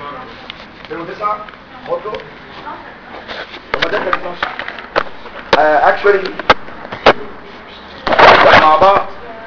2009 خده طب ما ده كان 12 اكشولي مع بعض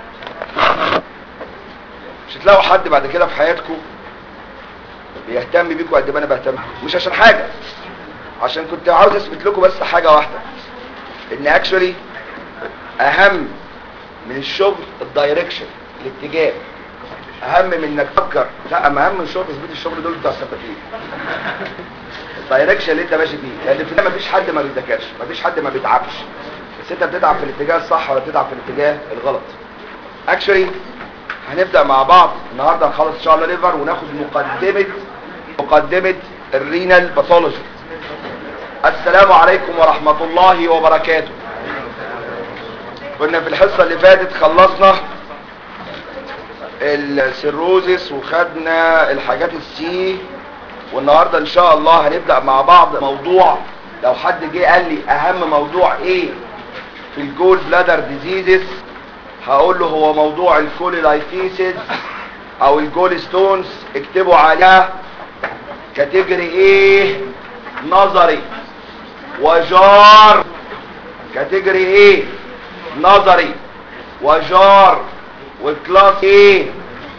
مش هتلاقوا حد بعد كده في حياتكم بيهتم بيكم قد ما انا بهتم مش عشان حاجه عشان كنت عاوز اثبت لكم بس حاجه واحده ان اكشولي اهم من الشغل الدايركشن الاتجاه اهم من انك تفكر لا اما اهم من شغل تثبيت الشغل دول بتوع السباكين الدايركشن اللي انت ماشي فيه لان في الحقيقة مفيش حد ما بيذاكرش مفيش حد ما بيتعبش بس انت بتتعب في الاتجاه الصح ولا بتتعب في الاتجاه الغلط اكشولي هنبدا مع بعض النهارده هنخلص ان شاء الله ليفر وناخد مقدمه مقدمه الرينال باثولوجي السلام عليكم ورحمه الله وبركاته كنا في الحصه اللي فاتت خلصنا السيروزس وخدنا الحاجات السي والنهارده ان شاء الله هنبدا مع بعض موضوع لو حد جه قال لي اهم موضوع ايه في الجول بلادر ديزيزز هقول له هو موضوع الكوليلايتيسز او الجول ستونز اكتبوا عليها كاتيجوري ايه نظري وجار كاتيجوري ايه نظري وجار وكلاس ايه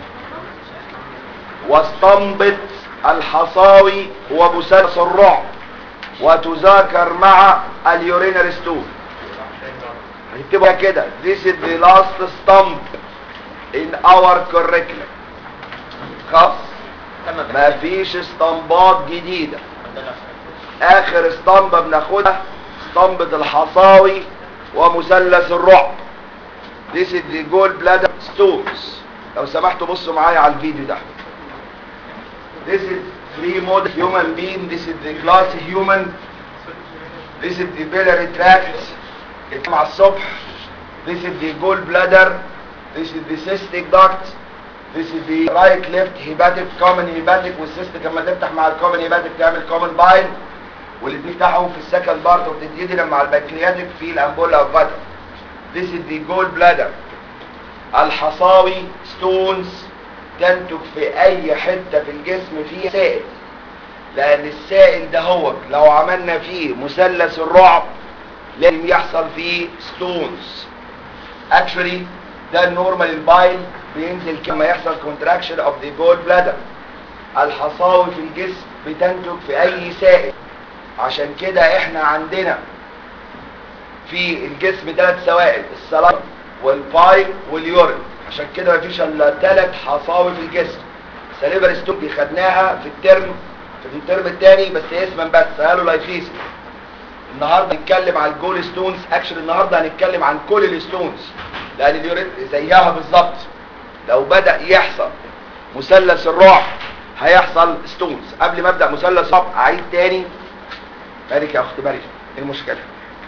واستنبط الحصاوي ومثلث الرعب وتذاكر مع اليورينال ستون هتكتبها كده this is the last stump in our curriculum خلاص مفيش اسطمبات جديدة اخر اسطمبة بناخدها اسطمبة الحصاوي ومثلث الرعب this is the gold bladder stones لو سمحتوا بصوا معايا على الفيديو ده this is free mode human being this is the class human this is the biliary tract مع الصبح this is the gold bladder this is the cystic duct this is the right left hepatic common hepatic والcystic لما تفتح مع الكومن hepatic تعمل common bile واللي بيفتحوا في السكند بارت اوف ذا مع البنكرياتيك في الامبولا اوف فاتر this is the gold bladder الحصاوي ستونز تنتج في اي حتة في الجسم فيه سائل لان السائل ده هو لو عملنا فيه مثلث الرعب لازم يحصل فيه ستونز actually ده النورمال البايل بينزل كما يحصل contraction of the gold bladder الحصاوي في الجسم بتنتج في اي سائل عشان كده احنا عندنا في الجسم ثلاث سوائل السلايم والبايل واليورين عشان كده مفيش الا ثلاث حصاوي في الجسم سليفر ستوك دي خدناها في الترم في الترم الثاني بس اسما بس قالوا لايفيسيس النهارده هنتكلم عن الجول ستونز اكشن النهارده هنتكلم عن كل الستونز لان اليورين زيها بالظبط لو بدا يحصل مثلث الرعب هيحصل ستونز قبل ما ابدا مثلث الرعب اعيد تاني مالك يا اخت مريم ايه المشكله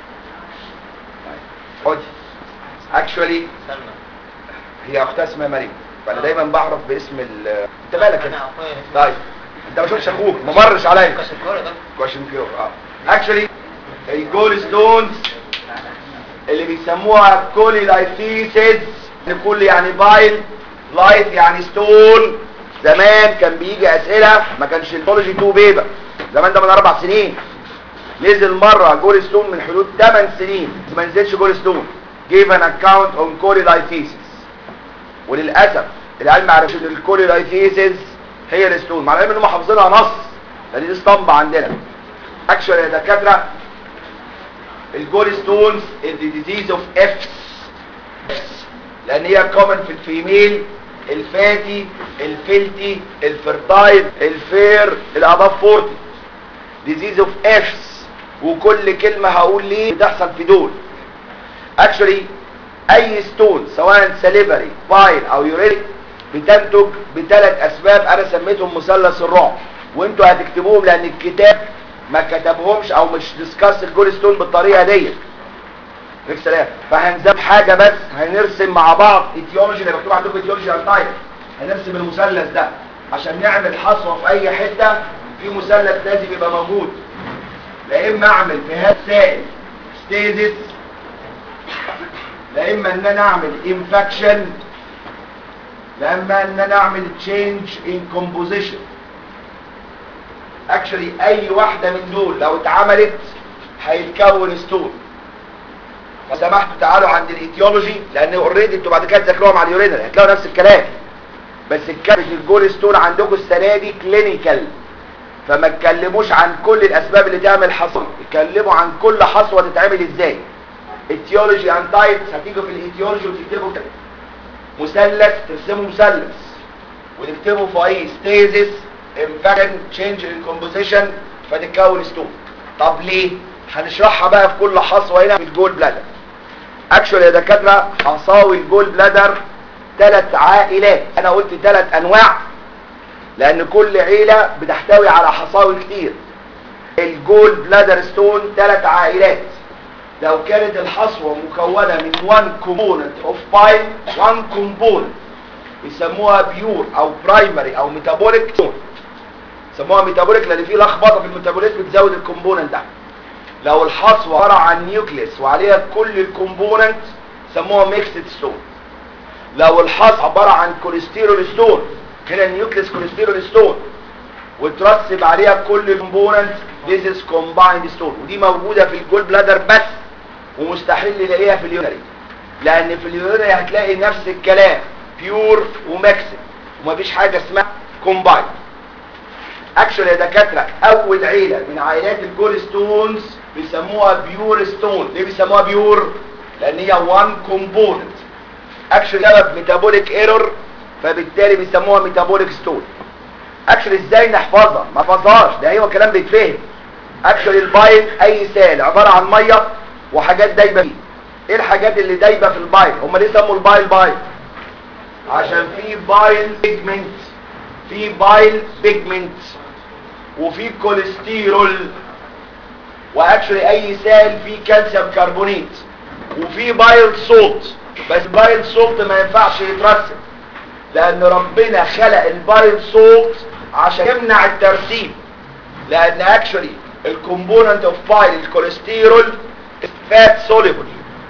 خدي اكشولي هي اختها اسمها مريم فانا دايما بعرف باسم ال انت مالك انت طيب انت ما شفتش اخوك ما مرش عليا كواشن كيور اه اكشولي الجول ستونز اللي بيسموها كولي لايفيسز كل يعني بايل لايت يعني ستون زمان كان بيجي اسئله ما كانش البولوجي 2 بيبه زمان ده من اربع سنين نزل مره جول ستون من حدود 8 سنين ما نزلش جول ستون جيف ان اكاونت اون كولي لايفيسز وللاسف العلم ما عرفش ان الكولي لايفيسز هي الستون مع العلم ان هم حافظينها نص لان دي اسطمبه عندنا اكشوال يا دكاتره الجول ستونز the disease of افس لان هي كومن في الفيميل الفاتي الفلتي الفرتايل الفير الاباف 40 disease of افس وكل كلمة هقول ليه بتحصل في دول actually اي ستون سواء سليفري بايل او يوريك بتنتج بثلاث اسباب انا سميتهم مثلث الرعب وانتوا هتكتبوهم لان الكتاب ما كتبهمش او مش ديسكاس الجول ستون بالطريقه ديت عليك سلام فهنزم حاجه بس هنرسم مع بعض ايتيولوجي اللي مكتوب عندكم ايتيولوجي انتاير هنرسم المثلث ده عشان نعمل حصوه في اي حته في مثلث لازم يبقى موجود لا اما اعمل في هذا السائل ستيزس لا اما ان انا اعمل انفكشن لا اما ان انا اعمل تشينج ان كومبوزيشن اكشلي اي واحدة من دول لو اتعملت هيتكون ستون فسمحتوا تعالوا عند الايتيولوجي لان اوريدي انتوا بعد كده تذاكروها مع اليورينال هتلاقوا نفس الكلام بس الكلام في الجول ستون عندكم السنه دي كلينيكال فما تكلموش عن كل الاسباب اللي تعمل حصوه اتكلموا عن كل حصوه تتعمل ازاي ايتيولوجي اند تايبس هتيجوا في الايتيولوجي وتكتبوا كده مثلث ترسموا مثلث وتكتبوا فوقيه ستيزس انفكشن تشينج ان كومبوزيشن فتتكون ستون طب ليه هنشرحها بقى في كل حصوه هنا في الجول بلادر اكشوال يا دكاتره حصاوي الجول بلادر ثلاث عائلات انا قلت ثلاث انواع لان كل عيله بتحتوي على حصاوي كتير الجول بلادر ستون ثلاث عائلات لو كانت الحصوه مكونه من one component of bile one component يسموها بيور او برايمري او ميتابوليك ستون يسموها ميتابوليك لان في لخبطه في الميتابوليزم بتزود الكومبوننت ده لو الحصوه عباره عن نيوكليس وعليها كل الكومبوننت سموها ميكسد ستون لو الحصوه عباره عن كوليسترول ستون هنا النيوكليس كوليسترول ستون وترسب عليها كل الكومبوننت ذيس كومبايند ستون ودي موجوده في الجول بلادر بس ومستحيل نلاقيها في اليورينري لان في اليورينري هتلاقي نفس الكلام بيور وميكسد ومفيش حاجه اسمها كومبايند اكشن يا دكاتره اول عيله من عائلات الجول ستونز بيسموها بيور ستون ليه بيسموها بيور لان هي وان كومبوننت اكشن سبب ميتابوليك ايرور فبالتالي بيسموها ميتابوليك ستون اكشن ازاي نحفظها ما نحفظهاش ده ايوه كلام بيتفهم اكشن البايل اي سائل عباره عن ميه وحاجات دايبه فيه ايه الحاجات اللي دايبه في البايل هم ليه سموا البايل بايل عشان في بايل بيجمنت في بايل بيجمنت وفي كوليسترول واكشلي اي سائل فيه كالسيوم كربونيت وفي بايل صوت بس بايل صوت ما ينفعش يترسب لان ربنا خلق البايل صوت عشان يمنع الترسيب لان اكشلي الكومبوننت اوف بايل الكوليسترول فات سوليبل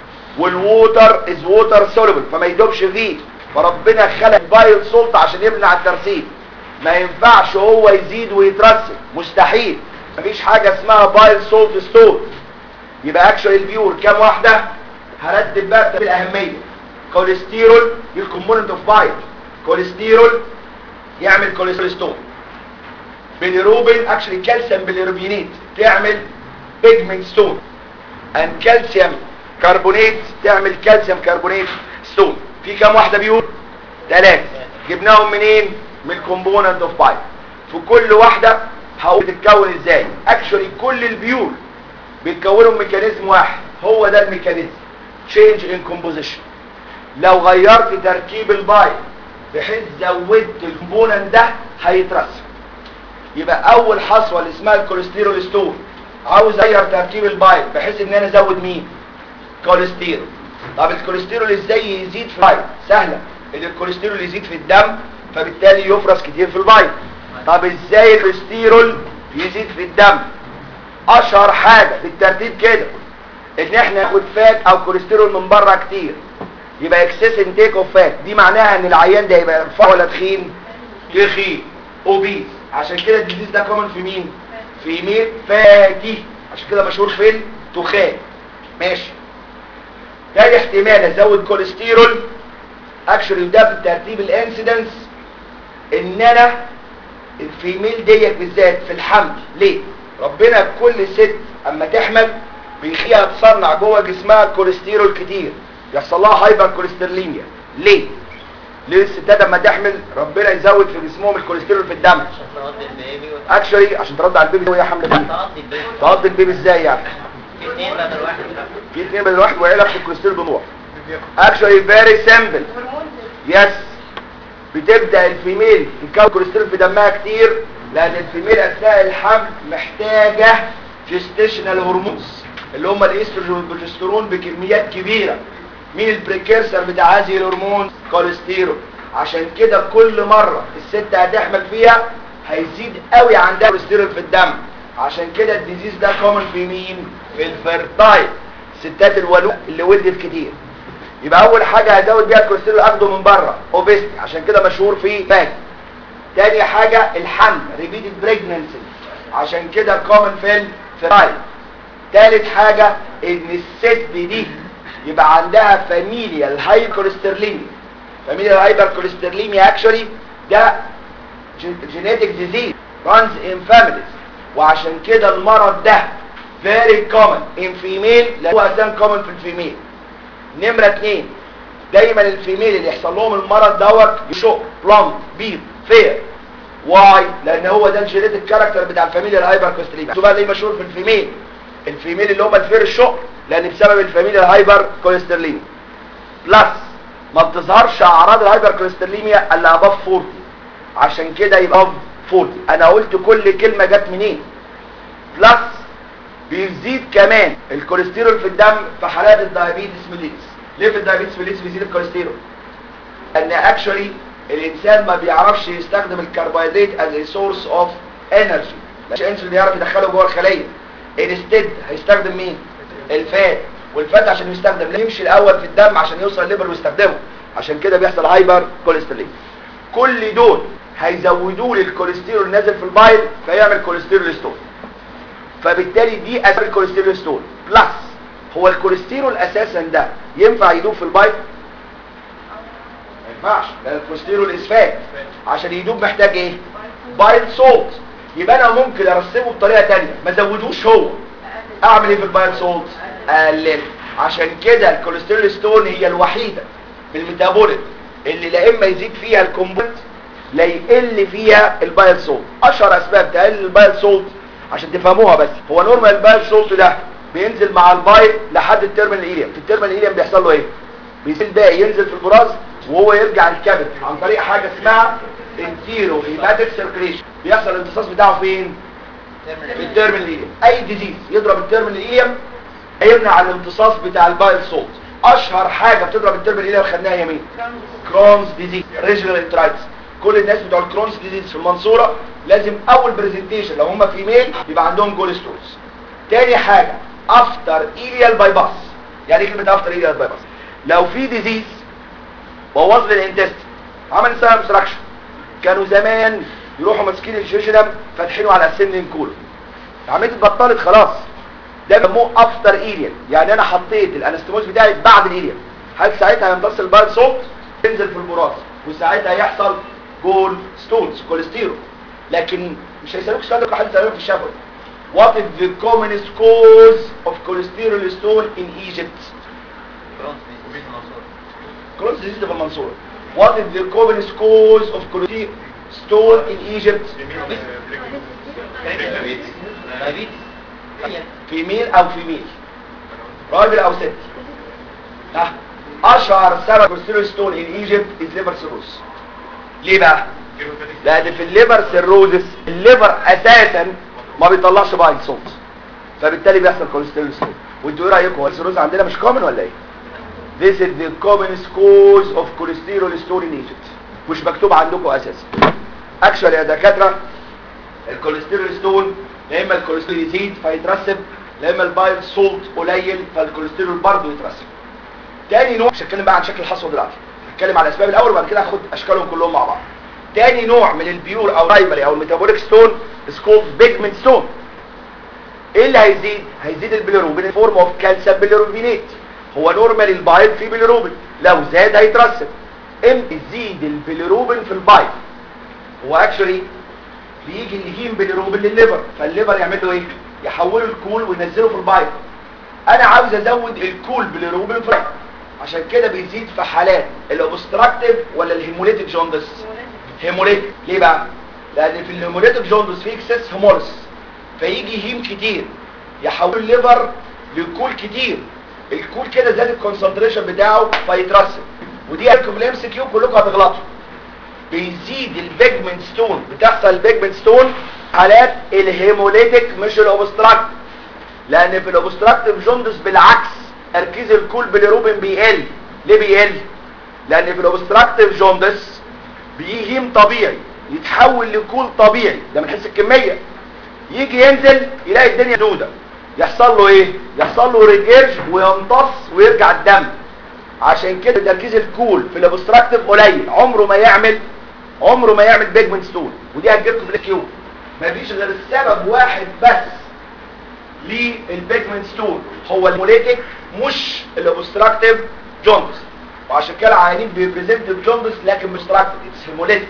والووتر از ووتر سوليبل فما يدوبش فيه فربنا خلق البايل صوت عشان يمنع الترسيب ما ينفعش هو يزيد ويترسب مستحيل مفيش حاجة اسمها بايل سولت ستون يبقى اكشن البيور كام واحدة هرتب بقى بالاهمية كوليسترول دي الكومبوننت اوف بايل كوليسترول يعمل كوليسترول ستون بيليروبين اكشلي كالسيوم بيليروبينيت تعمل بيجمنت ستون ان كالسيوم كربونيت تعمل كالسيوم كربونيت ستون في كام واحدة بيور ثلاثة جبناهم منين من الكومبوننت اوف بايل في كل واحدة هقول بتتكون ازاي اكشولي كل البيور بيتكونوا ميكانيزم واحد هو ده الميكانيزم change in composition لو غيرت تركيب البايل بحيث زودت الكومبوننت ده هيترسب يبقى اول حصوه اللي اسمها الكوليسترول ستون عاوز اغير تركيب البايل بحيث ان انا ازود مين كوليسترول طب الكوليسترول ازاي يزيد في البايل سهله ان الكوليسترول يزيد في الدم فبالتالي يفرز كتير في البايل طب ازاي الكوليسترول يزيد في الدم اشهر حاجه بالترتيب كده ان احنا ناخد فات او كوليسترول من بره كتير يبقى اكسس انتيك اوف فات دي معناها ان العيان ده يبقى رفيع ولا تخين تخين اوبيز عشان كده الديزيز ده كومن في مين في ميل فاتي عشان كده مشهور فين تخان ماشي تاني احتمال ازود كوليسترول اكشولي ده بترتيب الانسيدنس ان انا الفيميل ديت بالذات في الحمل ليه ربنا كل ست اما تحمل بيخليها تصنع جوه جسمها كوليسترول كتير يحصل لها هايبر كوليستروليميا ليه ليه الستات اما تحمل ربنا يزود في جسمهم الكوليسترول في الدم عشان تغطي البيبي وت- اكشولي عشان ترد على البيبي وهي حامله فيه تغطي البيبي تغطي البيبي ازاي يعني في اثنين بدل واحد في اثنين بدل واحد وعيله في الكوليسترول بنوع اكشولي فيري سامبل يس بتبدا الفيميل تكون كوليسترول في دمها كتير لان الفيميل اثناء الحمل محتاجه جستيشنال هرمونز اللي هم الاستروجين والبروجسترون بكميات كبيره مين البريكيرسر بتاع هذه الهرمون كوليسترول عشان كده كل مره الست هتحمل فيها هيزيد قوي عندها كوليسترول في الدم عشان كده الديزيز ده كومن في مين في الفيرتايل الستات الولوء اللي ولدت كتير يبقى اول حاجه هزود بيها الكوليسترول اخده من بره اوبستي عشان كده مشهور في فات تاني حاجه الحمل ريبيتد بريجننسي عشان كده كومن في الفرايد تالت حاجة ان الست دي يبقى عندها فاميليا الهايبركوليسترليميا فاميليا الهايبركوليسترليميا اكشولي ده جينيتك ديزيز runs in families وعشان كده المرض ده very common in female لأنه هو اساسا common في الفيميل نمرة اتنين دايما الفيميل اللي يحصل لهم المرض دوت يشق بلوند بيض فير واي لان هو ده الجينيتك كاركتر بتاع الفاميليا الهايبر كوليستروليميا شو بقى ليه مشهور في الفيميل الفيميل اللي هم الفير الشق لان بسبب الفاميليا الهايبر كوليستروليميا بلس ما بتظهرش اعراض الهايبر كوليستروليميا الا اباف 40 عشان كده يبقى above 40 انا قلت كل كلمه جت منين بلس بيزيد كمان الكوليسترول في الدم في حالات الدايابيتس ميليتس ليه في الدايابيتس ميليتس بيزيد الكوليسترول ان اكشولي الانسان ما بيعرفش يستخدم الكربوهيدرات از سورس اوف انرجي مش انسولين يعرف يدخله جوه الخليه انستد هيستخدم مين الفات والفات عشان يستخدم لازم يمشي الاول في الدم عشان يوصل الليبر ويستخدمه عشان كده بيحصل هايبر كوليسترول كل دول هيزودوا لي الكوليسترول نازل في البايل فيعمل كوليسترول ستون فبالتالي دي اسباب الكوليسترول ستون بلس هو الكوليسترول اساسا ده ينفع يدوب في البايل ما ينفعش لان الكوليسترول اسفات عشان يدوب محتاج ايه بايل سولت يبقى انا ممكن ارسمه بطريقه ثانيه ما ازودوش هو اعمل ايه في البايل سولت اقلل عشان كده الكوليسترول ستون هي الوحيده في الميتابوليت اللي لا اما يزيد فيها الكومبوننت لا يقل فيها البايل سولت اشهر اسباب تقلل البايل سولت عشان تفهموها بس هو نورمال البايل سولت ده بينزل مع البايل لحد التيرمينال ايليم في التيرمينال ايليم بيحصل له ايه بيزيد باقي ينزل في البراز وهو يرجع الكبد عن طريق حاجه اسمها انتيرو هيماتيك سيركليشن بيحصل الامتصاص بتاعه فين في التيرمينال ايليم اي ديزيز يضرب التيرمينال ايليم هيمنع الامتصاص بتاع البايل سولت اشهر حاجه بتضرب التيرمينال ايليم خدناها هي مين كرونز ديزيز ريجنال انترايتس كل الناس بتوع الكرونز ديزيز في المنصوره لازم اول برزنتيشن لو هم فيميل يبقى عندهم جول ستورز تاني حاجه افتر ايليال باي باس يعني ايه كلمه افتر ايليال باي باس لو في ديزيز بوظ لي الانتست عمل سيرم ابستراكشن كانوا زمان يروحوا ماسكين الجيجنم فاتحينه على السنين كله عمليه اتبطلت خلاص ده بيسموه افتر ايليال يعني انا حطيت الانستموز بتاعي بعد الايليال هل ساعتها هيمتص البايل صوت تنزل في البراز وساعتها يحصل جول ستونز كوليسترول لكن مش هيسالوك السؤال ده حد يسالوك في الشفوي What is the commonest cause of cholesterol stone in Egypt? كرونز ديزيز في المنصورة What is the commonest cause of cholesterol stone in Egypt? فيميل او فيميل راجل او ست ها اشهر سبب كوليسترول ستون ان ايجيبت از ليفر سيروز ليه بقى لان في الليفر سيروزس الليفر اساسا ما بيطلعش بايل صوت فبالتالي بيحصل كوليسترول ستون وانتوا ايه رايكم هو السيروز عندنا مش كومن ولا ايه This is the commonest cause of cholesterol stone in Egypt مش مكتوب عندكم اساسا اكشوال يا دكاتره الكوليسترول ستون يا اما الكوليسترول يزيد فيترسب يا اما البايل سولت قليل فالكوليسترول برضه يترسب تاني نوع مش هتكلم بقى عن شكل الحصوه دلوقتي هتكلم على الاسباب الاول وبعد كده هاخد اشكالهم كلهم مع بعض تاني نوع من البيور او برايمري او الميتابوليك ستون سكولد بيجمنت ستون ايه اللي هيزيد هيزيد البيليروبين فورم اوف كالسيوم بيليروبينات هو نورمال البايل فيه بيليروبين لو زاد هيترسب امتى يزيد البيليروبين في البايل هو اكشولي بيجي الهيم بالروبين للليفر فالليفر يعمل له ايه يحوله الكول وينزله في البايل انا عاوز ازود الكول بالروبين في البايل عشان كده بيزيد في حالات الاوبستراكتيف ولا الهيموليتيك جوندس هيموليتيك ليه بقى لان في الهيموليتيك جوندس في اكسس هيموليس فيجي هيم كتير يحول الليفر لكول كتير الكول كده زاد الكونسنتريشن بتاعه فيترسب ودي لكم الام سي كيو كلكم هتغلطوا بيزيد البيجمنت ستون بتحصل البيجمنت ستون حالات الهيموليتيك مش الاوبستراكت لان في الاوبستراكتيف جوندس بالعكس تركيز الكول بالروبين بيقل ليه بيقل لان في الاوبستراكتيف جوندس بيهيم طبيعي يتحول لكول طبيعي ده من حيث الكميه يجي ينزل يلاقي الدنيا دوده يحصل له ايه يحصل له ريجيرج ويمتص ويرجع الدم عشان كده تركيز الكول في الاوبستراكتيف قليل عمره ما يعمل عمره ما يعمل بيجمنت ستون ودي هتجيلكم في الكيو مفيش غير سبب واحد بس للبيجمنت ستون هو الموليتيك مش الاوبستراكتيف جوندس وعشان كده العيانين بيبريزنت بجوندس لكن مستراكتيف اتس هيموليتيك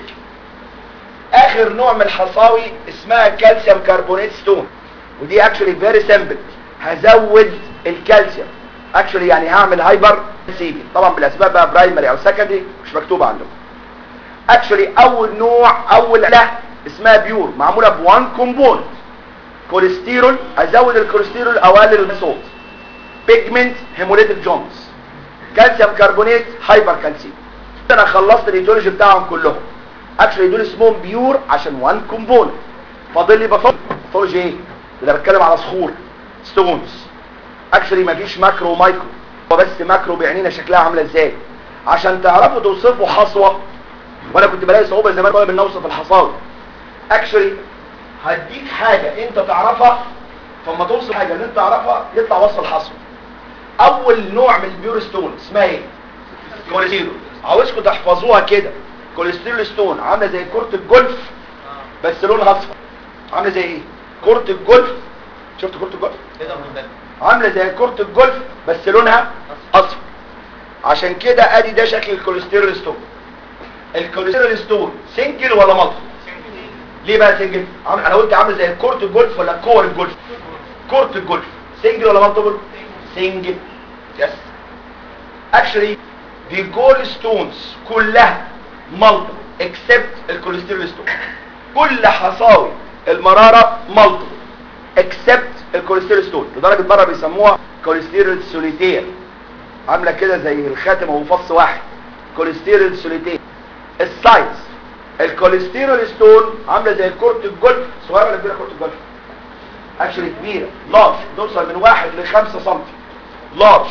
اخر نوع من الحصاوي اسمها كالسيوم كربونات ستون ودي اكشولي فيري سمبل هزود الكالسيوم اكشولي يعني هعمل هايبر سيبي طبعا بالاسباب بقى برايمري او سكندري مش مكتوبه عندهم اكشولي اول نوع اول عله اسمها بيور معموله بوان كومبوننت كوليسترول ازود الكوليسترول او اقلل الصوت بيجمنت هيموليتيك جونز كالسيوم كربونات هايبر كالسيوم انا خلصت الايديولوجي بتاعهم كلهم اكشلي دول اسمهم بيور عشان وان كومبوننت فاضل لي باثولوجي باثولوجي ايه اللي بتكلم على صخور ستونز اكشلي مفيش ماكرو ومايكرو هو بس ماكرو بعينينا شكلها عامله ازاي عشان تعرفوا توصفوا حصوه وانا كنت بلاقي صعوبه زمان وانا بنوصف الحصاوي اكشلي هديك حاجه انت تعرفها فلما توصف حاجه اللي انت تعرفها يطلع وصف الحصوه اول نوع من البيور ستون اسمها ايه كوليسترول عاوزكم تحفظوها كده كوليسترول ستون عامله زي كره الجولف بس لونها اصفر عامله زي ايه كره الجولف شفت كره الجولف كده من عامله زي كره الجولف بس لونها اصفر عشان كده ادي ده شكل الكوليسترول ستون الكوليسترول ستون سنجل ولا مالتي ليه بقى سنجل عامل انا قلت عامل زي كره الجولف ولا كور الجولف كره الجولف سنجل ولا مالتيبل سنجل يس اكشلي دي جول ستونز كلها مالتيبل اكسبت الكوليسترول ستون كل حصاوي المراره مالتيبل اكسبت الكوليسترول ستون لدرجه مره بيسموها كوليسترول سوليتير عامله كده زي الخاتم هو فص واحد كوليسترول سوليتير السايز الكوليسترول ستون عامله زي كره الجولف صغيره ولا كبيره كره الجولف اكشلي كبيره لارج توصل من واحد ل 5 سم لارج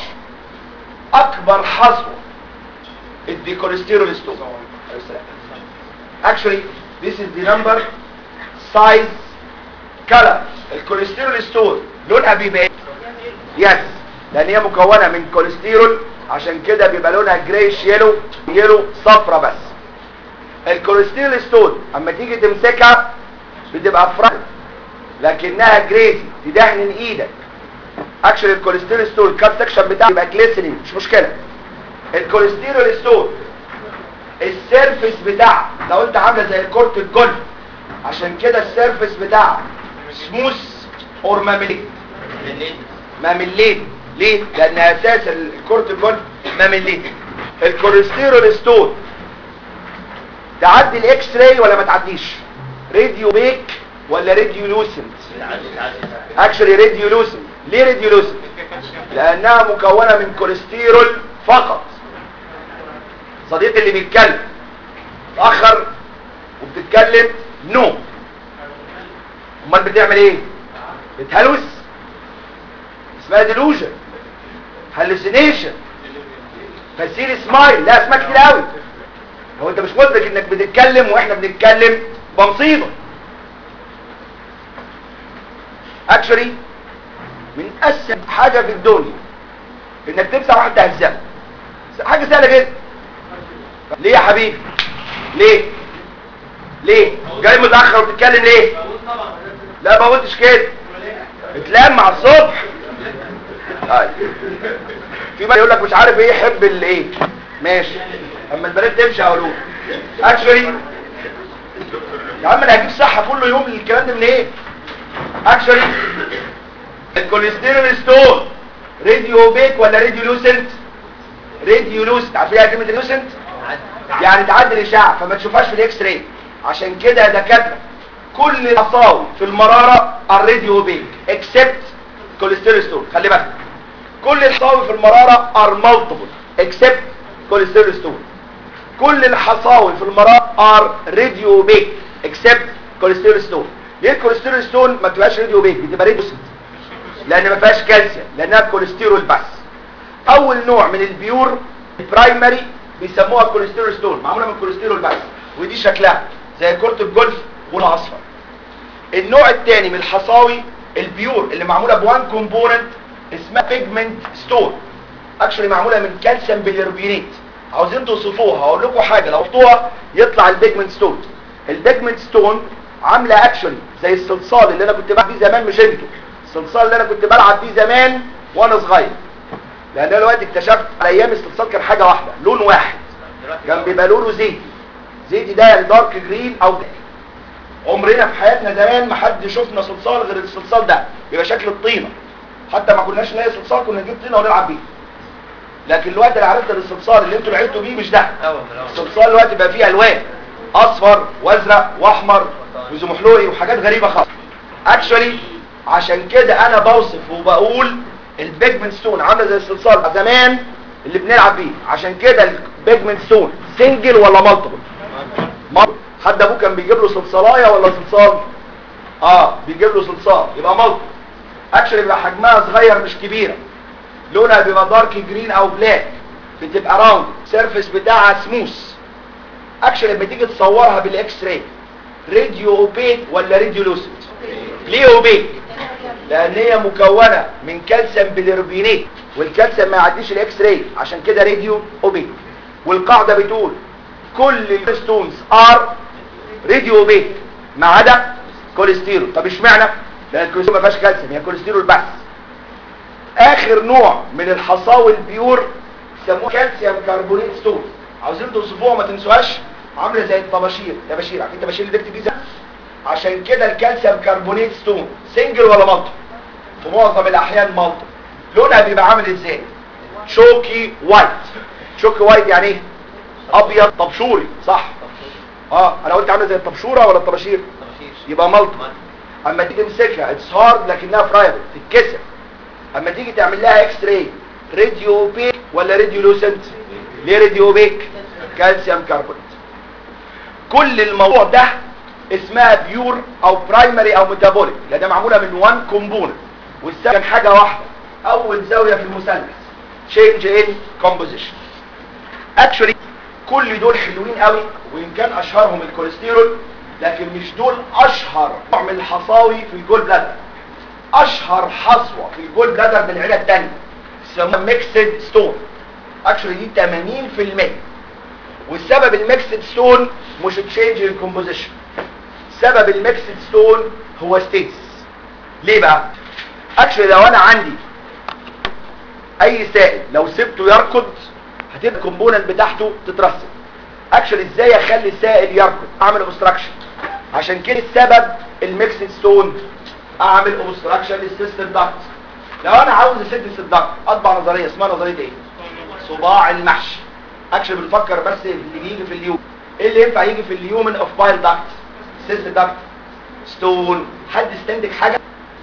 اكبر حصوه الدي كوليسترول ستون actually this is the number size color الكوليسترول ستون لونها بيبقى ايه يس لان هي مكونه من كوليسترول عشان كده بيبقى لونها جريش يلو يلو صفرة بس الكوليسترول ستون اما تيجي تمسكها بتبقى فرق لكنها جريزي تدهن ايدك اكشن الكوليسترول ستون الكات سكشن بتاعها يبقى جليسرين مش مشكله الكوليسترول ستون السيرفس بتاعها لو قلت عامله زي كره الجولف عشان كده السيرفس بتاعها سموث اور ماميليت بالليل ماميليت ليه لان اساس الكره الجولف ماميليت الكوليسترول ستون تعدي الاكس راي ولا ما تعديش راديو بيك ولا راديو لوسنت تعدي تعدي اكشلي راديو لوسنت ليه راديو لوسنت لانها مكونه من كوليسترول فقط صديقي اللي بيتكلم اتاخر وبتتكلم نو امال بتعمل ايه بتهلوس اسمها ديلوجن هلوسينيشن فسيل سمايل لا اسمها كتير قوي هو انت مش مدرك انك بتتكلم واحنا بنتكلم بمصيبه اكشولي من اسهل حاجه في الدنيا انك تمسح واحد تهزقه حاجه سهله جدا ليه يا حبيبي ليه ليه جاي متاخر وبتتكلم ليه لا ما قلتش كده اتلام مع الصبح طيب في بقى يقول لك مش عارف ايه يحب الايه ماشي اما البنات تمشي هقوله اكشولي يا عم انا هجيب صحه كل يوم الكلام ده من ايه اكشولي الكوليسترول ستون راديو بيك ولا راديو لوسنت راديو لوسنت عارفين ايه كلمه لوسنت يعني تعدي الاشعه فما تشوفهاش في الاكس راي عشان كده يا دكاتره كل الحصاوي في المراره الراديو بيك اكسبت كوليسترول ستون خلي بالك كل الحصاوي في المراره ار مالتيبل اكسبت كوليسترول ستون كل الحصاوي في المراره ار راديو بيك اكسبت كوليسترول ستون ليه الكوليسترول ستون ما بتبقاش راديو بيك بتبقى راديو سنت لان ما فيهاش كالسيوم لانها كوليسترول بس اول نوع من البيور البرايمري بيسموها كوليسترول ستون معموله من كوليسترول بس ودي شكلها زي كره الجولف ولونها اصفر النوع الثاني من الحصاوي البيور اللي معموله بوان كومبوننت اسمها بيجمنت ستون اكشولي معموله من كالسيوم بيليربينيت عاوزين توصفوها هقول لكم حاجه لو شفتوها يطلع البيجمنت ستون البيجمنت ستون عامله اكشولي زي الصلصال اللي انا كنت بلعب بيه زمان مش انتوا الصلصال اللي انا كنت بلعب بيه زمان وانا صغير لان انا دلوقتي اكتشفت على ايام الصلصال كان حاجه واحده لون واحد دلوقتي كان بيبقى لونه زيتي زيتي ده يعني دارك جرين او بلاك عمرنا في حياتنا زمان ما حد شفنا صلصال غير الصلصال ده بيبقى شكل الطينه حتى ما كناش نلاقي صلصال كنا نجيب طينه ونلعب بيه لكن الوقت اللي عرفنا ان الصلصال اللي انتوا لعبتوا بيه مش ده اول من الاول الصلصال دلوقتي بقى فيه الوان اصفر وازرق واحمر وزمحلوري وحاجات غريبه خالص اكشولي عشان كده انا بوصف وبقول البيجمنت ستون عامله زي الصلصال زمان اللي بنلعب بيه عشان كده البيجمنت ستون سنجل ولا مالتيبل مالتيبل حد ابوه كان بيجيب له صلصلايه ولا صلصال اه بيجيب له صلصال يبقى مالتيبل اكشولي بيبقى حجمها صغير مش كبيره لونها بيبقى دارك جرين او بلاك بتبقى راوند سيرفيس بتاعها سموث اكشن لما تيجي تصورها بالاكس راي راديو اوبيك ولا راديو لوسيد ليه اوبيك لان هي مكونه من كالسيوم بالاربينيت والكالسيوم ما يعديش الاكس راي عشان كده راديو اوبيك والقاعده بتقول كل الستونز ار راديو اوبيك ما عدا كوليسترول طب اشمعنى لان الكوليسترول ما فيهاش كالسيوم هي كوليسترول بس اخر نوع من الحصاوي البيور يسموه كالسيوم كربونيت ستون عاوزين توصفوها ما تنسوهاش عامله زي الطباشير طباشير عارفين الطباشير اللي بكتب بيه عشان كده الكالسيوم كربونيت ستون سنجل ولا مالتي في معظم الاحيان مالتي لونها بيبقى عامل ازاي شوكي وايت شوكي وايت يعني ايه ابيض طبشوري صح اه انا قلت عامله زي الطبشوره ولا الطباشير طباشير يبقى مالتي اما تيجي تمسكها اتس هارد لكنها فرايبل تتكسر اما تيجي تعمل لها اكس راي راديو بيك ولا راديو لوسنت ليه راديو بيك كالسيوم كربونات كل الموضوع ده اسمها بيور او برايمري او ميتابوليك لان ده معموله من وان كومبوننت والسبب كان حاجه واحده اول زاويه في المثلث change in composition actually كل دول حلوين قوي وان كان اشهرهم الكوليسترول لكن مش دول اشهر نوع من الحصاوي في الجول بلادر اشهر حصوه في الجول بلادر من العيله الثانيه اسمها ميكسد ستون اكشولي دي 80% والسبب الميكسد ستون مش تشينج الكومبوزيشن سبب الميكسد ستون هو ستيتس ليه بقى اكشولي لو انا عندي اي سائل لو سبته يركض هتبقى الكومبوننت بتاعته تترسب اكشولي ازاي اخلي السائل يركض اعمل اوبستراكشن عشان كده السبب الميكسد ستون اعمل اوبستراكشن للسيستم داكت لو انا عاوز اسد الداكت اطبع نظريه اسمها نظريه ايه صباع المحشي اكشن بنفكر بس اللي بيجي في اليوم ايه اللي ينفع يجي في اليومن اوف بايل داكت سيست داكت ستون حد استنتج حاجه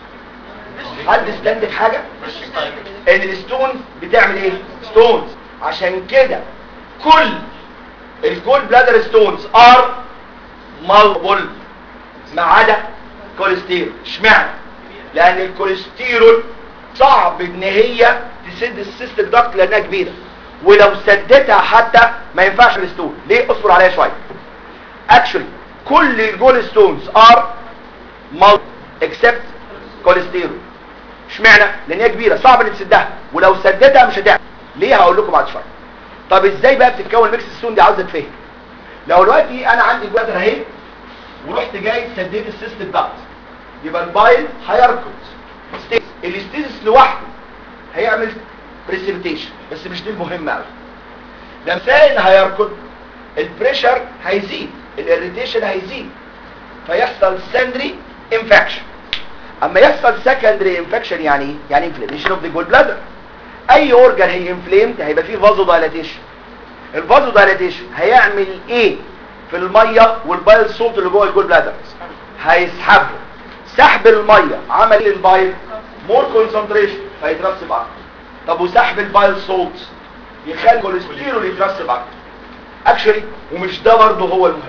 حد استنتج حاجه ان الستون بتعمل ايه ستونز عشان كده كل الجول بلادر ستونز ار مالبل ما عدا كوليسترول اشمعنى لان الكوليسترول صعب ان هي تسد السيستم داكت لانها كبيره ولو سدتها حتى ما ينفعش الستون ليه اصبر عليها شويه اكشولي كل الجول ستونز ار مال اكسبت كوليسترول اشمعنى لان هي كبيره صعب ان تسدها ولو سدتها مش هتعمل ليه هقول لكم بعد شويه طب ازاي بقى بتتكون ميكس ستون دي عاوزه تفهم لو دلوقتي انا عندي جوادر اهي ورحت جاي سديت السيستم داكت يبقى البايل هيركض ستيز الاستيزس لوحده هيعمل بريسيبيتيشن بس مش دي المهمه قوي لما سائل هيركض البريشر هيزيد الاريتيشن هيزيد فيحصل سندري انفكشن اما يحصل سكندري انفكشن يعني ايه يعني انفلاميشن اوف ذا جول بلادر اي اورجان هي انفليمد هيبقى فيه فازو دايلاتيشن الفازو دايلاتيشن هيعمل ايه في الميه والبايل سولت اللي جوه الجول بلادر هيسحبه سحب الميه عمل ايه للبايل مور كونسنتريشن فيترسب اكتر طب وسحب البايل سولت يخلي الكوليسترول يترسب اكتر اكشلي ومش ده برضه هو المهم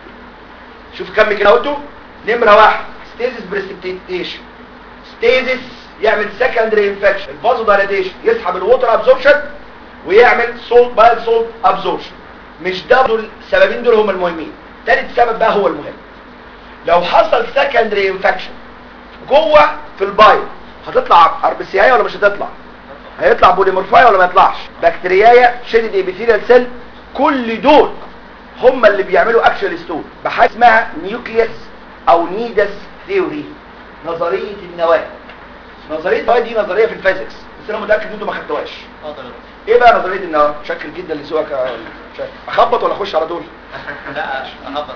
شوف كم كده قلته نمره واحد ستيزس بريسبتيشن ستيزس يعمل سكندري انفكشن الفازو دايلاتيشن يسحب الووتر ابزوربشن ويعمل سولت بايل سولت ابزوربشن مش ده دول السببين دول هم المهمين ثالث سبب بقى هو المهم لو حصل سكندري انفكشن جوه في البايل هتطلع اربسيايه ولا مش هتطلع هيطلع بوليمورفايا ولا ما يطلعش بكتيريايا شدد ايبيثيليال سيل كل دول هم اللي بيعملوا اكشن ستون بحاجه اسمها نيوكليوس او نيدس ثيوري نظريه النواه نظريه النواه دي نظريه في الفيزيكس بس انا متاكد ان انتوا ما خدتوهاش اتفضل ايه بقى نظريه النواه شكر جدا لذوقك يا شاكر. اخبط ولا اخش على طول لا اهبط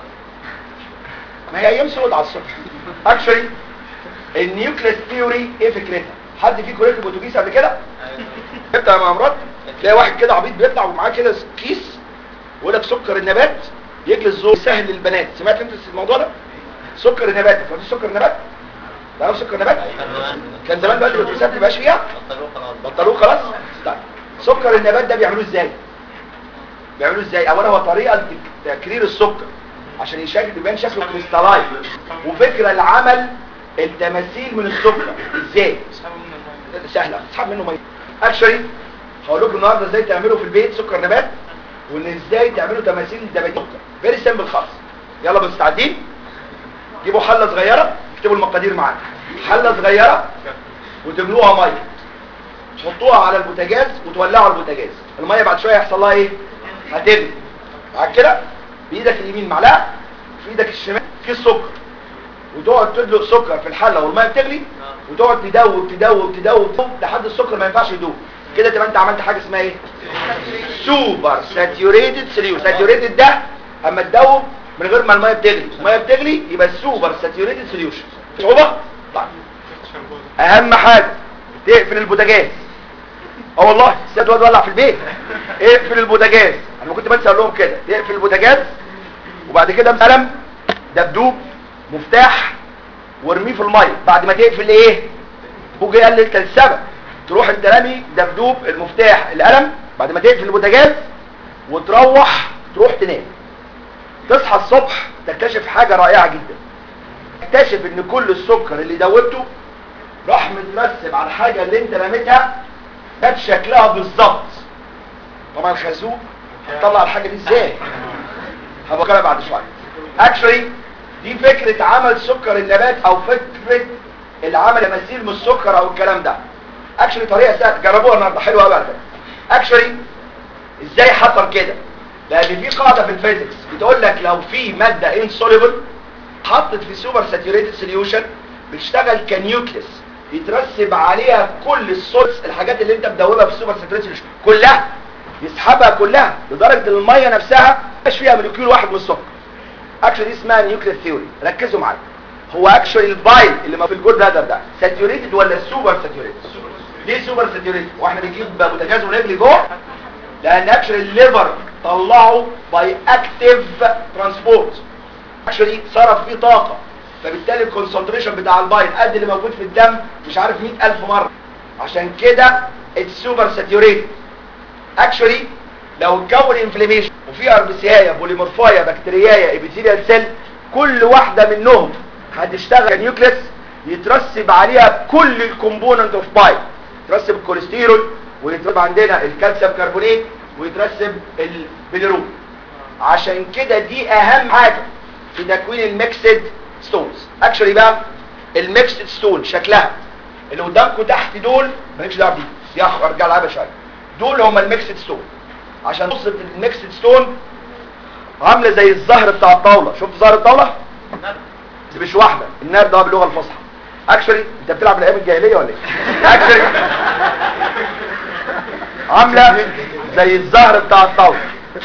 ما هي ايام سود على الصبح اكشولي النيوكليس ثيوري ايه فكرتها حد فيكم ركب اتوبيس قبل كده انت يا مرات تلاقي واحد كده عبيط بيطلع ومعاه كده كيس ويقول لك سكر النبات يجلس زور سهل للبنات سمعت انت الموضوع ده سكر النبات فاهم سكر النبات تعرف سكر النبات كان زمان بقى الاتوبيسات ما بقاش فيها بطلوه خلاص بطلوه خلاص طيب سكر النبات ده بيعملوه ازاي بيعملوه ازاي اولا هو طريقه لتكرير السكر عشان يشكل يبان شكله كريستالايز وفكره لعمل التماثيل من السكر ازاي سهله تسحب منه ميه اكشلي هقول لكم النهارده ازاي تعملوا في البيت سكر نبات وان ازاي تعملوا تماثيل زبادي سكر فيري سيمبل خالص يلا مستعدين جيبوا حله صغيره اكتبوا المقادير معانا حله صغيره وتملوها ميه تحطوها على البوتاجاز وتولعوا البوتاجاز الميه بعد شويه يحصل لها ايه هتغلي بعد كده بايدك اليمين معلقه في ايدك الشمال كيس سكر وتقعد تدلق سكر في الحله والميه بتغلي وتقعد تدوب تدوب تدوب تدوب لحد السكر ما ينفعش يدوب كده تبقى انت عملت حاجه اسمها ايه سوبر ساتيوريتد سوليوشن ساتيوريتد ده اما تدوب من غير ما الميه بتغلي الميه بتغلي يبقى سوبر ساتيوريتد سوليوشن صعوبه طيب اهم حاجه تقفل البوتاجاز اه والله السيد واد ولع في البيت اقفل البوتاجاز انا كنت بنسى اقول لهم كده تقفل البوتاجاز وبعد كده قلم دبدوب مفتاح وارميه في الميه بعد ما تقفل ايه بوجي قال لي انت السبب تروح انت رامي دبدوب المفتاح القلم بعد ما تقفل البوتاجاز وتروح تروح تنام تصحى الصبح تكتشف حاجه رائعه جدا تكتشف ان كل السكر اللي دوبته راح مترسب على الحاجه اللي انت رميتها كانت شكلها بالظبط طبعا الخازوق هتطلع الحاجه دي ازاي هبقى بعد شويه اكشولي دي فكره عمل سكر النبات او فكره العمل تماثيل من السكر او الكلام ده اكشولي طريقه سهله جربوها النهارده حلوه قوي على فكره اكشولي ازاي حصل كده لان في قاعده في الفيزيكس بتقول لك لو في ماده انسوليبل حطت في سوبر ساتيوريتد سوليوشن بتشتغل كنيوكليس يترسب عليها كل السولز الحاجات اللي انت مدوبها في السوبر ساتيوريتد سوليوشن كلها يسحبها كلها لدرجه ان الميه نفسها مش فيها مولكيول واحد من السكر اكشولي دي اسمها نيوكلير ثيوري ركزوا معايا هو اكشولي البايل اللي ما في الجول بلادر ده ساتيوريتد ولا سوبر ساتيوريتد ليه سوبر ساتيوريتد واحنا بنجيب بوتاجاز ونغلي جوه لان اكشولي الليفر طلعه باي اكتيف ترانسبورت اكشولي صرف فيه طاقه فبالتالي الكونسنتريشن بتاع البايل قد اللي موجود في الدم مش عارف 100000 مره عشان كده اتس سوبر ساتيوريتد اكشولي لو اتكون انفلاميشن وفي اربسيايه بوليمورفايا بكتيريايا ابيثيليال سيل كل واحده منهم هتشتغل كنيوكليس يترسب عليها كل الكومبوننت اوف باي يترسب الكوليسترول ويترسب عندنا الكالسيوم كربونات ويترسب البيليروبين عشان كده دي اهم حاجه في تكوين الميكسد ستونز اكشولي بقى الميكسد ستون شكلها اللي قدامكم تحت دول مالكش دعوه بيه دي ارجع لها شويه دول هم الميكسد ستون عشان نص الميكسد ستون عامله زي الزهر بتاع الطاوله شفت زهر الطاوله بس مش واحده النار ده باللغه الفصحى اكشولي انت بتلعب الايام الجاهليه ولا ايه اكشولي عامله زي الزهر بتاع الطاوله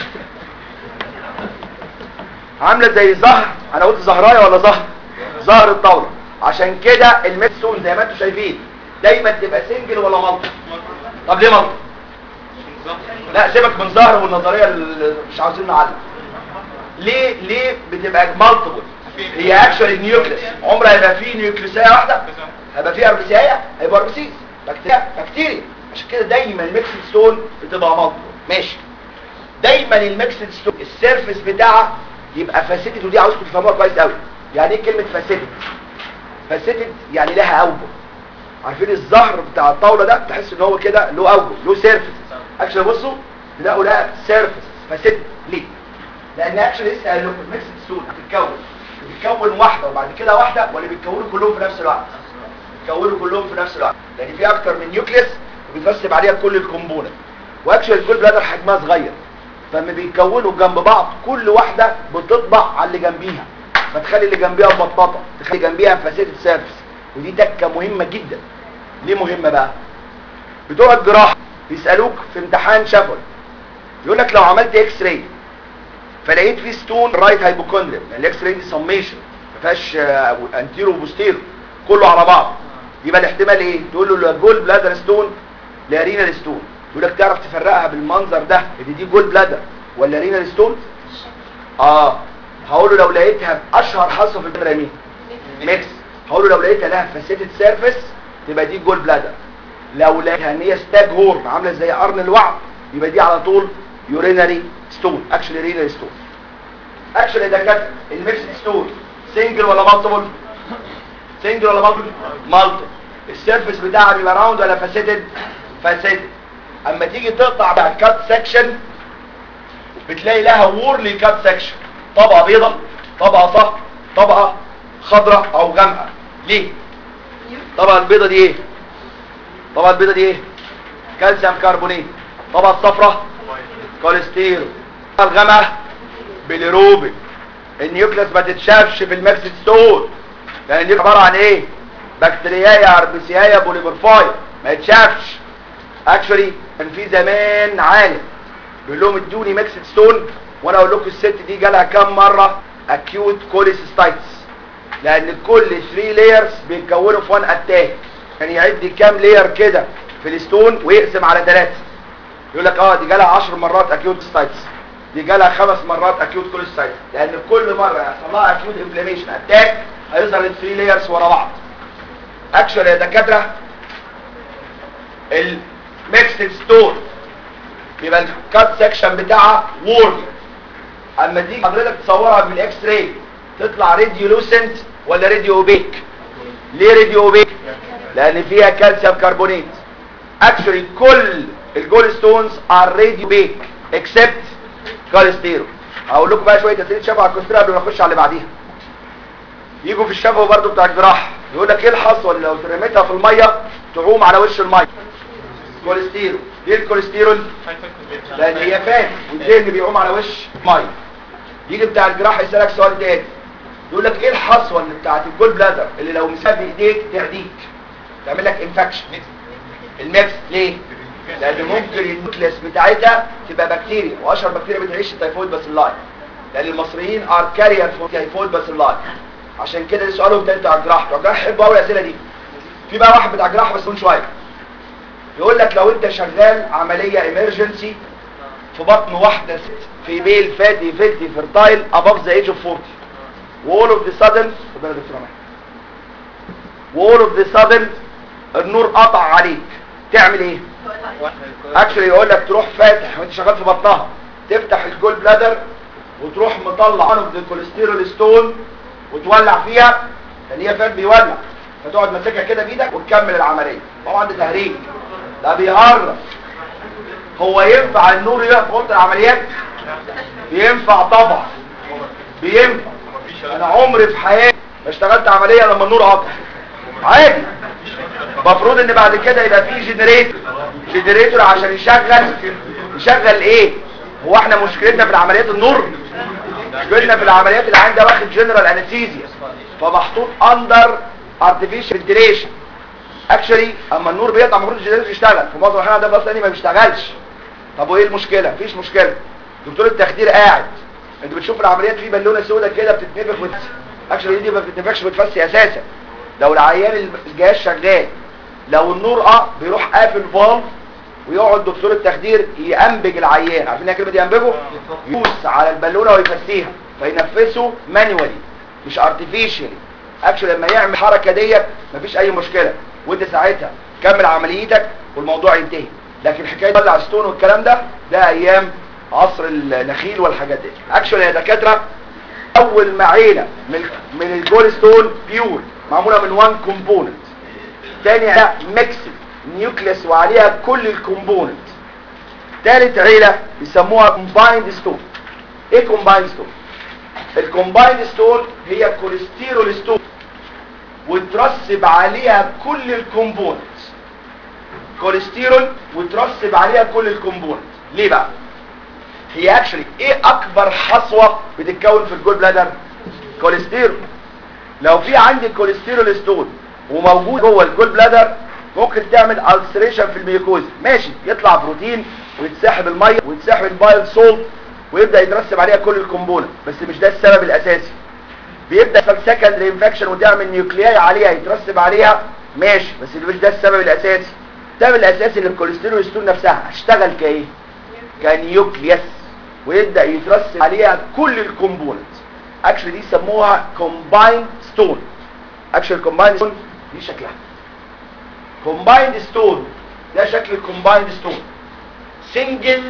عامله زي زهر انا قلت زهرايه ولا زهر زهر الطاوله عشان كده الميكسون زي ما انتم شايفين دايما تبقى سنجل ولا مالتي طب ليه مالتي لا سيبك من زهر والنظريه اللي مش عاوزين نعلم ليه ليه بتبقى مالتيبل هي اكشوالي نيوكليس عمرها هيبقى فيه نيوكليسيه واحده هيبقى فيه اربسيه هيبقى اربسيس بكتيريا بكتيريا عشان كده دايما الميكسد ستون بتبقى مالتيبل ماشي دايما الميكسد ستون السيرفيس بتاعها يبقى فاسيتد ودي عاوزكم تفهموها كويس قوي يعني ايه كلمه فاسيتد فاسيتد يعني لها اوجه عارفين الزهر بتاع الطاوله ده تحس ان هو كده له اوجه له سيرفيس اكشن بصوا تلاقوا لها سيرفيس فاسيتد ليه لان اكشن لسه قايل لكم الميكس ستون بتتكون بتتكون واحده وبعد كده واحده ولا بيتكونوا كلهم في نفس الوقت بيتكونوا كلهم في نفس الوقت لان في اكتر من نيوكليس وبيترسب عليها كل الكومبوننت واكشن الكل بلادر حجمها صغير فلما بيتكونوا جنب بعض كل واحده بتطبع على اللي جنبيها فتخلي اللي جنبيها مبططه تخلي جنبيها فاسيتد سيرفيس ودي تكه مهمه جدا ليه مهمه بقى بتوع الجراحه يسالوك في امتحان شفوي يقول لك لو عملت اكس راي فلقيت فيه ستون رايت هايبوكوندريم يعني الاكس راي دي سميشن ما فيهاش انتيرو وبوستيرو كله على بعض يبقى الاحتمال ايه تقول له جول بلادر ستون لا رينال ستون يقول لك تعرف تفرقها بالمنظر ده ان دي جول بلادر ولا رينال ستون اه هقول له لو لقيتها اشهر حصه في البلادر مين ميكس هقول له لو لقيتها لها فاسيتد سيرفيس تبقى دي جول بلادر لو لقيتها ان هي ستاج هورن عامله زي قرن الوعد يبقى دي على طول يورينري ستون اكشلي رينري ستون اكشلي ده كانت الميكس ستون سنجل ولا مالتيبل سنجل ولا مالتيبل مالتيبل السيرفيس بتاعها بيبقى راوند ولا فاسيتد فاسيتد اما تيجي تقطع بقى كات سكشن بتلاقي لها وورلي كات سكشن طبقه بيضه طبقه صح طبقه خضراء او غامقه ليه طبقه البيضه دي ايه طبقه البيضه دي ايه كالسيوم كربونيت طبقه الصفراء كوليسترول الغامقه بيليروبين النيوكليس ما تتشافش في الماكس ستون لان دي عباره عن ايه بكتيريايا اربسيايا بوليمورفاي ما يتشافش اكشولي كان في زمان عالم بيقول لهم ادوني ماكس ستون وانا اقول لكم الست دي جالها كام مره اكيوت كوليسيستايتس لان كل 3 لايرز بيتكونوا في وان اتاك يعني يعد كام لاير كده في الستون ويقسم على ثلاثه يقول لك اه دي جالها 10 مرات اكيوت ستايتس دي جالها خمس مرات اكيوت كوليسيستايتس لان كل مره يحصل لها اكيوت انفلاميشن اتاك هيظهر ال 3 لايرز ورا بعض اكشن يا دكاتره الميكسد ستون يبقى الكات سكشن بتاعها وورلي اما تيجي حضرتك تصورها بالاكس راي تطلع راديولوسنت ولا راديو اوبيك ليه راديو اوبيك لان فيها كالسيوم كربونات اكشولي كل الجول ستونز ار راديو اوبيك اكسبت كوليسترول هقول لكم بقى شويه اسئله شبه على الكوليسترول قبل ما نخش على اللي بعديها يجوا في الشفوي برضو بتاع الجراحه يقول لك ايه الحصوه اللي لو ترميتها في الميه تعوم على وش الميه كوليسترول ليه الكوليسترول لان هي فات والذهن بيعوم على وش ميه يجي بتاع الجراحه يسالك سؤال تاني يقول لك ايه الحصوه اللي بتاعت الجول بلادر اللي لو مسكها بايديك تعديك تعمل لك انفكشن الميكس ليه لان ممكن النيوكليس بتاعتها تبقى بكتيريا واشهر بكتيريا بتعيش التيفويد باسيلاي لان المصريين ار كارير فور تيفويد باسيلاي عشان كده ده سؤالهم تاني بتاع الجراحه بتوع الجراحه يحبوا قوي الاسئله دي في بقى واحد بتاع الجراحه بس شويه يقول لك لو انت شغال عمليه ايمرجنسي في بطن واحده ست في بيل فاتي فيلتي فيرتايل اباف ذا ايج اوف 40 وول اوف ذا سادن ربنا دكتور وول اوف ذا سادن النور قطع عليك تعمل ايه اكشلي يقول لك تروح فاتح وانت شغال في بطنها تفتح الجول بلادر وتروح مطلع وان اوف ذا كوليسترول ستون وتولع فيها لان هي فات بيولع فتقعد ماسكها كده بايدك وتكمل العمليه طبعا ده تهريج ده بيهرب هو ينفع النور يقف في اوضه العمليات بينفع طبعا بينفع انا عمري في حياتي ما اشتغلت عمليه لما النور قطع عادي المفروض ان بعد كده يبقى فيه جنريتور جنريتور عشان يشغل يشغل ايه هو احنا مشكلتنا في العمليات النور مشكلتنا في العمليات اللي عندها واخد جنرال انستيزيا فمحطوط اندر ارتفيشال فنتيليشن اكشلي اما النور بيقطع المفروض الجنريتور يشتغل في معظم الاحيان ده اصلا ما بيشتغلش طب وايه المشكله مفيش مشكله دكتور التخدير قاعد انت بتشوف العمليات في بالونه سوداء كده بتتنفخ وت... اكشلي دي ما بتتنفخش بتفسي اساسا لو العيان الجهاز شغال لو النور اه بيروح قافل فالف ويقعد دكتور التخدير ينبج العيان عارفين كلمه ينبجه يدوس على البالونه ويفسيها فينفسه مانيوالي مش ارتفيشالي اكشلي لما يعمل الحركه ديت مفيش اي مشكله وانت ساعتها كمل عمليتك والموضوع ينتهي لكن حكايه ولع ستون والكلام ده ده ايام عصر النخيل والحاجات دي اكشولي يا دكاتره اول ما عينه من من الجول ستون بيور معموله من وان كومبوننت تاني عيله ميكسد نيوكليس وعليها كل الكومبوننت تالت عيله يسموها كومبايند ستون ايه كومبايند ستون الكومبايند ستون هي كوليسترول ستون وترسب عليها كل الكومبوننت كوليسترول وترسب عليها كل الكومبوننت ليه بقى هي اكشلي ايه اكبر حصوه بتتكون في الجول بلادر كوليسترول لو في عندي كوليسترول ستون وموجود جوه الجول بلادر ممكن تعمل السريشن في الميوكوز ماشي يطلع بروتين ويتسحب الميه ويتسحب البايل سولت ويبدا يترسب عليها كل الكومبوننت بس مش ده السبب الاساسي بيبدا يحصل سكندري انفكشن وتعمل نيوكلياي عليها يترسب عليها ماشي بس مش ده السبب الاساسي السبب الاساسي ان الكوليسترول ستون نفسها هتشتغل كايه كنيوكليس ويبدا يترسب عليها كل الكومبوننت اكشلي دي يسموها كومبايند ستون اكشلي كومبايند ستون دي شكلها كومبايند ستون ده شكل الكومبايند ستون سنجل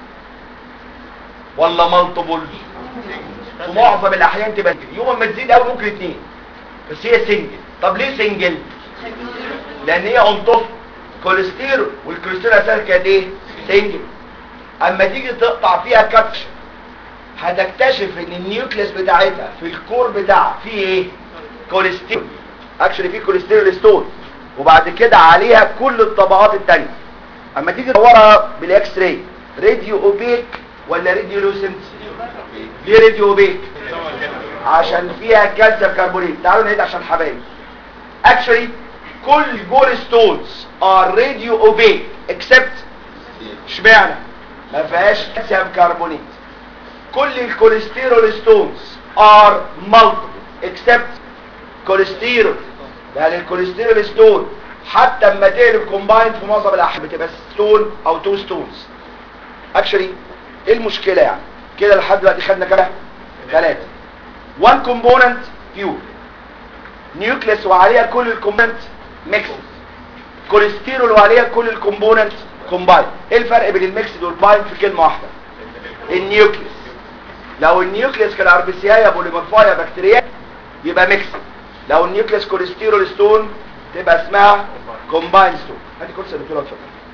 ولا مالتيبل في معظم الاحيان تبقى يوم ما تزيد قوي ممكن اتنين بس هي سنجل طب ليه سنجل لان هي اون توب كوليسترول والكوليسترول اساسا كانت ايه سنجل اما تيجي تقطع فيها كاتش هتكتشف ان النيوكليس بتاعتها في الكور بتاعها فيه ايه كوليسترول اكشلي فيه كوليسترول ستون وبعد كده عليها كل الطبقات التانية اما تيجي تدورها بالاكس راي راديو اوبيك ولا راديو لوسنت ليه راديو اوبيك عشان فيها كالسيوم كربونيت تعالوا نعيد عشان حبايب اكشلي كل جول ستونز ار راديو اوبيك اكسبت اشمعنى ما فيهاش كالسيوم كربونيت كل الكوليسترول ستونز ار مالتيبل اكسبت كوليسترول يعني الكوليسترول ستون حتى اما تقلب كومبايند في معظم الاحيان بتبقى ستون او تو ستونز اكشلي ايه المشكله يعني كده لحد دلوقتي خدنا كام ثلاثه وان كومبوننت بيور نيوكليس وعليها كل الكومبوننت ميكس كوليسترول وعليها كل الكومبوننت كومبايند ايه الفرق بين الميكس والبايند في كلمه واحده النيوكليس لو النيوكليس كان اربسيايا بوليمورفايا بكتيريا يبقى ميكس لو النيوكليس كوليسترول ستون تبقى اسمها كومبايند ستون هاتي كرسي يا دكتوره اتفضل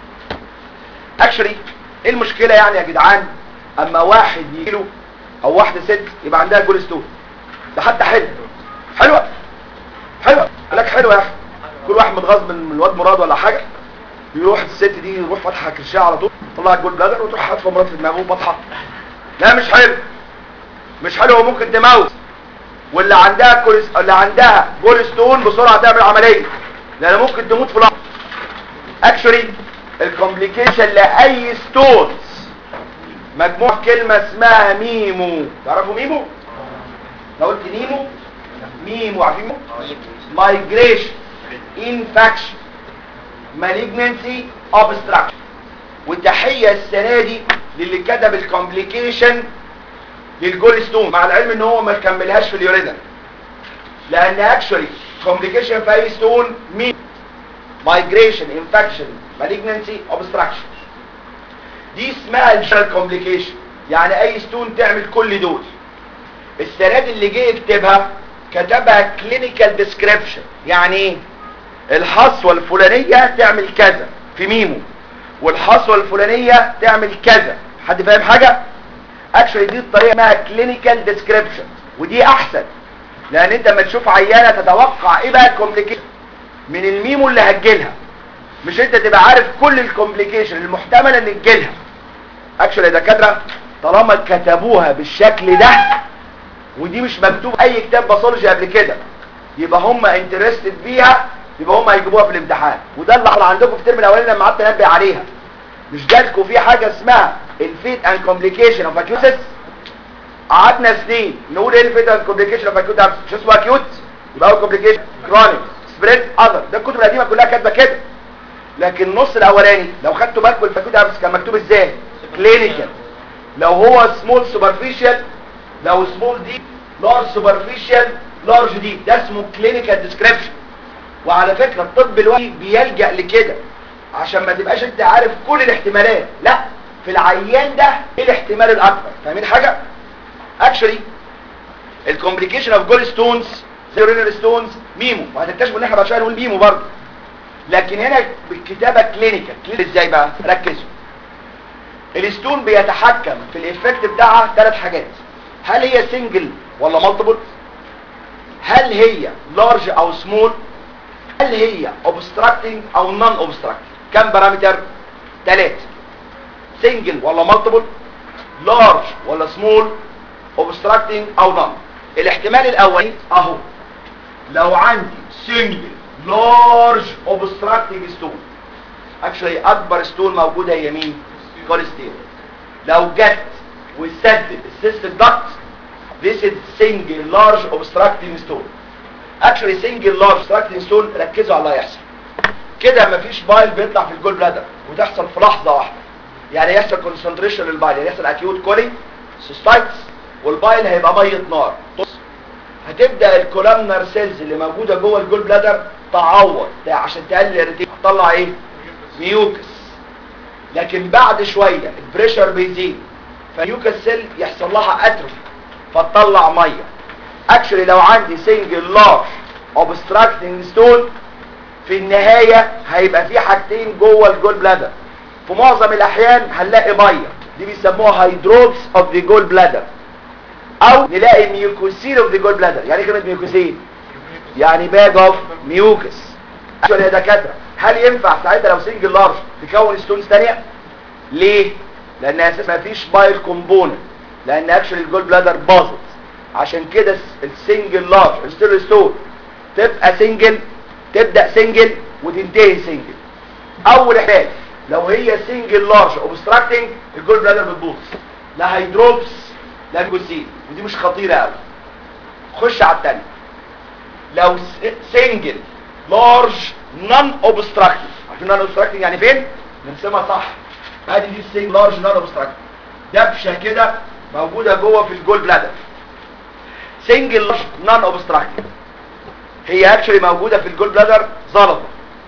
اكشلي ايه المشكله يعني يا جدعان اما واحد يجيله او واحده ست يبقى عندها جول ستون ده حتى حلو حلوه حلوه قال لك حلوه يا اخي كل واحد متغاظ من الواد مراد ولا حاجه يروح الست دي يروح فاتحه كرشها على طول طلع الجول بلادر وتروح حاطه مرات في دماغه وبطحه لا مش حلو مش حلو وممكن تموت واللي عندها كوليس اللي عندها جول ستون بسرعه تعمل عمليه لان ممكن تموت في لحظه اكشولي الكومبليكيشن لاي ستونز مجموع كلمه اسمها ميمو تعرفوا ميمو لو قلت نيمو ميمو عارفين ميمو مايجريشن انفكشن مالجنسي اوبستراكشن والتحيه السنه دي للي كتب الكومبليكيشن للجول ستون مع العلم ان هو ما كملهاش في اليورينال لان اكشولي كومبليكيشن في اي ستون مين مايجريشن انفكشن مالجنسي اوبستراكشن دي اسمها الجنرال كومبليكيشن يعني اي ستون تعمل كل دول السنه دي اللي جه يكتبها كتبها كلينيكال ديسكريبشن يعني ايه الحصوه الفلانيه تعمل كذا في ميمو والحصوه الفلانيه تعمل كذا حد فاهم حاجه اكشولي دي الطريقه اسمها كلينيكال ديسكريبشن ودي احسن لان انت لما تشوف عيانه تتوقع ايه بقى الكومبليكيشن من الميمو اللي هتجيلها مش انت تبقى عارف كل الكومبليكيشن المحتمله ان تجيلها اكشولي يا دكاتره طالما كتبوها بالشكل ده ودي مش مكتوب اي كتاب باثولوجي قبل كده يبقى هم انترستد بيها يبقى هم هيجيبوها في الامتحان وده اللي حصل عندكم في الترم الاولاني لما قعدت انبه عليها مش جالكم في حاجه اسمها الفيت اند كومبليكيشن اوف اكيوتس قعدنا سنين نقول ايه الفيت اند كومبليكيشن اوف اكيوت مش اسمه اكيوت يبقى هو كومبليكيشن كرونيك سبريد اذر ده الكتب القديمه كلها كاتبه كده لكن النص الاولاني لو خدتوا بالكم الفاكيوت كان مكتوب ازاي كلينيكال لو هو سمول سوبرفيشال لو سمول دي لارج سوبرفيشال لارج دي ده اسمه كلينيكال ديسكريبشن وعلى فكره الطب الوقتي بيلجأ لكده عشان ما تبقاش انت عارف كل الاحتمالات لا في العيان ده ايه الاحتمال الاكبر فاهمين حاجه اكشولي الكومبليكيشن اوف جول ستونز سيرينال ستونز ميمو وهتكتشفوا ان احنا بعد شويه نقول ميمو برضه لكن هنا بالكتابه كلينيكال كلينيكال ازاي بقى ركزوا الستون بيتحكم في الايفكت بتاعها ثلاث حاجات هل هي سنجل ولا مالتيبل هل هي لارج او سمول هل هي obstructing او non obstructing كم بارامتر ثلاثة سنجل ولا مالتيبل لارج ولا سمول obstructing او non الاحتمال الاولي اهو لو عندي سنجل لارج اوبستراكتنج ستون اكشلي اكبر ستون موجوده هي مين كوليستيرول لو جت وسدت السيستم دكت this is single large obstructing stone actually single large obstructing stone ركزوا على اللي هيحصل كده مفيش بايل بيطلع في الجول بلادر وتحصل في لحظه واحده يعني يحصل كونسنتريشن للبايل يعني يحصل اكيوت كولي سيستايتس والبايل هيبقى ميه نار بص هتبدا الكولامنر سيلز اللي موجوده جوه الجول بلادر تعوض ده عشان تقلل الاريتيشن هتطلع ايه ميوكس لكن بعد شويه البريشر بيزيد فالميوكس سيل يحصل لها اتروفي فتطلع ميه اكشلي لو عندي سنجل لارج اوبستراكتنج ستون في النهايه هيبقى في حاجتين جوه الجول بلادر في معظم الاحيان هنلاقي ميه دي بيسموها هيدروبس اوف ذا جول بلادر او نلاقي ميوكوسيل اوف ذا جول بلادر يعني ايه كلمه ميوكوسيل يعني باج اوف ميوكس اكشلي يا دكاتره هل ينفع ساعتها لو سنجل لارج تكون ستونز ثانيه ليه لان اساسا مفيش بايل كومبوننت لان اكشلي الجول بلادر باظت عشان كده السنجل لارج الستيل ستون تبقى سنجل تبدا سنجل وتنتهي سنجل اول احتاج لو هي سنجل لارج اوبستراكتنج الجول بلادر بتبوظ لا هيدروبس لا جوسين ودي مش خطيره قوي خش على الثانيه لو سنجل لارج نون اوبستراكتنج عارفين نون اوبستراكتنج يعني فين نرسمها صح ادي دي السنجل لارج نون اوبستراكتنج دبشه كده موجوده جوه في الجول بلادر سنجل لارج نون اوبستراكتنج هي اكشلي موجوده في الجول بلادر زلطه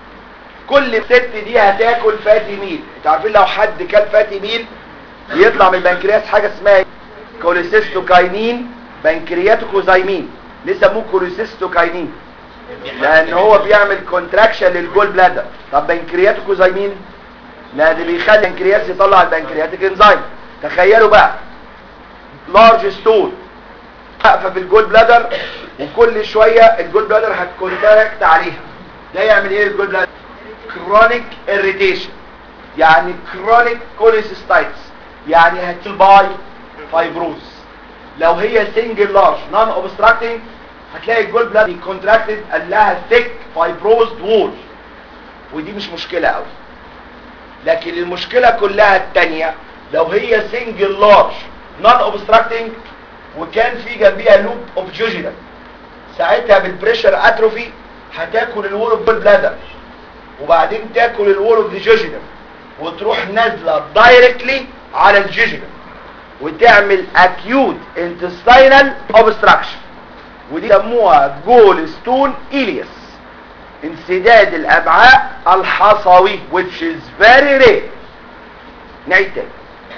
كل ست دي هتاكل فاتي ميل انتوا عارفين لو حد كل فاتي ميل يطلع من البنكرياس حاجه اسمها كوليسيستوكاينين بنكرياتوكوزايمين ليه سموه كوليسيستوكاينين لان هو بيعمل كونتراكشن للجول بلادر طب بنكرياتوكوزايمين لا ده بيخلي البنكرياس يطلع البنكرياتيك انزيم تخيلوا بقى لارج ستون واقفه في الجول بلادر وكل شويه الجول بلادر هتكونتراكت عليها ده يعمل ايه الجول بلادر كرونيك اريتيشن يعني كرونيك كوليسيستايتس يعني هتل باي فايبروز لو هي سنجل لارج نون اوبستراكتنج هتلاقي الجول بلادر كونتراكتد قال لها ثيك فايبروزد وول ودي مش مشكله قوي لكن المشكله كلها الثانيه لو هي سنجل لارج نون اوبستراكتنج وكان في جنبيها لوب اوف جوجينال ساعتها بالبريشر اتروفي هتاكل الوول اوف بلادر وبعدين تاكل الوول اوف جوجينال وتروح نازله دايركتلي على الجوجينال وتعمل اكيوت انتستينال اوبستراكشن ودي سموها جول ستون إلياس انسداد الامعاء الحصوي which is very rare نعيد تاني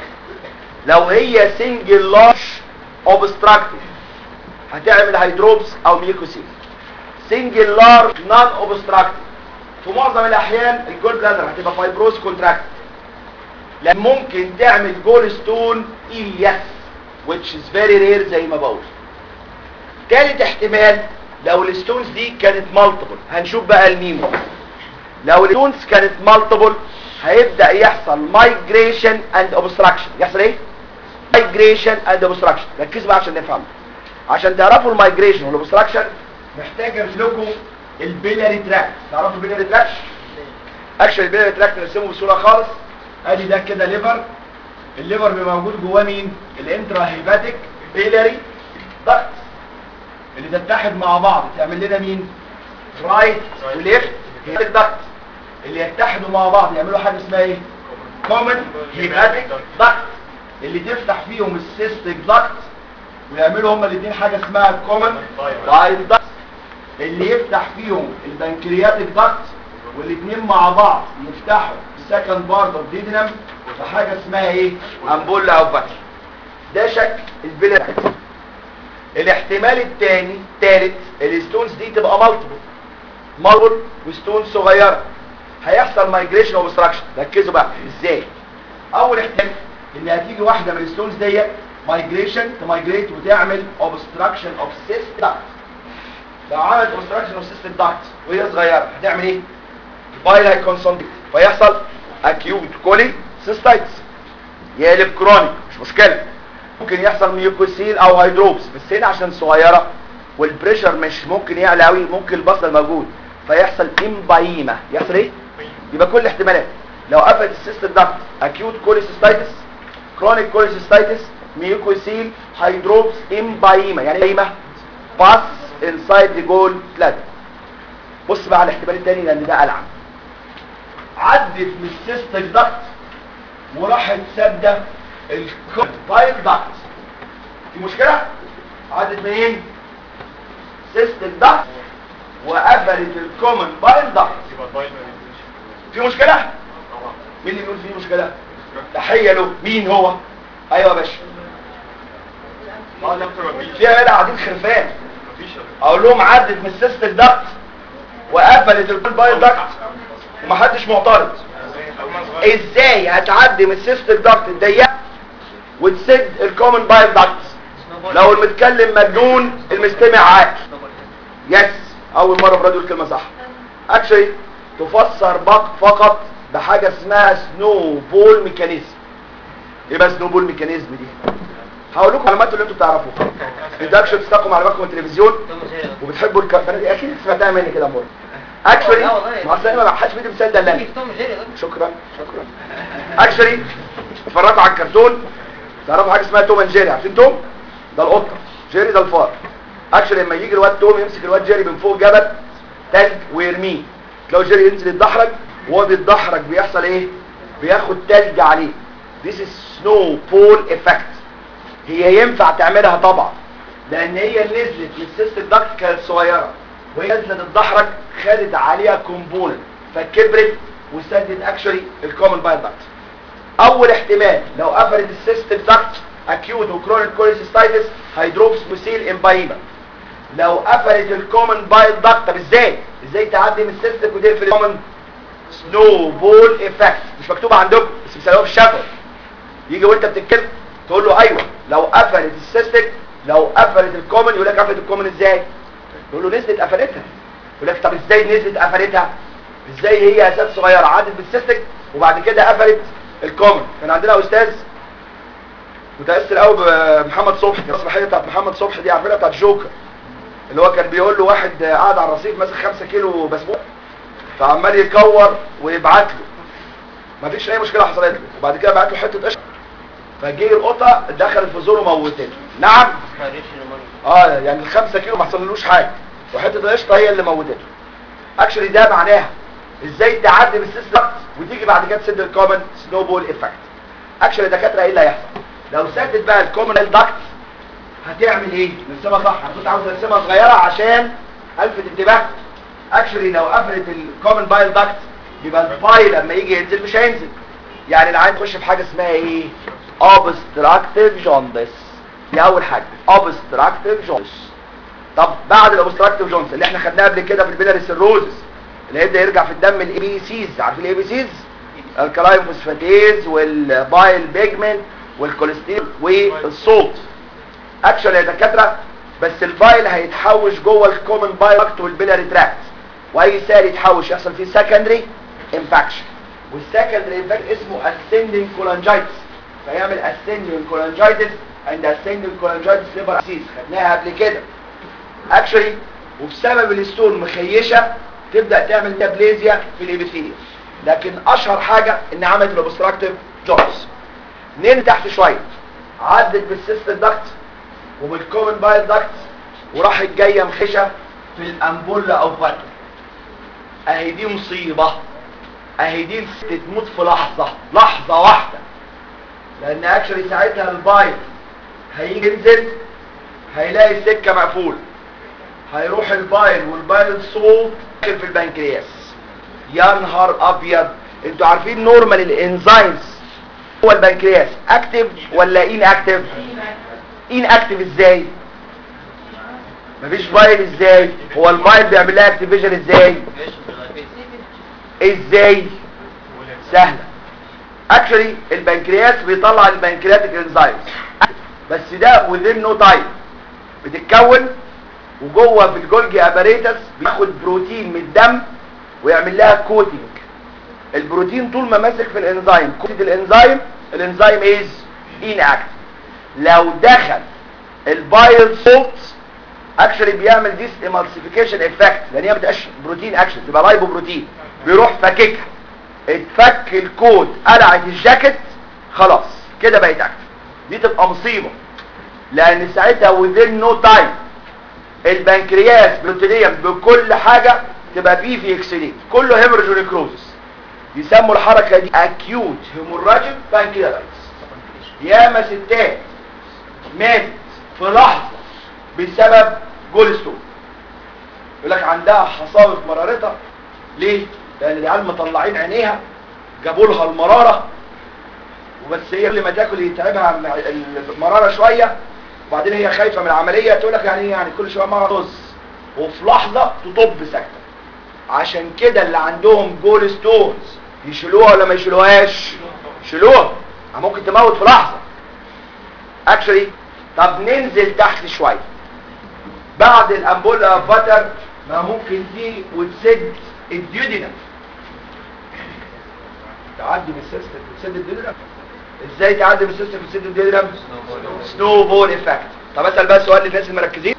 لو هي سنجل لارج اوبستراكتيف هتعمل هيدروبس او ميكوسيل سنجل لارج نون اوبستراكتيف في معظم الاحيان الجول بلادر هتبقى فايبروز كونتراكت لان ممكن تعمل جول ستون إلياس which is very rare زي ما بقول تالت احتمال لو الستونز دي كانت مالتيبل هنشوف بقى الميمو لو الستونز كانت مالتيبل هيبدأ يحصل مايجريشن اند اوبستراكشن يحصل ايه مايجريشن اند اوبستراكشن ركزوا بقى عشان نفهم عشان تعرفوا المايجريشن والاوبستراكشن محتاج ارسم لكم البيلاري تراكت تعرفوا البيلاري تراكت اكشن البيلاري تراكت نرسمه بصوره خالص ادي ده كده ليفر الليفر بيبقى موجود جواه مين الانترا هيباتيك بيلاري دكت اللي تتحد مع بعض تعمل لنا مين رايت وليفت هيباتيك دكت اللي يتحدوا مع بعض يعملوا حاجه اسمها ايه كومن هيباتيك دكت اللي تفتح فيهم السيستيك دكت ويعملوا هما الاثنين حاجه اسمها كومن بايل دكت اللي يفتح فيهم البنكرياتيك دكت والاثنين مع بعض يفتحوا السكند بارت اوف ديدنم بحاجه اسمها ايه امبولا او فاتش ده شكل البيلر الاحتمال الثاني ثالث الستونز دي تبقى مالتيبل مالتيبل وستون صغيره هيحصل مايجريشن اوبستراكشن ركزوا بقى ازاي اول احتمال ان هتيجي واحده من الستونز ديت مايجريشن تمايجريت وتعمل اوبستراكشن اوف سيستم داكت لو عملت اوبستراكشن اوف سيستم داكت وهي صغيره هتعمل ايه البايل هيكونسنتريت فيحصل اكيوت كولي سيستايتس يقلب كرونيك مش مشكله ممكن يحصل ميوكوسيل او هيدروبس بس هنا عشان صغيره والبريشر مش ممكن يعلى قوي ممكن البصل موجود فيحصل امبايما يحصل ايه يبقى كل احتمالات لو قفلت السيستم داكت اكيوت كوليسيستايتس كرونيك كوليسيستايتس ميوكوسيل هيدروبس امبايما يعني ايما باس انسايد ذا جول بلاد بص بقى على الاحتمال الثاني لان ده العب عدت من السيستم داكت وراحت سادة البايل داكت في مشكلة عدت منين سيستم داكت وقفلت الكومن بايل داكت يبقى البايل ما بينزلش في مشكلة طبعا مين اللي بيقول في مشكلة تحية له مين هو ايوه يا باشا اه لا دكتور مفيش في عيال قاعدين خرفان مفيش يا اقول لهم عدت من السيستم داكت وقفلت الكومن بايل داكت ومحدش معترض دكتور. أول ما صغير ازاي هتعدي من السيستم داكت الضيقه وتسد الكومن بايل داكت لو المتكلم مجنون المستمع عاقل يس اول مره في راديو الكلمه صح اكشلي تفسر بق فقط بحاجه اسمها سنو بول ميكانيزم ايه بقى سنو بول ميكانيزم دي هقول لكم معلومات اللي انتوا بتعرفوها انتوا اكشلي بتستقوا معلوماتكم من التلفزيون وبتحبوا الكفانه دي اكيد سمعتها مني كده مره اكشلي لا والله. ما اصل انا ما حدش بيدي مثال دلاني توم جيري ده شكرا شكرا اكشلي اتفرجوا على الكرتون تعرفوا حاجه اسمها توم اند جيري عارفين توم ده القطه جيري ده الفار اكشلي لما يجي الواد توم يمسك الواد جيري من فوق جبل تلج ويرميه تلاقوا جيري ينزل يتدحرج وهو بيتدحرج بيحصل ايه بياخد تلج عليه This is snow pole effect هي ينفع تعملها طبعا لان هي نزلت من السيستم داكت كانت صغيره وهي نزلت تتدحرج خدت عليها كومبوننت فكبرت وسدت اكشولي الكومن بايل داكت اول احتمال لو قفلت السيستم داكت اكيوت وكرونيك كوليسيستايتس هيدروبس مسيل امبايما لو قفلت الكومن بايل داكت طب ازاي ازاي تعدي من السيستم وتقفل الكومن سنو بول افكت مش مكتوبه عندكم بس بيسموها في الشفوي يجي وانت بتتكلم تقول له ايوه لو قفلت السيستم لو قفلت الكومن يقول لك قفلت الكومن ازاي تقول له نزلت قفلتها يقول لك طب ازاي نزلت قفلتها ازاي هي اساس صغيره عدت بالسيستم وبعد كده قفلت الكومن كان عندنا استاذ متاثر قوي بمحمد صبحي المسرحيه بتاعت محمد صبحي دي عارفينها بتاعت جوكر اللي هو كان بيقول له واحد قاعد على الرصيف ماسك 5 كيلو بسبوق فعمال يكور ويبعت له مفيش اي مشكله حصلت له وبعد كده بعت له حته قشطه فجه القطه دخلت في زوره موتته نعم اه يعني الخمسة كيلو ما حصللوش حاجه وحته القشطه هي اللي موتته اكشلي ده معناها ازاي تعدي بالسيستم وتيجي بعد كده تسد الكومن سنو بول افكت اكشلي دكاتره ايه اللي هيحصل لو سدت بقى الكومن داكت هتعمل ايه نرسمها صح انا كنت عاوز ارسمها صغيره عشان الفت انتباه اكشلي لو قفلت الكومن بايل داكت يبقى البايل لما يجي ينزل مش هينزل يعني العين تخش في حاجه اسمها ايه obstructive jaundice دي اول حاجه obstructive jaundice طب بعد الاوبستراكتيف جونز اللي احنا خدناها قبل كده في البيلاري سيروزس اللي هيبدا يرجع في الدم الاي بي سيز عارفين الاي بي سيز الكلاين فوسفاتيز والبايل بيجمنت والكوليسترول والصوت اكشن يا دكاتره بس البايل هيتحوش جوه الكومن بايل والبيلاري تراكت واي سائل يتحوش يحصل فيه سكندري انفكشن والسكندري انفكشن اسمه ascending cholangitis فيعمل ascending cholangitis and ascending cholangitis liver disease خدناها قبل كده اكشلي وبسبب الستون مخيشه تبدا تعمل ديابليزيا في الابيثيليوم لكن اشهر حاجه ان عملت الاوبستراكتيف جونز نين تحت شويه عدت بالسيستم داكت وبالكومن بايل داكت وراحت جايه مخشه في الامبولا او فاتو اهي دي مصيبه اهي دي الست تموت في لحظه لحظه واحده لان اكشلي ساعتها البايل هيجي ينزل هيلاقي السكه مقفوله هيروح البايل والبايل صوت داخل في البنكرياس يا نهار ابيض انتوا عارفين نورمال الانزيمز هو البنكرياس اكتف ولا ان اكتف ان اكتف ازاي مفيش بايل ازاي هو البايل بيعمل لها اكتيفيشن ازاي ازاي سهله اكشلي البنكرياس بيطلع البنكرياتيك انزيمز بس ده within no time بتتكون وجوه في الجولجي اباريتس بياخد بروتين من الدم ويعمل لها كوتنج البروتين طول ما ماسك في الانزيم كوتد الانزيم الانزيم از ان اكتف لو دخل البايل سولت اكشلي بيعمل ديس emulsification افكت لان هي ما بتبقاش بروتين اكشن تبقى لايبو بروتين بيروح فككها اتفك الكود قلعت الجاكيت خلاص كده بقت اكتف دي تبقى مصيبه لان ساعتها within no time البنكرياس بروتينيا بكل حاجه تبقى فيه في اكسليت كله هيموريج ونكروزس يسموا الحركه دي acute hemorrhagic pancreatitis ياما ستات ماتت في لحظه بسبب جول ستون يقول لك عندها حصاوي في مرارتها ليه لان العيال مطلعين عينيها جابوا لها المراره وبس هي كل ما تاكل يتعبها مع المراره شويه وبعدين هي خايفه من العمليه تقول لك يعني إيه؟ يعني كل شويه مره طز وفي لحظه تطب ساكته عشان كده اللي عندهم جول ستونز يشيلوها ولا ما يشيلوهاش يشيلوها ممكن تموت في لحظه اكشلي طب ننزل تحت شويه بعد الامبولا فاتر ما ممكن دي وتسد الديودينم تعدي من السيستم وتسد الديودينم ازاي تعدي من السيستم وتسد الديودينم سنو بول افكت طب اسال بقى سؤال للناس المركزين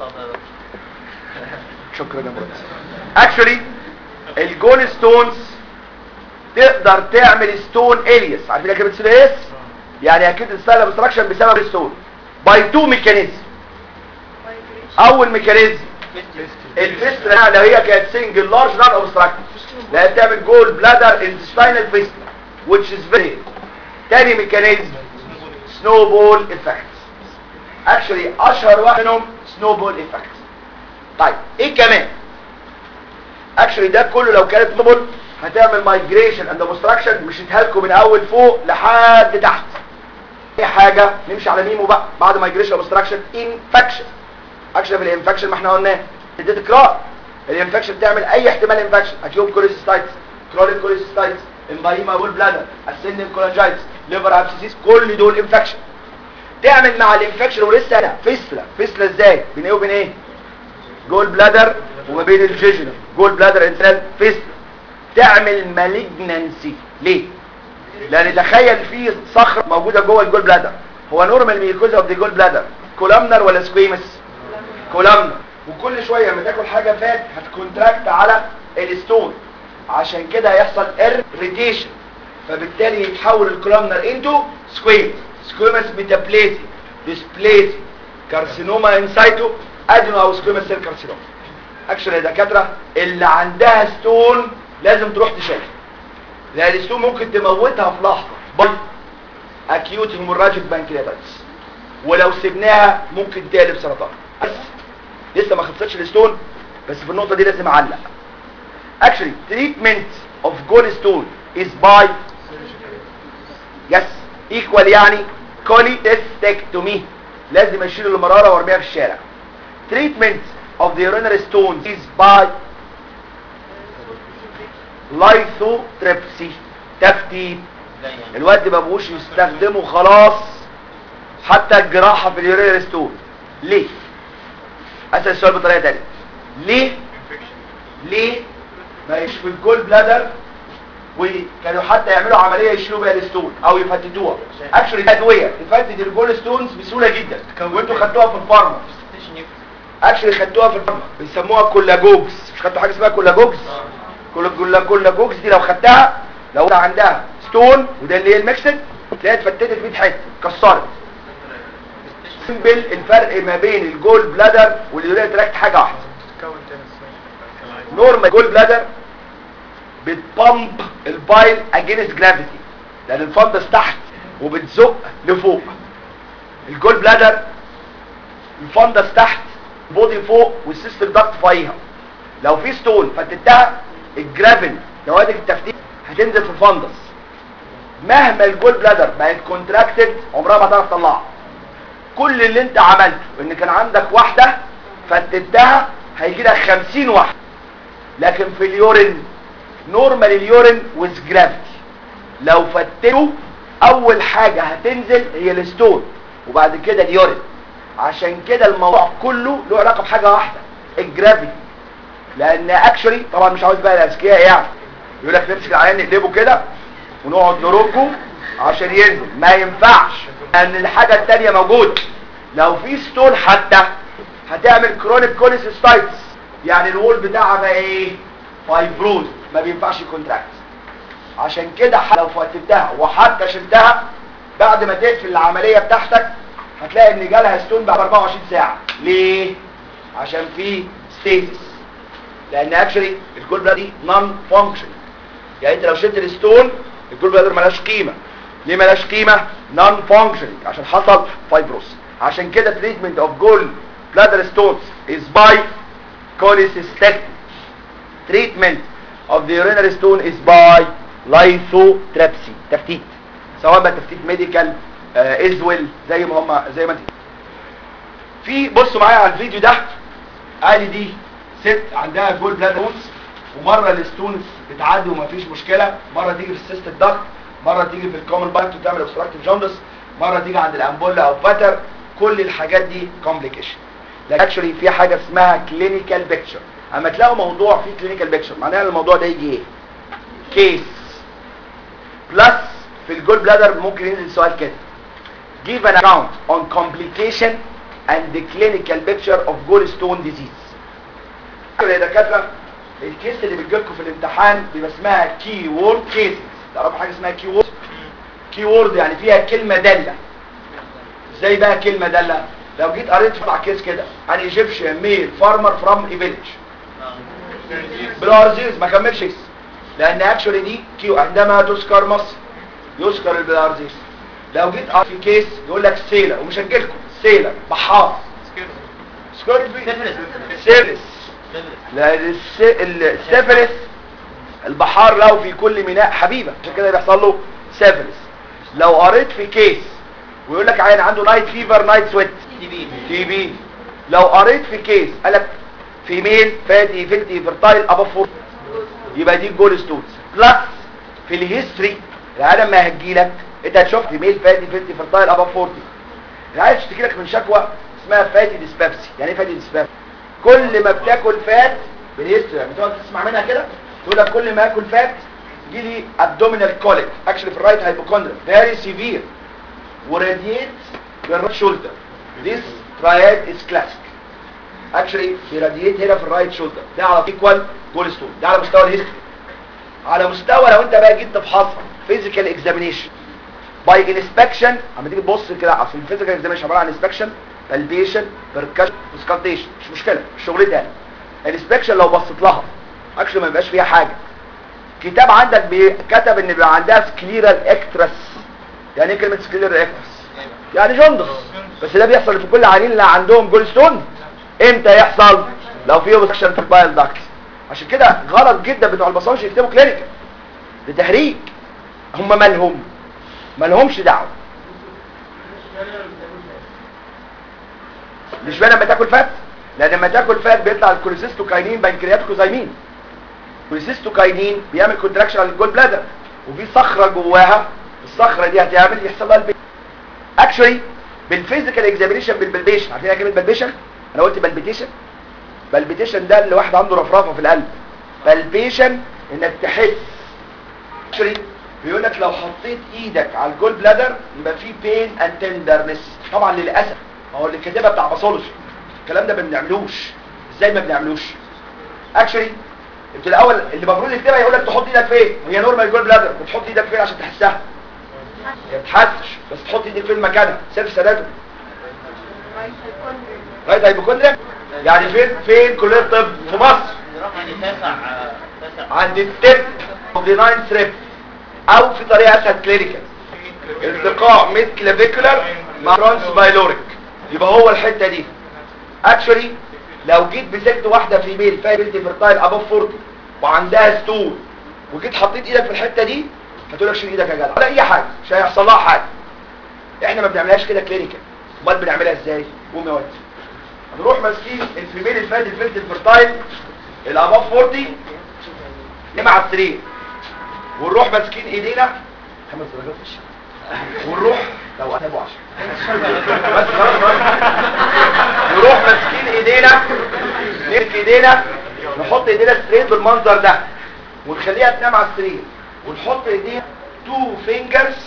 شكرا يا مراد اكشولي الجول ستونز تقدر تعمل ستون اليس عارفين كلمه ستون اليس يعني اكيد الستايل ابستراكشن بسبب الستون باي تو ميكانيزم اول ميكانيزم الفيسترا لو هي كانت سنجل لارج نون اوبستراكتيف لا بتعمل جول بلادر انتستينال فيسترا which is very تاني ميكانيزم سنو بول افكت اكشولي اشهر واحد منهم سنو بول افكت طيب ايه كمان اكشولي ده كله لو كانت نوبل هتعمل مايجريشن اند اوبستراكشن مش هتهلكوا من اول فوق لحد تحت اي حاجه نمشي على ميمو بقى بعد مايجريشن اوبستراكشن انفكشن اكشن في الانفكشن ما احنا قلناه اديت تكرار الانفكشن تعمل اي احتمال انفكشن اكيوم كوليسيستايتس كرونيك كوليسيستايتس امبايما بول بلادر اسندن كولانجايتس ليفر ابسيسيس كل دول انفكشن تعمل مع الانفكشن ولسه انا فيستلا فيستلا ازاي بين ايه وبين ايه جول بلادر وما بين الجيجنال جول بلادر انسان فيستلا تعمل مالجنانسي ليه لان تخيل في صخره موجوده جوه الجول بلادر هو نورمال ميكوزا اوف ذا جول بلادر كولامنر ولا سكويمس كولامنر وكل شويه لما تاكل حاجه فات هتكونتراكت على الستون عشان كده هيحصل اريتيشن فبالتالي يتحول الكولامنر انتو سكويمس سكويمس ميتابليزي ديسبليزي كارسينوما انسايتو ادينو او سكويمس سيل كارسينوما اكشن يا دكاتره اللي عندها ستون لازم تروح تشيلها لان الستون ممكن تموتها في لحظه باي اكيوت هيموراجيك بانكرياتايتس ولو سبناها ممكن تقلب سرطان بس لسه ما خلصتش الستون بس في النقطه دي لازم اعلق actually treatment of gallstone is by yes equal يعني cholecystectomy لازم اشيل المراره وارميها في الشارع treatment of the urinary stones is by lithotripsy تفتيت الوقت ما بقوش يستخدموا خلاص حتى الجراحه في اليورينري ستون ليه اسال السؤال بطريقه ثانيه ليه ليه ما يشفي الجول بلادر وكانوا حتى يعملوا عمليه يشيلوا بيها الستون او يفتتوها اكشولي ادويه تفتت الجول ستونز بسهوله جدا وانتوا خدتوها في الفارما اكشولي خدتوها في الفارما بيسموها كولاجوجز مش خدتوا حاجه اسمها كولاجوجز كولا كولاجوجز دي لو خدتها لو عندها ستون وده اللي هي الميكسد تلاقيها اتفتتت 100 حته اتكسرت سمبل الفرق ما بين الجول بلادر واليوريا تراكت حاجه واحده نورمال جول بلادر بتبمب البايل اجينست جرافيتي لان الفندس تحت وبتزق لفوق الجول بلادر الفندس تحت بودي فوق والسيستم داكت فوقيها لو في ستون فتتها الجرافل نوادي التفتيت هتنزل في الفندس مهما الجول بلادر بقت كونتراكتد عمرها ما هتعرف تطلعها كل اللي انت عملته ان كان عندك واحده فتتها هيجي لك 50 واحده لكن في اليورين نورمال اليورين ويز جرافيتي لو فتته اول حاجة هتنزل هي الستون وبعد كده اليورين عشان كده الموضوع كله له علاقة بحاجة واحدة الجرافيتي لان اكشولي طبعا مش عاوز بقى الاذكياء يعني يقول لك نمسك العيان نقلبه كده ونقعد نرجه عشان ينزل ما ينفعش ان الحاجة التانية موجودة لو في ستون حتى هتعمل كرونيك كوليسيستايتس يعني الوول بتاعها بقى ايه فايبروز ما بينفعش كونتراكت عشان كده ح- لو فتتها وحتى شلتها بعد ما تقفل العملية بتاعتك هتلاقي ان جالها ستون بعد 24 ساعة ليه عشان في ستيسيس لان اكشلي الجول بلادر دي نون فانكشن يعني انت لو شلت الستون الجول بلادر ملهاش قيمة ليه ملهاش قيمة نون فانكشن عشان حصل فايبروس عشان كده تريتمنت اوف جول بلادر ستونز از باي cholecystectomy treatment of the urinary stone is by lithotripsy تفتيت سواء بقى تفتيت ميديكال ازول زي ما هم زي ما انت في بصوا معايا على الفيديو ده ادي دي ست عندها جول بلاد ستونز ومره الستونز بتعدي ومفيش مشكله مره تيجي في السيست الضغط مره تيجي في الكومن باكت وتعمل اوبستراكتيف جوندس مره تيجي عند الامبولا او باتر كل الحاجات دي كومبليكيشن لكن اكشولي في حاجه اسمها كلينيكال بيكتشر اما تلاقوا موضوع فيه كلينيكال بيكتشر معناها الموضوع ده يجي ايه كيس بلس في الجول بلادر ممكن ينزل سؤال كده give an account on complication and the clinical picture of gallstone disease يا دكاتره الكيس اللي بتجيلكم في الامتحان بيبقى اسمها كي وورد كيسز تعرفوا حاجه اسمها كي وورد كي وورد يعني فيها كلمه داله ازاي بقى كلمه داله لو جيت قريت في كيس كده an Egyptian male farmer from a village بالارزيز ما كملش اسم لان اكشولي دي كيو عندما تذكر مصر يذكر البلارزيز لو جيت قريت في كيس يقول لك سيلر ومش هنجيلكم سيلر بحار سكوربي سيلس لان الس- السيفلس البحار له في كل ميناء حبيبة عشان كده بيحصل له سيفلس لو قريت في كيس ويقول لك عين عنده نايت فيفر نايت سويت تي بي تي بي لو قريت في كيس قالك فيميل فاتي فيلتي فيرتايل ابو فور يبقى دي جول ستونز بلس في الهيستوري العالم ما هتجيلك انت هتشوف فيميل فاتي فيلتي فيرتايل ابو 40 العيال تشتكي لك من شكوى اسمها فاتي ديسبابسي يعني ايه فاتي ديسبابسي كل ما بتاكل فات بالهيستوري يعني بتقعد تسمع منها كده تقول لك كل ما اكل فات يجي لي ابدومينال كوليك اكشلي في الرايت هايبوكوندريا فيري سيفير وراديت بالرايت شولدر this triad is classic actually بيراديت هنا في الرايت شولدر ده على ايكوال جول ستون ده على مستوى الهيستوري على مستوى لو انت بقى جيت تفحصها فيزيكال اكزامينيشن باي انسبكشن اما تيجي تبص كده اصل الفيزيكال اكزامينيشن عباره عن انسبكشن بالبيشن بركشن وسكالتيشن مش مشكله مش شغلتها الانسبكشن لو بصيت لها اكشلي ما يبقاش فيها حاجه كتاب عندك بي- كتب ان بيبقى عندها سكليرال اكترس يعني ايه كلمه سكليرال اكترس يعني جندس بس ده بيحصل في كل عيانين اللي عندهم جول ستون امتى يحصل لو في اوبستراكشن في البايل داكت عشان كده غلط جدا بتوع الباثولوجي يكتبوا كلينيكال ده تهريج هم مالهم مالهمش دعوه مش بقى لما تاكل فات لان لما تاكل فات بيطلع الكوليسيستوكاينين بنكرياتيكوزايمين الكوليسيستوكاينين بيعمل كونتراكشن على الجول بلادر وفي صخره جواها الصخره دي هتعمل يحصل لها البي اكشولي بالفيزيكال اكزامينيشن بالبلبيشن عارفين يعني كلمه بلبيشن انا قلت بلبيتيشن بلبيتيشن ده اللي واحد عنده رفرفه في القلب بلبيشن انك تحس اكشولي بيقول لك لو حطيت ايدك على الجول بلادر يبقى في بين اند تندرنس طبعا للاسف ما هو اللي كاتبها بتاع باثولوجي الكلام ده ما بنعملوش ازاي ما بنعملوش اكشولي انت الاول اللي المفروض يكتبها يقول لك تحط ايدك فين هي نورمال جول بلادر بتحط ايدك فين عشان تحسها هي بتحسش بس تحط ايدك فين مكانها سيلف سداده رايت هايبوكوندريا يعني فين فين كليه الطب في مصر نروح عند تاسع تاسع عند التب اوف ذا ناين ستريب او في طريقه اسهل كلينيكال التقاء ميد كلافيكولار مع ترانس بايلوريك يبقى هو الحته دي اكشولي لو جيت بست واحده في ميل فيها بنت فيرتايل ابوف 40 وعندها ستول وجيت حطيت ايدك في الحته دي هتقول لك شيل ايدك يا جدع ولا اي حاجه مش هيحصل لها حاجه احنا ما بنعملهاش كده كلينيكال امال بنعملها ازاي قوم يا ولد نروح ماسكين الفيميل الفات الفلت الفيرتايل الاباف 40 نمع على السرير ونروح ماسكين ايدينا خمس درجات في الشمس ونروح لو اتابوا عشان بس خلاص خلاص نروح ماسكين ايدينا نمسك ايدينا نحط ايدينا ستريت بالمنظر ده ونخليها تنام على السرير ونحط ايدينا تو فينجرز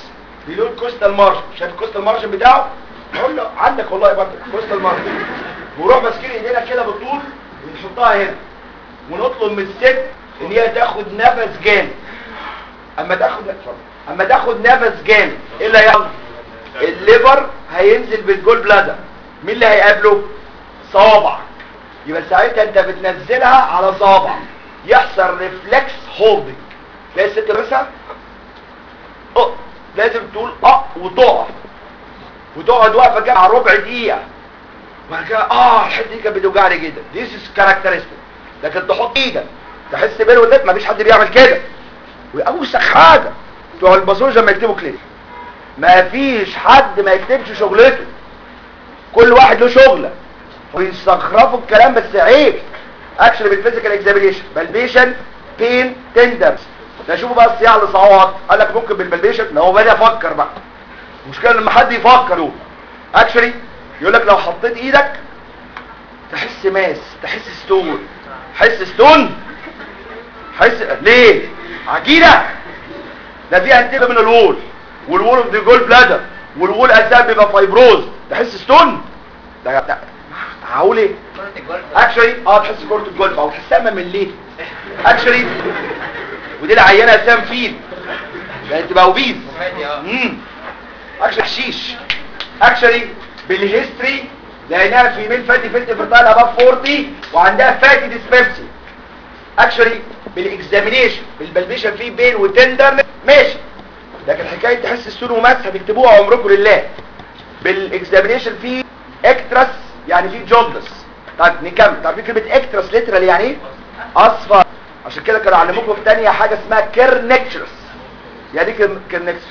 بيلو الكوستال مارجن شايف الكوستال مارجن بتاعه اقول له عندك والله برضه كوستال مارجن ونروح ماسكين ايدينا كده بالطول ونحطها هنا ونطلب من الست ان هي تاخد نفس جامد اما تاخد اتفضل. اما تاخد نفس جامد ايه اللي هيحصل الليفر هينزل بالجول بلادر مين اللي هيقابله صوابعك يبقى ساعتها انت بتنزلها على صوابعك يحصل ريفلكس هولدنج تلاقي الست مثلا اه لازم تقول اه وتقع وتقعد واقفه كده على ربع دقيقه وبعد كده اه الحته دي كانت بتوجعني جدا ذيس از كاركترستيك لكن تحط ايدك تحس بين ودنك مفيش حد بيعمل كده واوسخ حاجه بتوع الباثولوجي لما يكتبوا كلينيك مفيش حد ما يكتبش شغلته كل واحد له شغله ويستخرفوا الكلام بس عيب اكشن بالفيزيكال اكزامينيشن بالبيشن بين تندرز نشوفوا بقى الصياع اللي صوت قال لك ممكن بالبلبيشن لو هو بدا يفكر بقى المشكله لما حد يفكر يقول اكشلي يقول لك لو حطيت ايدك تحس ماس تحس ستون تحس ستون تحس ليه عجينه ده فيها انتبه من الوول والوول اوف ذا جول بلادر والوول اساسا بيبقى فايبروز تحس ستون ده ده هقول ايه كرة الجولف اكشلي اه تحس كره الجولف او تحسها من ليه اكشلي ودي العينه اسام فيل يعني تبقى اوبيز عادي اه امم اكشلي حشيش اكشلي بالهيستوري لقيناها في ميل فاتي فيلت فرتايل اباف 40 وعندها فاتي ديسبيبسي اكشلي بالاكزامينيشن بالبلبيشن فيه بين وتندر ماشي لكن حكايه تحس السون وماس هتكتبوها عمركم لله بالاكزامينيشن فيه اكترس يعني فيه جوندس طيب نكمل تعرفين كلمه اكترس ليترال يعني ايه اصفر عشان كده كانوا علموكم في تانية حاجه اسمها كيرنكترس يعني ايه كيرنكترس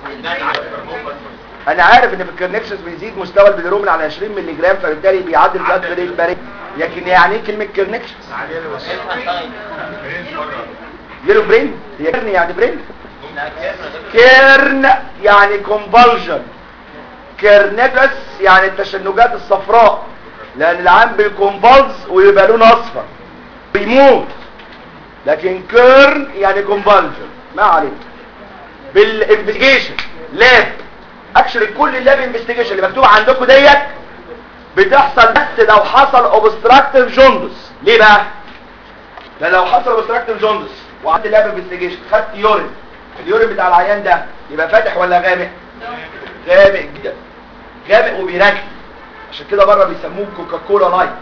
انا عارف ان في الكيرنكشنز بيزيد مستوى البيليروبين على 20 مللي جرام فبالتالي بيعدي البلاد برين برين لكن يعني ايه كلمه كيرنكشنز اسمها ساين يلو برين هي كيرن يعني برين لا كيرن كيرن يعني كونفالجن كيرنكس يعني التشنجات الصفراء لان العام بيكونفالز ويبقى لونه اصفر بيموت لكن كيرن يعني كونفالجن ما علينا بالانفستيجيشن لاب اكشلي كل اللاب انفستيجيشن اللي مكتوب عندكم ديت بتحصل بس لو حصل اوبستراكتيف جوندس ليه بقى لان لو حصل اوبستراكتيف جوندس وعملت لاب انفستيجيشن خدت يورين اليورين بتاع العيان ده يبقى فاتح ولا غامق غامق جدا غامق وبيركز عشان كده بره بيسموه كوكاكولا لايت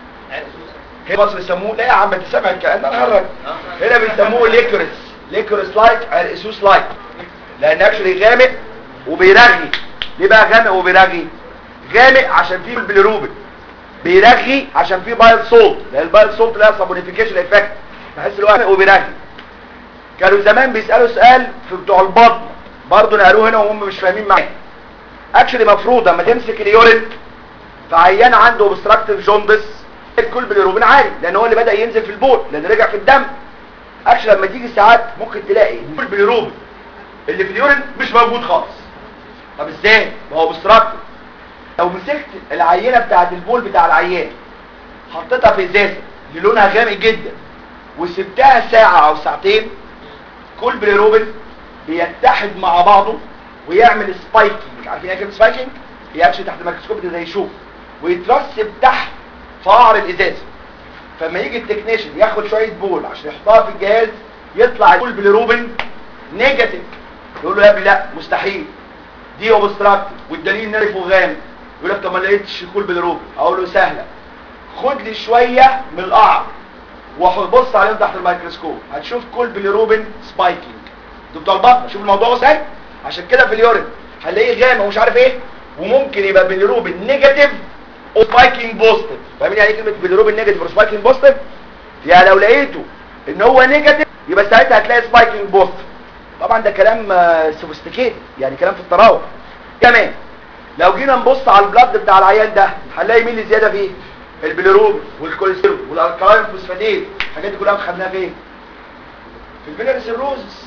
هنا مصر يسموه لا يا عم انت سامع الكلام ده انا هرج هنا بيسموه ليكوريس ليكوريس لايت عرقسوس لايت لان اكشلي غامق وبيرغي ليه بقى غامق وبيرغي غامق عشان فيه البليروبين بيرغي عشان فيه بايل سولت لان البايل سولت لها سابونيفيكيشن افكت بحس اللي هو غامق وبيرغي كانوا زمان بيسالوا سؤال في بتوع البطن برضه نقلوه هنا وهم مش فاهمين معايا اكشلي مفروض اما تمسك اليورين فعيان عنده اوبستراكتيف جوندس الكل باليروبين عالي لان هو اللي بدا ينزل في البول لان رجع في الدم اكشلي لما تيجي ساعات ممكن تلاقي الكل باليروبين اللي في اليورين مش موجود خالص طب ازاي ما هو اوبستراكتيف لو مسكت العينه بتاعه البول بتاع العيان حطيتها في ازازه اللي لونها غامق جدا وسبتها ساعه او ساعتين كل باليروبين بيتحد مع بعضه ويعمل سبايكينج عارفين ايه كلمه سبايكينج يمشي تحت الميكروسكوب ده زي يشوف ويترسب تحت في قعر الازازه فلما يجي التكنيشن ياخد شويه بول عشان يحطها في الجهاز يطلع البول باليروبين نيجاتيف يقول له يا ابني لا مستحيل دي اوبستراكت والدليل نارف وغامق يقول لك طب ما لقيتش كول باليروبين اقول له سهله خد لي شويه من القعر وبص عليهم تحت الميكروسكوب هتشوف كل باليروبين سبايكينج دول بتوع البطن شوف الموضوع ازاي عشان كده في اليورين هنلاقيه غامق ومش عارف ايه وممكن يبقى باليروبين نيجاتيف او سبايكينج بوزيتيف فاهمين يعني ايه كلمه باليروبين نيجاتيف او سبايكينج بوزيتيف يعني لو لقيته ان هو نيجاتيف يبقى ساعتها هتلاقي سبايكينج بوزيتيف طبعا ده كلام سوفيستيكيت يعني كلام في التراوح كمان لو جينا نبص على البلاد بتاع العيان ده هنلاقي مين اللي زياده فيه البيليروبين والكوليسترول والالكالاين فوسفاتيد الحاجات دي كلها خدناها فين في الفينر سيروزس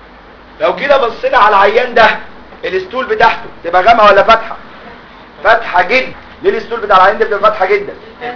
لو جينا بصينا على العيان ده الستول بتاعته تبقى غامقه ولا فاتحه فاتحه جدا ليه الستول بتاع العيان ده بتبقى فاتحه جدا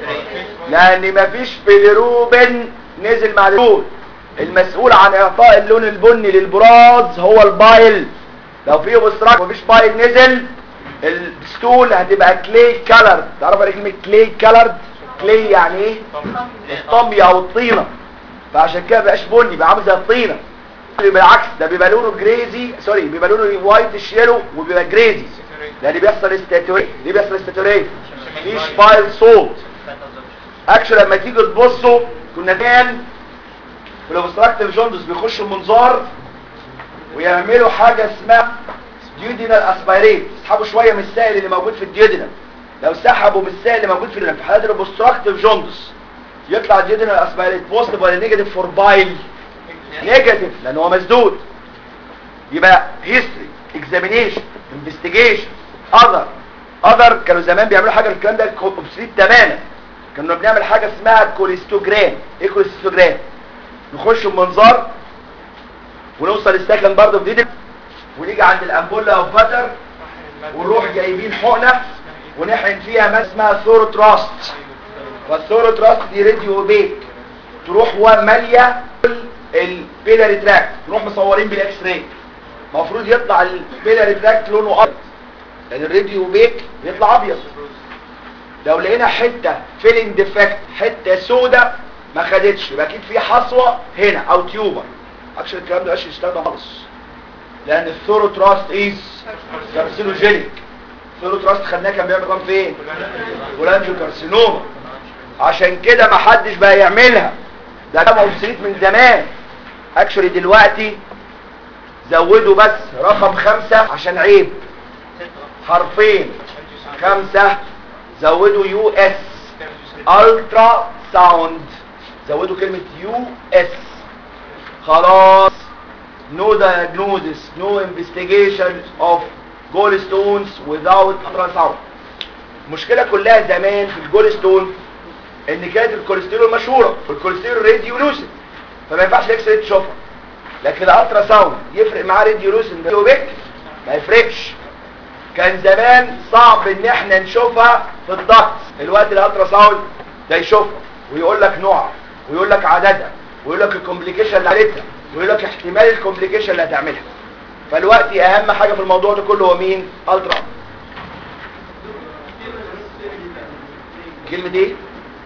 لان مفيش بيليروبين نزل مع الستول المسؤول عن اعطاء اللون البني للبراز هو البايل لو في اوبستراكت مفيش بايل نزل الستول هتبقى كلي كالرد تعرف يعني كلمه كلي كالرد كلي يعني ايه الطمي او الطينه فعشان كده مبقاش بني بيبقى عامل زي الطينه بالعكس ده بيبقى لونه جريزي سوري بيبقى لونه وايت شيلو وبيبقى جريزي لان بيحصل استاتوري ليه بيحصل استاتوري مفيش بايل صوت اكشن لما تيجي تبصوا كنا كان في الاوبستراكتيف جوندس بيخشوا المنظار ويعملوا حاجه اسمها ديودينال اسبيريت يسحبوا شويه من السائل اللي موجود في الديودينال لو سحبوا من السائل اللي موجود في الديودينال في حالات الاوبستراكتيف جوندس يطلع الديودينال اسبيريت بوزيتيف ولا نيجاتيف فور بايل نيجاتيف لان هو مسدود يبقى هيستوري اكزامينيشن انفستيجيشن اذر اذر كانوا زمان بيعملوا حاجه الكلام ده اوبسليت تماما كنا بنعمل حاجه اسمها كوليستوجرام ايه كوليستوجرام نخش المنظار ونوصل السكن برضه في ونيجي عند الامبولا او باتر ونروح جايبين حقنه ونحقن فيها ما اسمها ثوروتراست والثوروتراست دي راديو بيك تروح وماليه البيلاري تراكت نروح مصورين بالاكس راي المفروض يطلع البيلاري تراكت لونه ابيض لان الراديو بيك يطلع ابيض لو لقينا حته فيلنج ديفكت حته سودا ما خدتش يبقى اكيد في حصوه هنا او تيوبر اكشن الكلام ده مش يستخدم خالص لان الثوروتراست از كارسينوجينيك الثوروتراست خدناه كان بيعمل كام فين ولانجو كارسينوما عشان كده ما حدش بقى يعملها ده كان اوبسليت من زمان اكشولي دلوقتي زودوا بس رقم خمسة عشان عيب حرفين خمسة زودوا يو اس الترا ساوند زودوا كلمة يو اس خلاص no diagnosis no investigation of gallstones without ultrasound المشكلة كلها زمان في الجولستون ان كانت الكوليسترول مشهورة والكوليسترول راديولوسيد فما ينفعش الاكس راي تشوفها لكن الالترا ساوند يفرق معاه راديولوسيد بيك ما يفرقش كان زمان صعب ان احنا نشوفها في الضغط الوقت الالترا ساوند ده يشوفها ويقول لك نوعها ويقول لك عددها ويقول لك الكومبليكيشن اللي عملتها ويقول لك احتمال الكومبليكيشن اللي هتعملها فالوقت اهم حاجة في الموضوع ده كله هو مين الترا كلمة ايه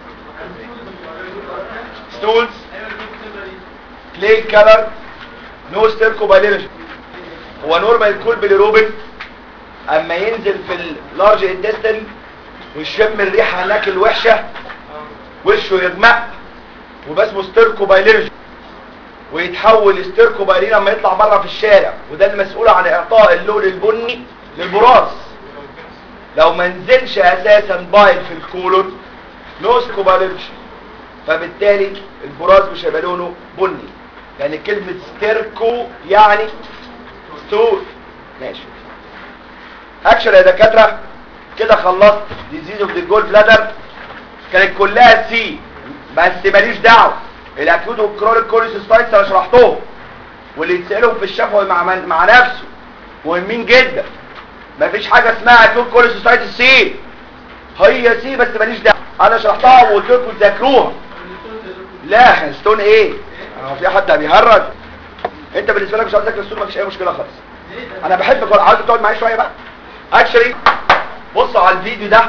ستولز كلي كلر نو ستيركو بايلينج هو نورمال كول بالروبن اما ينزل في اللارج انتستين ويشم الريحه هناك الوحشه وشه يغمق وبس اسمه ستيركو بايلينج ويتحول ستيركو بايلين لما يطلع بره في الشارع وده المسؤول عن اعطاء اللون البني للبراز لو ما نزلش اساسا بايل في الكولون نو ستيركو بايلينج فبالتالي البراز مش هيبقى لونه بني يعني كلمة ستيركو يعني ستول ماشي اكشن يا دكاترة كده خلصت ديزيز اوف ذا جول بلادر كانت كلها سي بس ماليش دعوه الاكيوت والكرونيك كوليسيستايتس انا شرحتهم واللي يتسالهم في الشفوي مع من مع نفسه مهمين جدا مفيش حاجه اسمها اكيوت كوليسيستايتس سي هي سي بس ماليش دعوه انا شرحتها وقلت لكم تذاكروها لا ستون ايه هو في حد بيهرج انت بالنسبه لك مش عايز تذاكر ستون مفيش اي مشكله خالص انا بحبك عايز تقعد معايا شويه بقى اكشلي بصوا على الفيديو ده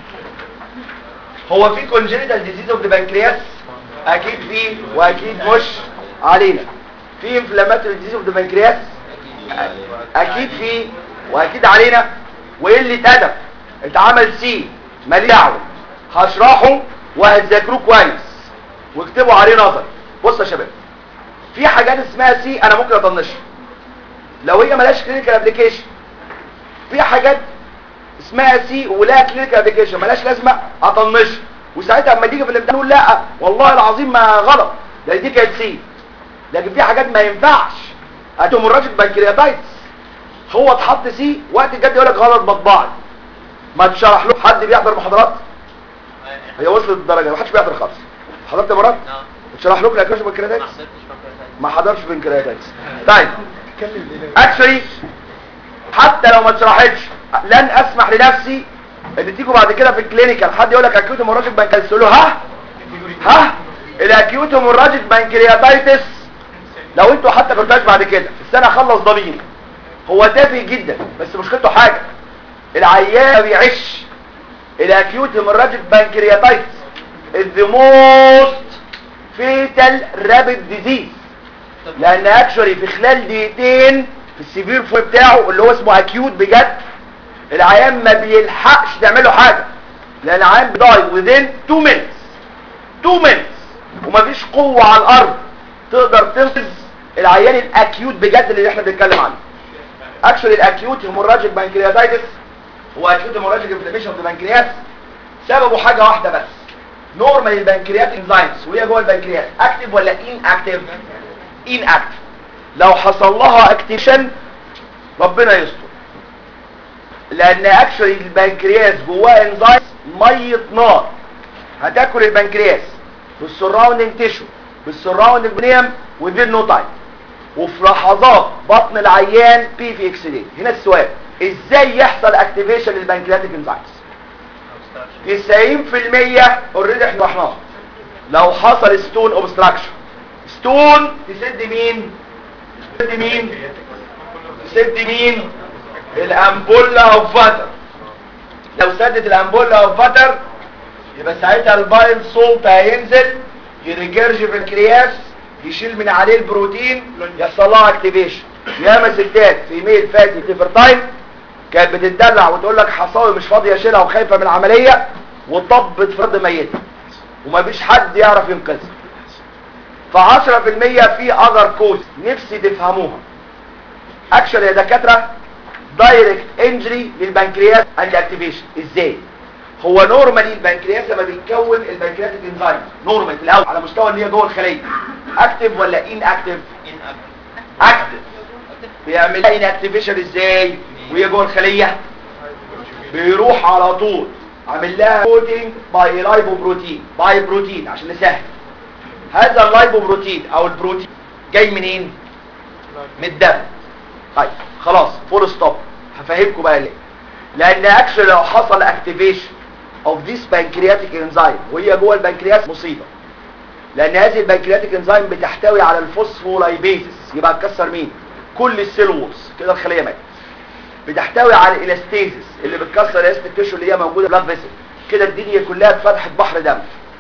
هو في كونجنتال ديزيز اوف ذا بانكرياس اكيد في واكيد مش علينا في انفلاماتوري ديزيز اوف ذا بانكرياس اكيد في واكيد علينا وايه اللي اتهدف اتعمل سي مالي دعوه هشرحه وهتذاكروه كويس واكتبوا عليه نظر بصوا يا شباب في حاجات اسمها سي انا ممكن اطنشها لو هي ملهاش كلينيكال ابلكيشن في حاجات اسمها سي ولها كلينيكال ابلكيشن ملهاش لازمه اطنشها وساعتها اما تيجي في الامتحان نقول لا والله العظيم ما غلط لان دي كانت سي لكن في حاجات ما ينفعش هتمراجة بنكرياتايتس هو اتحط سي وقت الجد يقول لك غلط مطبعي ما تشرح له حد بيحضر محاضرات هي وصلت الدرجه ما حدش بيحضر خالص حضرت يا مراد تشرح لكم الاكيوش بنكرياتايتس ما حضرش بنكرياتايتس طيب اكشلي حتى لو ما اتشرحتش لن اسمح لنفسي ان تيجوا بعد كده في الكلينيكال حد يقول لك اكيوت هيموراجيك بنكرياتايتس له ها ها الاكيوت هيموراجيك بنكرياتايتس لو انتوا حتى قلتهاش بعد كده السنه اخلص ضميري هو تافه جدا بس مشكلته حاجه العيان ما بيعيش الاكيوت هيموراجيك بانكرياتايتس is the most fatal rapid disease لان اكشولي في خلال دقيقتين في السيفير فور بتاعه اللي هو اسمه اكيوت بجد العيان ما بيلحقش تعمل له حاجه لان العيان بيداي within 2 minutes 2 minutes ومفيش قوه على الارض تقدر تنقذ العيان الاكيوت بجد اللي احنا بنتكلم عنه اكشولي الاكيوت هيموراجيك بانكرياتايتس هو اكيوت هيموراجيك انفلاميشن اوف البنكرياس سببه حاجه واحده بس نورمال البنكريات انزيمز وهي جوه البنكرياس اكتف ولا ان اكتف ان اكتف لو حصل لها اكتيشن ربنا يستر لان اكشولي البنكرياس جواه انزيمز ميه نار هتاكل البنكرياس بالسراوندنج تيشو بالسراوندنج نيم وذين نو تايم وفي لحظات بطن العيان بي في اكسلين هنا السؤال ازاي يحصل اكتيفيشن للبنكرياتيك انزيمز 90% اوريدي احنا رحناها لو حصل ستون اوبستراكشن ستون تسد مين تسد مين تسد مين الامبولا او فتر لو سدت الامبولا او فتر يبقى ساعتها البايل سولت هينزل يريجرج في الكرياس يشيل من عليه البروتين يحصل لها اكتيفيشن ياما ستات في ميل فاتي تيفر تايم كانت بتدلع وتقول لك حصاوي مش فاضيه اشيلها وخايفه من العمليه وطبت فرد ميته ومفيش حد يعرف ينقذها ف 10% في اذر كوز نفسي تفهموها اكشن يا دكاتره دايركت انجري للبنكرياس اند اكتيفيشن ازاي هو نورمالي البنكرياس لما بيتكون البنكرياتيك انزيم نورمال في الاول على مستوى اللي هي جوه الخليه اكتف ولا ان اكتف ان اكتف بيعمل لها ان اكتيفيشن ازاي وهي جوه الخليه بيروح على طول عامل لها كوتنج باي لايبو بروتين باي بروتين عشان نسهل هذا اللايبو بروتين او البروتين جاي منين من الدم طيب خلاص فول ستوب هفهمكم بقى ليه لان اكشن لو حصل اكتيفيشن اوف ذيس بانكرياتيك انزيم وهي جوه البنكرياس مصيبه لان هذه البنكرياتيك انزيم بتحتوي على الفوسفولايبيزس يبقى تكسر مين كل السيل وولز كده الخليه ماتت بتحتوي على الالاستيزس اللي بتكسر الاستيك تيشو اللي هي موجوده بلاد فيسل كده الدنيا كلها اتفتحت بحر دم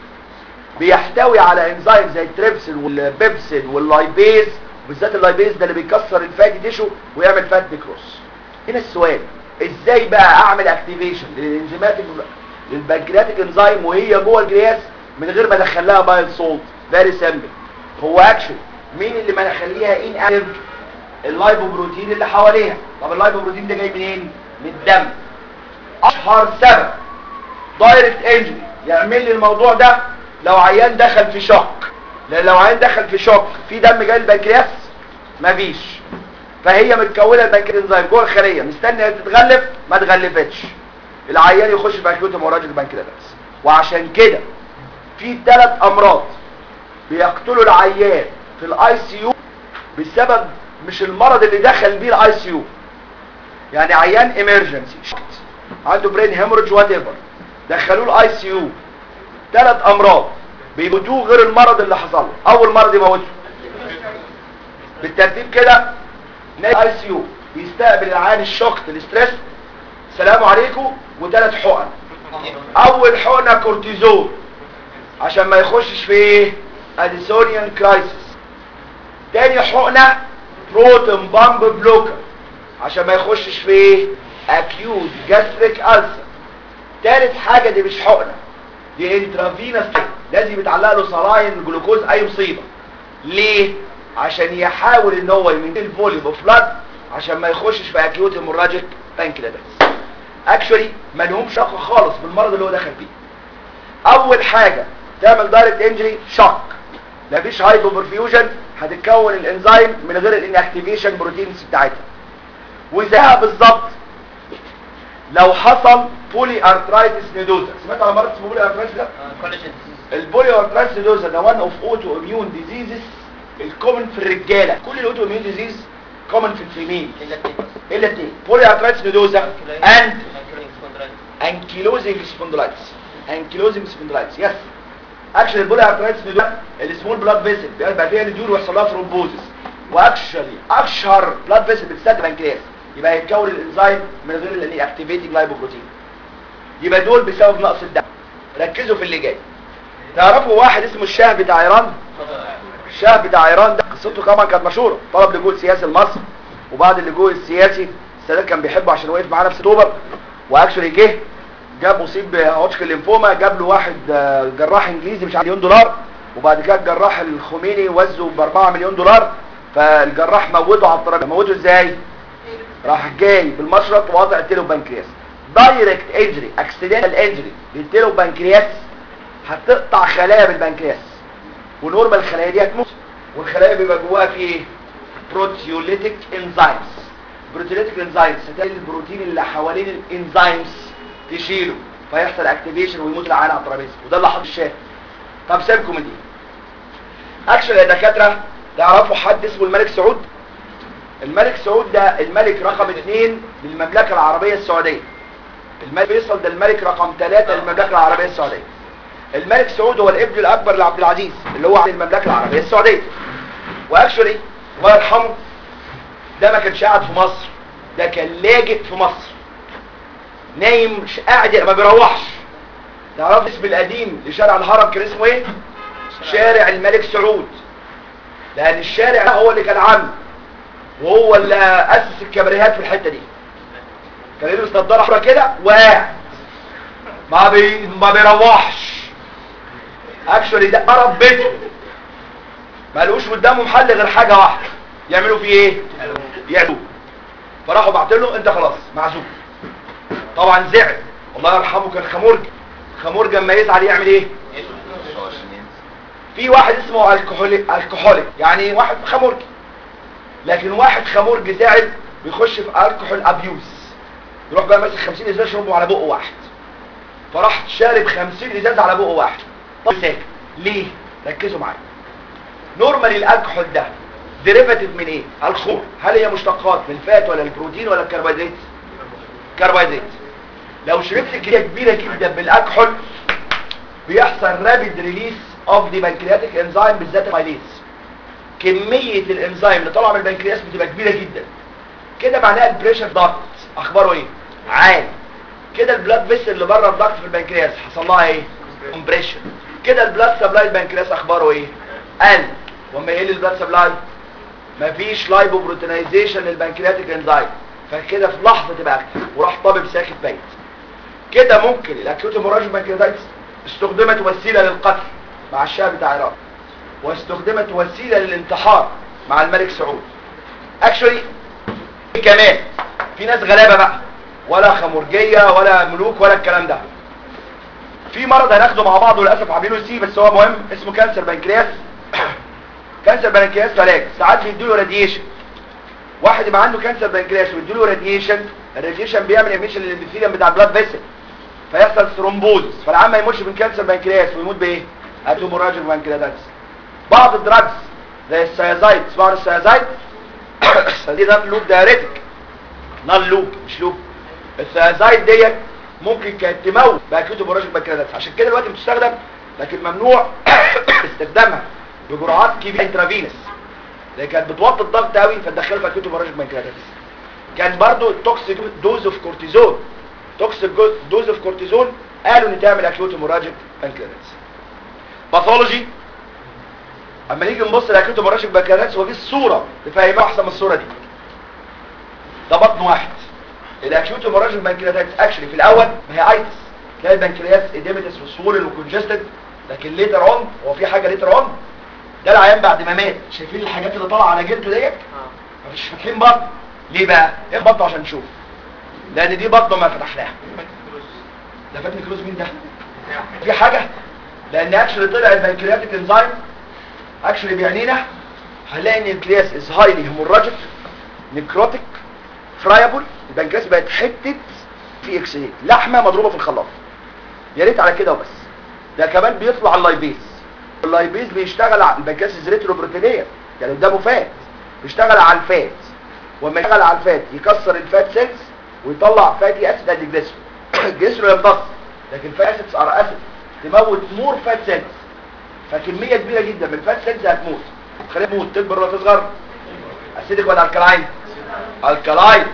بيحتوي على انزيم زي التريبسين والبيبسين واللايبيز بالذات اللايبيز ده اللي بيكسر الفاتي تيشو ويعمل فات نيكروس هنا السؤال ازاي بقى اعمل اكتيفيشن للانزيمات للبنكرياتيك انزيم وهي جوه الجرياس من غير ما ادخل لها بايل سولت فيري سمبل هو اكشن مين اللي ما نخليها ان اكتيف اللايبوبروتين اللي حواليها طب اللايبوبروتين ده جاي منين من الدم اشهر سبب دايركت انجري يعمل لي الموضوع ده لو عيان دخل في شوك لان لو عيان دخل في شوك في دم جاي البنكرياس مفيش فهي متكونه البنكرياس انزيم جوه الخليه مستنيه تتغلف ما اتغلفتش العيان يخش في اكيوت هيموراجيك بنكرياتايتس وعشان كده في ثلاث امراض بيقتلوا العيان في الاي سي يو بسبب مش المرض اللي دخل بيه الاي سي يو يعني عيان ايمرجنسي عنده برين هيموريدج وات ايفر دخلوه الاي سي يو ثلاث امراض بيموتوه غير المرض اللي حصل له اول مرض يموته بالترتيب كده الاي سي يو بيستقبل العيان الشوك الاستريس سلام عليكم وثلاث حقن اول حقنه كورتيزون عشان ما يخشش في ايه اديسونيان كرايسيس تاني حقنه بروتون بامب بلوكر عشان ما يخشش في ايه اكيوت جاستريك ألسر تالت حاجه دي مش حقنه دي انترافينس لازم يتعلق له صلاين جلوكوز اي مصيبه ليه عشان يحاول ان هو يمنتين الفوليوم اوف بلاد عشان ما يخشش في اكيوت هيموراجيك بانكرياتايتس اكشولي ما لهمش علاقه خالص بالمرض اللي هو دخل فيه اول حاجه تعمل دايركت انجري شوك مفيش هايبو برفيوجن هتتكون الانزيم من غير الانكتيفيشن بروتينز بتاعتها وزيها بالظبط لو حصل بولي ارترايتس نيدوزا سمعت على مرض اسمه بولي ارترايتس ده كولاجين البولي ارترايتس نيدوزا ده وان اوف اوتو اميون ديزيزز الكومن في الرجاله كل الاوتو اميون ديزيز كومن في الفيميل الا اتنين بس الا اتنين بولي ارترايتس نيدوزا اند انكلودينج سبوندرايتس انكيلوزنج سبوندلايتس انكيلوزنج سبوندلايتس يس اكشلي البولي ارترايتس نيدوزا السمول بلاد فيسل بيبقى فيها نديول ويحصل لها ثرومبوزس واكشلي اشهر بلاد فيسل بتسد البنكرياس يبقى يتكون الانزيم من غير اللي اكتيفيتنج لايبوبروتين يبقى دول بسبب نقص الدم ركزوا في اللي جاي تعرفوا واحد اسمه الشاه بتاع ايران الشاه بتاع ايران ده قصته طبعا كانت مشهوره طلب لجوء سياسي لمصر وبعد اللجوء السياسي السادات كان بيحبه عشان وقف معاه نفس اكتوبر واكشولي جه جاب مصيب بهوتشكن ليمفوما جاب له واحد آه، جراح انجليزي مش عارف مليون دولار وبعد كده الجراح الخميني وزه ب 4 مليون دولار فالجراح موته على الترابيزه موته ازاي راح جاي بالمشرط وقاطع التيلو بنكرياس دايركت انجري اكسيدنتال انجري للتيلو بنكرياس هتقطع خلايا بالبنكرياس ونورمال الخلايا دي هتموت والخلايا بيبقى جواها في ايه بروتيوليتيك انزيمز بروتيوليتيك انزيمز هتلاقي البروتين اللي حوالين الانزيمز تشيله فيحصل اكتيفيشن ويموت العيان على الترابيزه وده اللي حصل الشاف طب سيبكم من دي اكشن يا دكاتره تعرفوا حد اسمه الملك سعود الملك سعود ده الملك رقم اثنين للمملكه العربيه السعوديه الملك فيصل ده الملك رقم ثلاثة للمملكه العربيه السعوديه الملك سعود هو الابن الاكبر لعبد العزيز اللي هو عن المملكه العربيه السعوديه واكشولي الله يرحمه ده ما كانش قاعد في مصر ده كان لاجئ في مصر نايم مش قاعد ما بيروحش تعرف اسم القديم لشارع الهرم كان اسمه ايه شارع الملك سعود لان الشارع ده هو اللي كان عامله وهو اللي اسس الكباريهات في الحته دي كان يلبس نضاره حمرا كده وقاعد ما بي ما بيروحش اكشولي ده قرب بيته مالوش قدامه محل غير حاجه واحده يعملوا فيه ايه يعملوا فراحوا بعت له انت خلاص معزوم طبعا زعل الله يرحمه كان خمرج خمرج لما يزعل يعمل ايه في واحد اسمه الكحوليك الكحوليك يعني واحد خمرج لكن واحد خمرج زعل بيخش في الكحول ابيوز يروح بقى ماسك 50 ازازه يشربهم على بقه واحد فراح شارب 50 ازازه على بقه واحد طب ساكت ليه ركزوا معايا نورمالي الالكحول ده ديريفاتيف من ايه الخمر هل هي مشتقات من الفات ولا البروتين ولا الكربوهيدرات كربوهيدرات لو شربت كميه كبيره جدا بالالكحول بيحصل رابيد ريليس اوف دي بنكرياتيك انزيم بالذات المايليز كميه الانزيم اللي طالعه من البنكرياس بتبقى كبيره جدا كده معناها البريشر ضغط اخباره ايه عالي كده البلاد فيسل اللي بره الضغط في البنكرياس حصل لها ايه كومبريشن كده البلاد سبلاي البنكرياس اخباره ايه قل وما يقل البلاد سبلاي مفيش لايبوبروتينايزيشن للبنكرياتيك انزيم فكده في لحظه تبقى اكتف وراح طبيب ساكت بيت كده ممكن الاكيوت هيموراجيك بنكرياتايتس استخدمت وسيله للقتل مع الشعب بتاع العراق واستخدمت وسيله للانتحار مع الملك سعود اكشولي كمان في ناس غلابه بقى ولا خمرجيه ولا ملوك ولا الكلام ده في مرض هناخده مع بعض وللاسف عاملينه سي بس هو مهم اسمه كانسر بنكرياس كانسر بنكرياس علاج ساعات بيديله راديشن واحد يبقى عنده كانسر بنكرياس ويديله راديشن الراديشن بيعمل ايميشن للابيثيليوم بتاع البلاد فيسل فيحصل ثرومبوز فالعام ما يموتش من كانسر بنكرياس ويموت بايه هاتوموراجيك بنكرياتايتس بعض الدراجز زي السيازايد اسمعوا السيازايد دي ده لوب دايريتك نال لوب مش لوب السيازايد ديت ممكن كانت تموت باكيوتوموراجيك بنكرياتايتس عشان كده دلوقتي بتستخدم لكن ممنوع استخدامها بجرعات كبيره انترافينس لان كانت بتوطي الضغط قوي فتدخله في اكيوتوموراجيك بنكرياتايتس كان برضو توكسيك دوز اوف كورتيزون توكسيك دوز اوف كورتيزون قالوا ان تعمل اكيوت هيموراجيك بانكرياتايتس باثولوجي اما نيجي نبص لاكيوت هيموراجيك بانكرياتايتس هو في الصوره تفهمها احسن من الصوره دي ده بطن واحد الاكيوت هيموراجيك بانكرياتايتس اكشلي في الاول ما هي ايتس تلاقي البنكرياس اديمتس وسوولن وكونجستد لكن ليتر اون هو في حاجه ليتر اون ده العيان بعد ما مات شايفين الحاجات اللي طالعه على جلده ديت مفيش فاتحين بطن ليه بقى ايه بطنه عشان نشوف لان دي بطنه ما فتحناها ده فاتني كروز مين ده في حاجه لان اكشلي طلع البنكرياتيك انزيم اكشلي بيعنينا هنلاقي ان البنكرياس از هايلي هيموراجيك نكروتيك فرايبل البنكرياس بقت حته في اكسيد لحمه مضروبه في الخلاط يا ريت على كده وبس ده كمان بيطلع على اللايبيز اللايبيز بيشتغل على البنكرياس ريتروبروتينيه يعني قدامه فات بيشتغل على الفات وما يشتغل على الفات يكسر الفات سيلز ويطلع فاتي اسيد ادي جليسرول الجليسرول يمتص لكن فات اسيدز ار اسيد تموت مور فات سيلز فكميه كبيره جدا من الفات سيلز هتموت خليها تموت تكبر ولا تصغر اسيدك ولا الكلاين الكلاين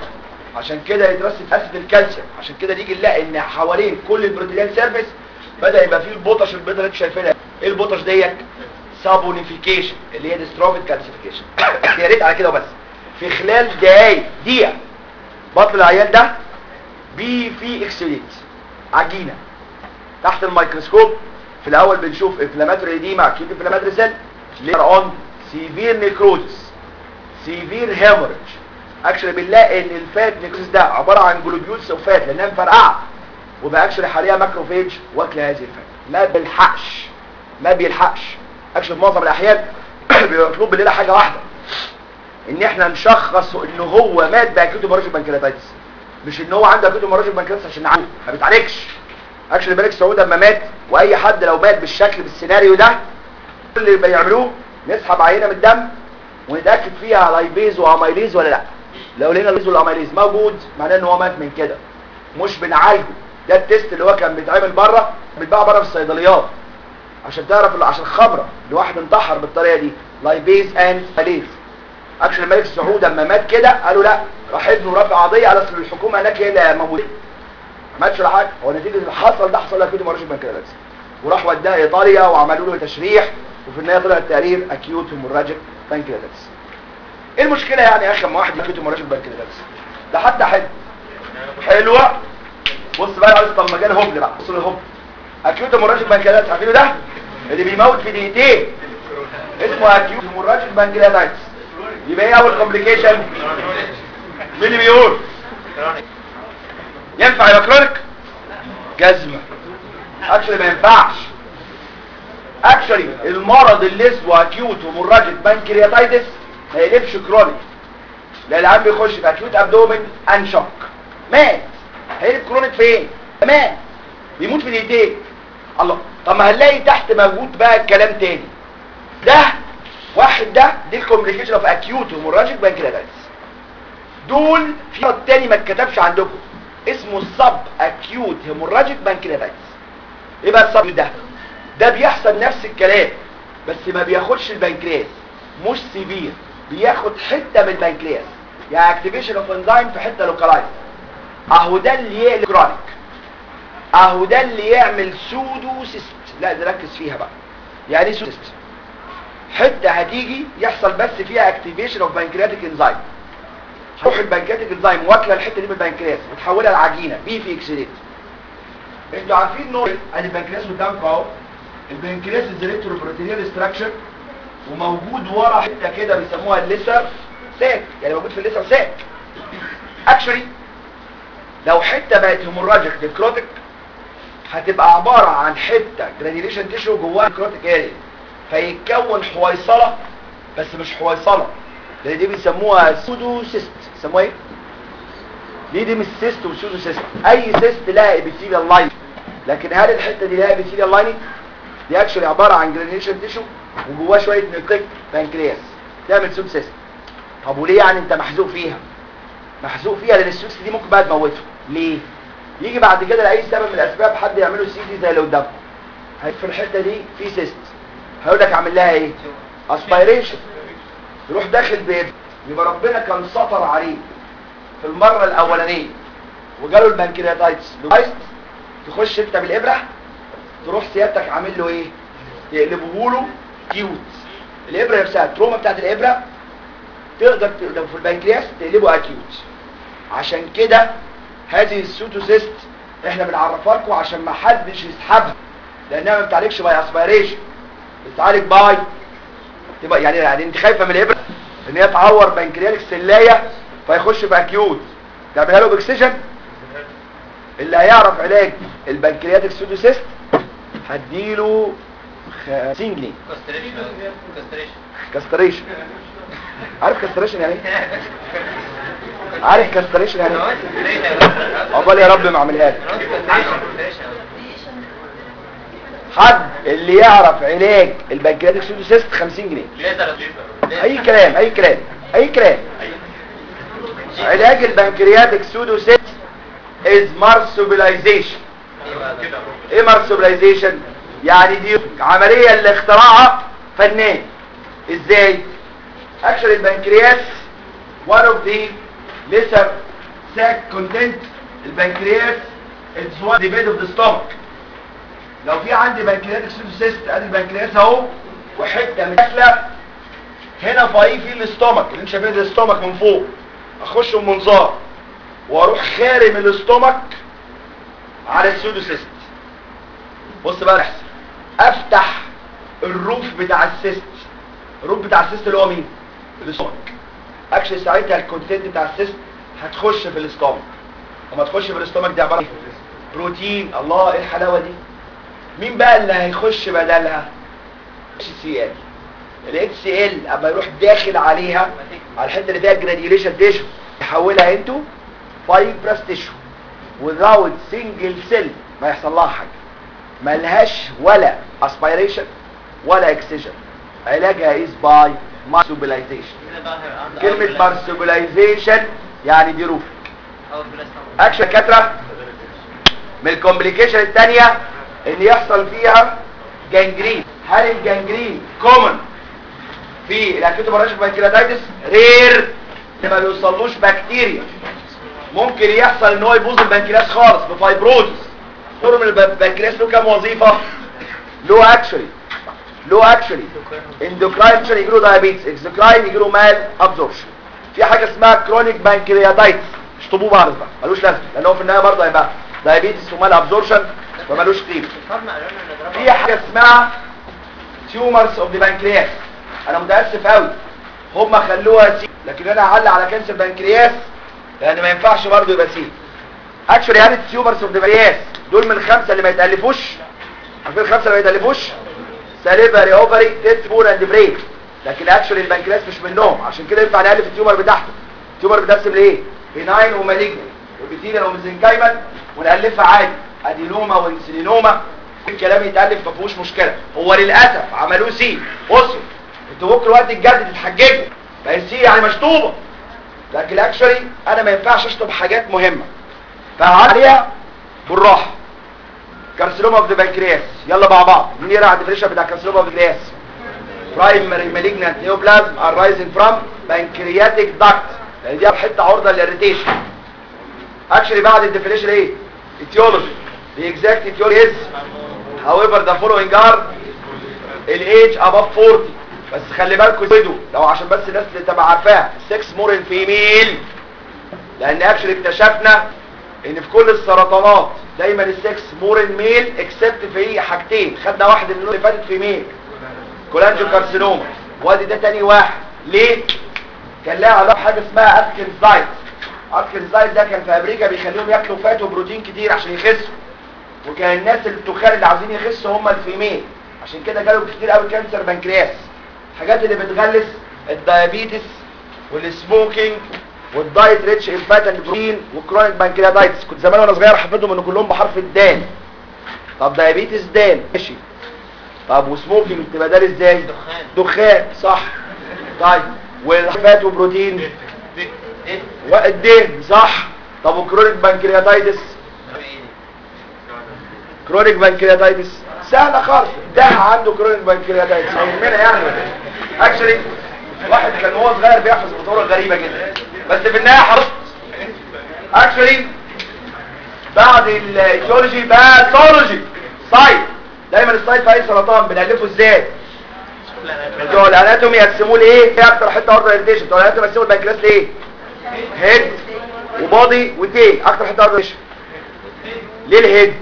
عشان كده يترسب اسيد الكالسيوم عشان كده نيجي نلاقي ان حوالين كل البروتينيال سيرفيس بدا يبقى فيه البوتش البيضه اللي انتوا شايفينها ايه البوتش ديت سابونيفيكيشن اللي هي ديستروفيد كالسيفيكيشن يا ريت على كده وبس في خلال دقايق دقيقه بطن العيان ده بي في اكسيليت عجينه تحت الميكروسكوب في الاول بنشوف انفلاماتوري ايديما اكيد انفلاماتوري سيل لير اون سيفير نيكروزس سيفير هيموريج اكشلي بنلاقي ان الفات نيكروزس ده عباره عن جلوبيولز وفات لانها مفرقعه وبقى اكشلي حاليا ماكروفيج واكله هذه الفات ما بيلحقش ما بيلحقش اكشلي في معظم الاحيان بيبقى مطلوب مننا حاجه واحده ان احنا نشخص ان هو مات باكيوتو ماروجيك بانكرياتايتس مش ان هو عنده اكيوتو ماروجيك بانكرياتايتس عشان نعالجه ما بيتعالجش اكشلي الملك سعود لما مات واي حد لو مات بالشكل بالسيناريو ده كل اللي بيعملوه نسحب عينه من الدم ونتاكد فيها لايبيز واميليز ولا لا لو لقينا اللايبيز والاميليز موجود معناه ان هو مات من كده مش بنعالجه ده التيست اللي هو كان بيتعمل بره بيتباع بره في الصيدليات عشان تعرف عشان خبره لواحد انتحر بالطريقه دي لايبيز اند اميليز اكشن الملك سعود لما مات كده قالوا لا راح ابنه رافع قضيه على اصل الحكومه هناك هي اللي موجوده ما ماتش ولا حاجه هو نتيجه اللي حصل ده حصل له كده مارش بنكرياتايتس وراح وداه ايطاليا وعملوا له تشريح وفي النهايه طلع التقرير اكيوت هيموراجيك بانكرياتايتس ايه المشكله يعني يا اخي اما واحد اكيوت هيموراجيك بانكرياتايتس ده حتى حلو حلوه بص بقى عايز طب مجال هبل بقى بص الهبل اكيوت هيموراجيك بانكرياتايتس عارفينه ده اللي بيموت في دقيقتين اسمه اكيوت هيموراجيك بانكرياتايتس يبقى ايه اول كومبليكيشن مين اللي بيقول ينفع يبقى كرونيك جزمه اكشلي ما ينفعش اكشلي المرض اللي اسمه اكيوت هيموراجيك بانكرياتايتس ما يقلبش كرونيك لا العيان بيخش في اكيوت ابدومين انشوك مات هيقلب كرونيك فين مات بيموت في دقيقتين الله طب ما هنلاقي تحت موجود بقى الكلام تاني ده واحد ده دي الكومبليكيشن اوف اكيوت هيموراجيك بانكرياتايتس دول في مرض تاني ما اتكتبش عندكم اسمه السب اكيوت هيموراجيك بانكرياتايتس ايه بقى السب ده ده بيحصل نفس الكلام بس ما بياخدش البنكرياس مش سيفير بياخد حته من البنكرياس يعني اكتيفيشن اوف انزيم في حته لوكالايز اهو ده اللي يقلب كرونيك اهو ده اللي يعمل سودو سيست لا نركز فيها بقى يعني ايه سودو سيست حته هتيجي يحصل بس فيها اكتيفيشن اوف بانكرياتيك انزيم تروح البنكرياتيك انزيم واكله الحته دي من البنكرياس وتحولها لعجينه بي في اكسيليت انتوا عارفين نوع ادي البنكرياس قدامكم اهو البنكرياس الزريتور بروتينيال ستراكشر وموجود ورا حته كده بيسموها الليسر ساك يعني موجود في الليسر ساك اكشولي لو حته بقت هيموراجيك نكروتيك هتبقى عباره عن حته جرانيوليشن تيشو جواها نكروتيك اريا فيتكون حويصله بس مش حويصله لان دي بيسموها سودو سيست بيسموها ايه دي دي مش سيست وسودو سيست اي سيست لها ابيثيليال لاين لكن هل الحته دي لها ابيثيليال لايننج دي اكشولي عباره عن جرانيوليشن تيشو وجواه شويه نيوكليك بانكرياس تعمل سود سيست طب وليه يعني انت محزوق فيها محزوق فيها لان السوست دي ممكن بقى تموته ليه يجي بعد كده لاي سبب من الاسباب حد يعمله سي دي زي اللي قدامكم في الحته دي في سيست هيقول لك اعمل لها ايه اسبيريشن يروح داخل بيت يبقى ربنا كان سطر عليه في المره الاولانيه وجاله البنكرياتايتس لايست تخش انت بالابره تروح سيادتك عامل له ايه تقلبه له كيوت الابره نفسها التروما بتاعت الابره تقدر ت- لو في البنكرياس تقلبه اكيوت عشان كده هذه السوتوسيست احنا بنعرفها لكم عشان ما حدش يسحبها لانها ما بتعالجش باي اسبيريشن بتعالج باي تبقى يعني يعني انت خايفه من الابره ان هي تعور بنكرياتيك سلايه فيخش في اكيوت تعملها له باكسجن اللي هيعرف علاج البنكرياتيك سودوسيست هديله 50 جنيه كاستريشن كاستريشن كاستريشن عارف كاستريشن يعني ايه عارف كاستريشن يعني ايه عقبال يا رب ما اعملها لك حد اللي يعرف علاج البنكرياتيك سودوسيست 50 جنيه ليزر اي كلام اي كلام اي كلام علاج البنكرياتيك سودوسيست از مارسوبيلايزيشن ايه مارسوبيلايزيشن يعني دي عملية اللي اخترعها فنان ازاي اكشن البنكرياس one of the lesser sac content البنكرياس it's one the bed of the stomach لو في عندي بنكرياتيك سيست ادي البنكرياس اهو وحته من داخله هنا فاي في الاستومك اللي انت شايفين الاستومك من فوق اخش بمنظار واروح خارم الاستومك على السودوسيست بص بقى احسن افتح الروف بتاع السيست الروف بتاع السيست اللي هو مين الاستومك اكشلي ساعتها الكونتنت بتاع السيست هتخش في الاستومك لما تخش في الاستومك دي عباره عن إيه؟ بروتين الله ايه الحلاوه دي مين بقى اللي هيخش بدلها اتش سي ال الاتش سي ال اما يروح داخل عليها على الحته اللي فيها جرانيوليشن تيشو يحولها انتو فايبرس تيشو without single cell ما يحصل لها حاجه ملهاش ولا aspiration ولا excision علاجها is by marsupialization كده بقى هيبقى عنده كلمة أول marsupialization يعني دي روف بلاس- اول بلاس طبعا. اكشن كترة من الكومبليكيشن الثانية ان يحصل فيها جانجرين هل الجانجرين كومن في الاكيوتوبراشيك بانكرياتايتس رير ما بيوصلوش بكتيريا ممكن يحصل ان هو يبوظ البنكرياس خالص بفايبروزس فورم البنكرياس له كام وظيفة له اكشولي له اكشولي اندوكراين عشان يجيله دايابيتس اكزوكراين يجيله مال ابزوربشن في حاجه اسمها كرونيك بانكرياتايتس اشطبوه بعرض بقى ملوش لازمه لان هو في النهايه برضه هيبقى دايابيتس ومال ابزوربشن فمالوش قيمه الفارما قالوا لنا نضربها. في حاجه اسمها تيومرز اوف ذا بانكرياس انا متاسف قوي هم خلوها سي لكن انا هعلق على كانسر بانكرياس لان ما ينفعش برضه يبقى سي اكشولي يعني التيومرز اوف ذا بانكرياس دول من الخمسه اللي ما يتالفوش عارفين الخمسه اللي ما يتالفوش ساليفري اوفري تيت بون اند بريك لكن اكشولي البنكرياس مش منهم عشان كده ينفع نالف التيومر بتاعته التيومر بتقسم لايه بناين ومالجنت وبتيريال وميزنكايمال ونالفها عادي ادينوما وانسلينوما الكلام يتالف ما فيهوش مشكله هو للاسف عملوه سي بصوا انتوا بكره وقت الجد تتحججوا ما هي سي يعني مشطوبه لكن اكشولي انا ما ينفعش اشطب حاجات مهمه فعليها بالراحه كارسينوما اوف ذا بانكرياس يلا مع بعض مين يقرا على الديفينيشن بتاع كارسينوما اوف ذا بانكرياس برايمري مالجنانت نيوبلازم arising from pancreatic duct يعني دي حته عرضه للاريتيشن اكشلي بعد الديفينيشن ايه etiology the exact etiology is however the following are الايج above 40 بس خلي بالكم زيدوا لو عشان بس الناس اللي تبقى عارفاها 6 مور الفيميل لان اكشلي اكتشفنا ان في كل السرطانات دايما السكس مور الميل اكسبت في حاجتين خدنا واحد اللي فاتت في ميل كولانجو كارسينوما وادي ده تاني واحد ليه كان لها علاقه بحاجه اسمها اتكنز دايت اتكنز دايت ده كان في امريكا بيخليهم ياكلوا فات وبروتين كتير عشان يخسوا وكان الناس التخان اللي عاوزين يخسوا هم الفيميل عشان كده جالهم كتير قوي كانسر بنكرياس الحاجات اللي بتغلس الدايابيتس والسموكينج والدايت ريتش ان فات اند بروتين والكرونيك بانكرياتايتس كنت زمان وانا صغير حفظهم ان كلهم بحرف الدال طب دايابيتس دال ماشي طب وسموكينج تبقى دال ازاي دخان دخان صح طيب والفات وبروتين دي دي والدهن صح طب وكرونيك بانكرياتايتس ايه دي؟ كرونيك بانكرياتايتس سهله خالص ده عنده كرونيك بانكرياتايتس يهمنا يعني اكشلي واحد كان وهو صغير بيحفظ بطوله غريبه جدا بس في النهايه حفظت اكشلي بعد الايتيولوجي باثولوجي سايت دايما السايت في اي سرطان بنالفه ازاي بتوع الاناتومي يقسموه لايه ايه اكتر حته عرضه للريتيشن بتوع الاناتومي يقسموا البنكرياس لايه هيد وبادي وتيل اكتر حته عرضه للريتيشن ليه الهيد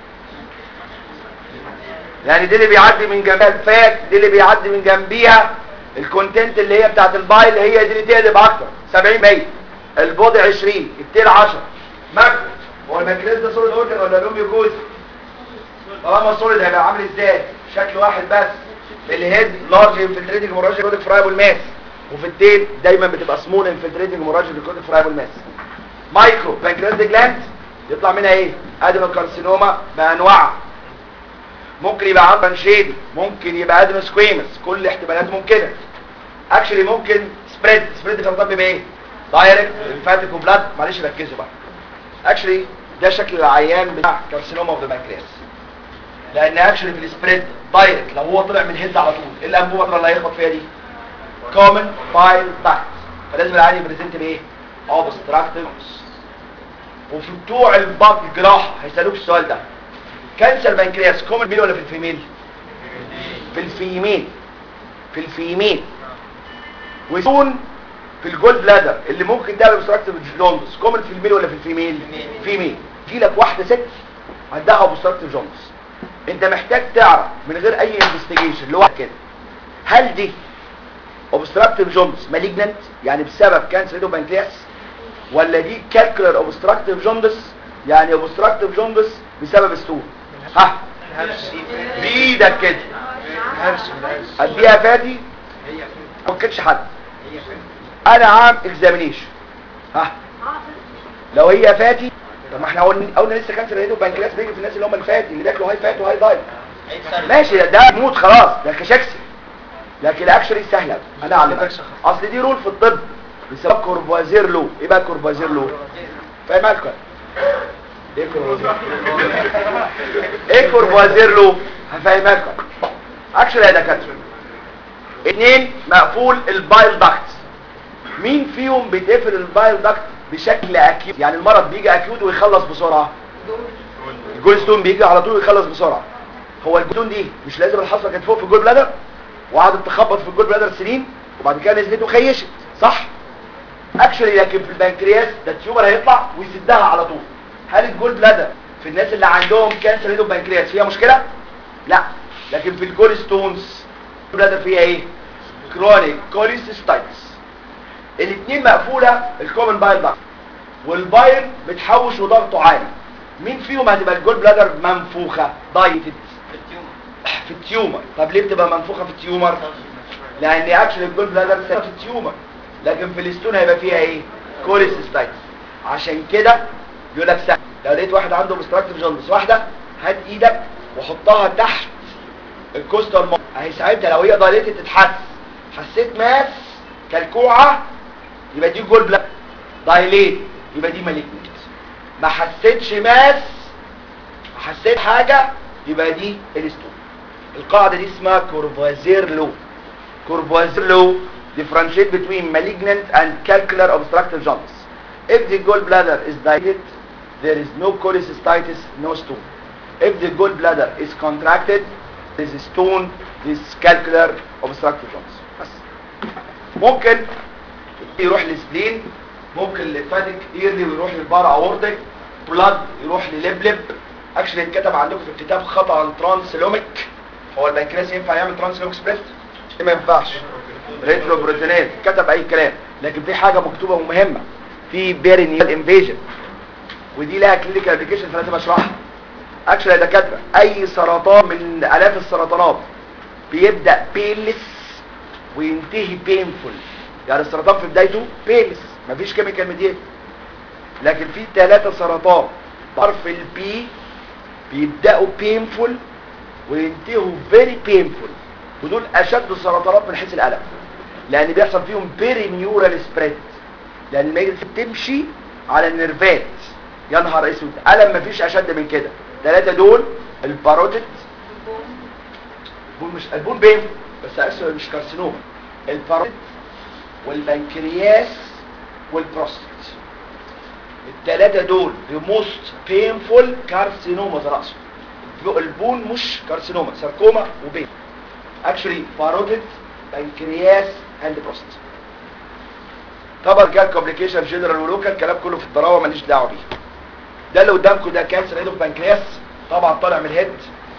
يعني دي اللي بيعدي من جنبها الفات دي اللي بيعدي من جنبيها الكونتنت اللي هي بتاعت البايل هي دي اللي تقلب اكتر 70 100 البودي 20 التيل 10 ماكرو هو البنكرياس ده سوليد اورجن ولا لوميو جوز طالما سوليد هيبقى عامل ازاي شكل واحد بس الهيد لارج انفلتريتنج هيموراجيك كودك فرايبل ماس وفي التيل دايما بتبقى سمول انفلتريتنج هيموراجيك كودك فرايبل ماس مايكرو بانكرياس جلاند يطلع منها ايه ادينوكارسينوما بانواعها ممكن يبقى عنده شيدي ممكن يبقى ادنو سكويمس كل احتمالات ممكنه اكشلي ممكن سبريد سبريد في الطب بايه دايركت ليمفاتيك وبلاد معلش ركزوا بقى اكشلي ده شكل العيان بتاع كارسينوما اوف ذا بانكرياس لان اكشلي في السبريد دايركت لو هو طلع من الهيد على طول ايه الانبوبه اللي هيخبط فيها دي كومن بايل باكت فلازم العيان يبريزنت بايه اوبستراكتيف وفي بتوع البطن الجراحه هيسالوك السؤال ده كانسر بنكرياس كومن ميل ولا في الفيميل في الفيميل في الفيميل ويكون في الجولد بلادر اللي ممكن تعمل اوبستراكتيف جوندس كومن في الميل ولا في الفيميل فيميل في لك واحده ست عندها اوبستراكتيف جوندس انت محتاج تعرف من غير اي انفستيجيشن لوحدك كده هل دي اوبستراكتيف جوندس مالجننت يعني بسبب كانسر ايدو بنكرياس ولا دي كالكولر اوبستراكتيف جوندس يعني اوبستراكتيف جوندس بسبب ستون ها بايدك كده اديها فاتي ما تكتش حد انا عام اكزامينيشن ها لو هي فاتي طب ما احنا قلنا قلنا لسه كانسر الايدو بنكرياس بيجي في الناس اللي هم الفاتي اللي بياكلوا هاي فات وهاي دايت ماشي ده- ده موت خلاص ده كشكسي لكن اكشلي سهله انا اعلمك اصل دي رول في الطب بيسموها كورفوازير لو ايه بقى كورفوازير لو فاهم لكم ايه كورفوازير ايه كورفوازير لو هفهمك اكشلي يا دكاتره اتنين مقفول البايل داكت مين فيهم بيتقفل البايل داكت بشكل اكيد يعني المرض بيجي اكيد ويخلص بسرعه الجول ستون بيجي على طول ويخلص بسرعه هو الجول دي مش لازم الحصوه كانت فوق في الجول بلادر وقعدت تخبط في الجول بلادر سنين وبعد كده نزلت وخيشت صح اكشلي لكن في البنكرياس ده التيومر هيطلع ويسدها على طول هل الجول بلادر في الناس اللي عندهم كانسر ايدو بنكرياس فيها مشكله لا لكن في الجول ستونز بلادر فيها ايه كرونيك كوليسيستايتس الاثنين مقفوله الكومن بايل داكت والبايل متحوش وضغطه عالي مين فيهم هتبقى الجول بلادر منفوخه دايتد في التيومر طب ليه بتبقى منفوخه في التيومر لان اكشن الجول بلادر سات في التيومر لكن في الاستون هيبقى فيها ايه كوليسيستايتس عشان كده يقول لك سهل لو لقيت واحد عنده obstructive جوندس واحده هات ايدك وحطها تحت الكوستال مو اهي ساعتها لو هي ضليتي تتحس حسيت ماس كالكوعه يبقى دي جول بلاد دايليت يبقى دي مالجنت ما حسيتش ماس حسيت حاجه يبقى دي الاستون القاعده دي اسمها كورفوازير لو كورفوازير لو differentiate between malignant and calcular obstructive jaundice if the gallbladder is dilated there is no cholecystitis no stone if the gallbladder is contracted there is a stone this is calcular obstructive jaundice بس ممكن يروح للسبلين ممكن للفاتك ايرلي ويروح للبار اورتك بلاد يروح للبلب اكشلي اتكتب عندكم في الكتاب خطا عن ترانسلوميك هو البنكرياس ينفع يعمل ترانسلوميك سبريت ما ينفعش ريترو بروتينات كتب اي كلام لكن في حاجه مكتوبه ومهمه في بيرينيال انفيجن ودي لها كلينيكال ابلكيشن فلازم اشرحها اكشلي يا دكاتره اي سرطان من الاف السرطانات بيبدا بيلس وينتهي بينفول يعني السرطان في بدايته بيلس مفيش كيميكال ميديت لكن في ثلاثة سرطان طرف البي بيبداوا بينفول وينتهوا فيري بينفول ودول اشد السرطانات من حيث الالم لان بيحصل فيهم بيري نيورال سبريد لان الميجرس بتمشي على النرفات يا نهار اسود الم مفيش اشد من كده ثلاثه دول الباروتيد البون مش البون بين بس اكشن مش كارسينوما الباروتيد والبنكرياس والبروستات الثلاثه دول the most painful carcinomas راسه البون مش كارسينوما ساركوما وبين actually parotid pancreas and prostate طبعا كان كومبليكيشن جنرال ولوكال الكلام كله في الضراوه ماليش دعوه بيه ده اللي قدامكم ده كانسر ايدو بانكرياس طبعا طالع من الهيد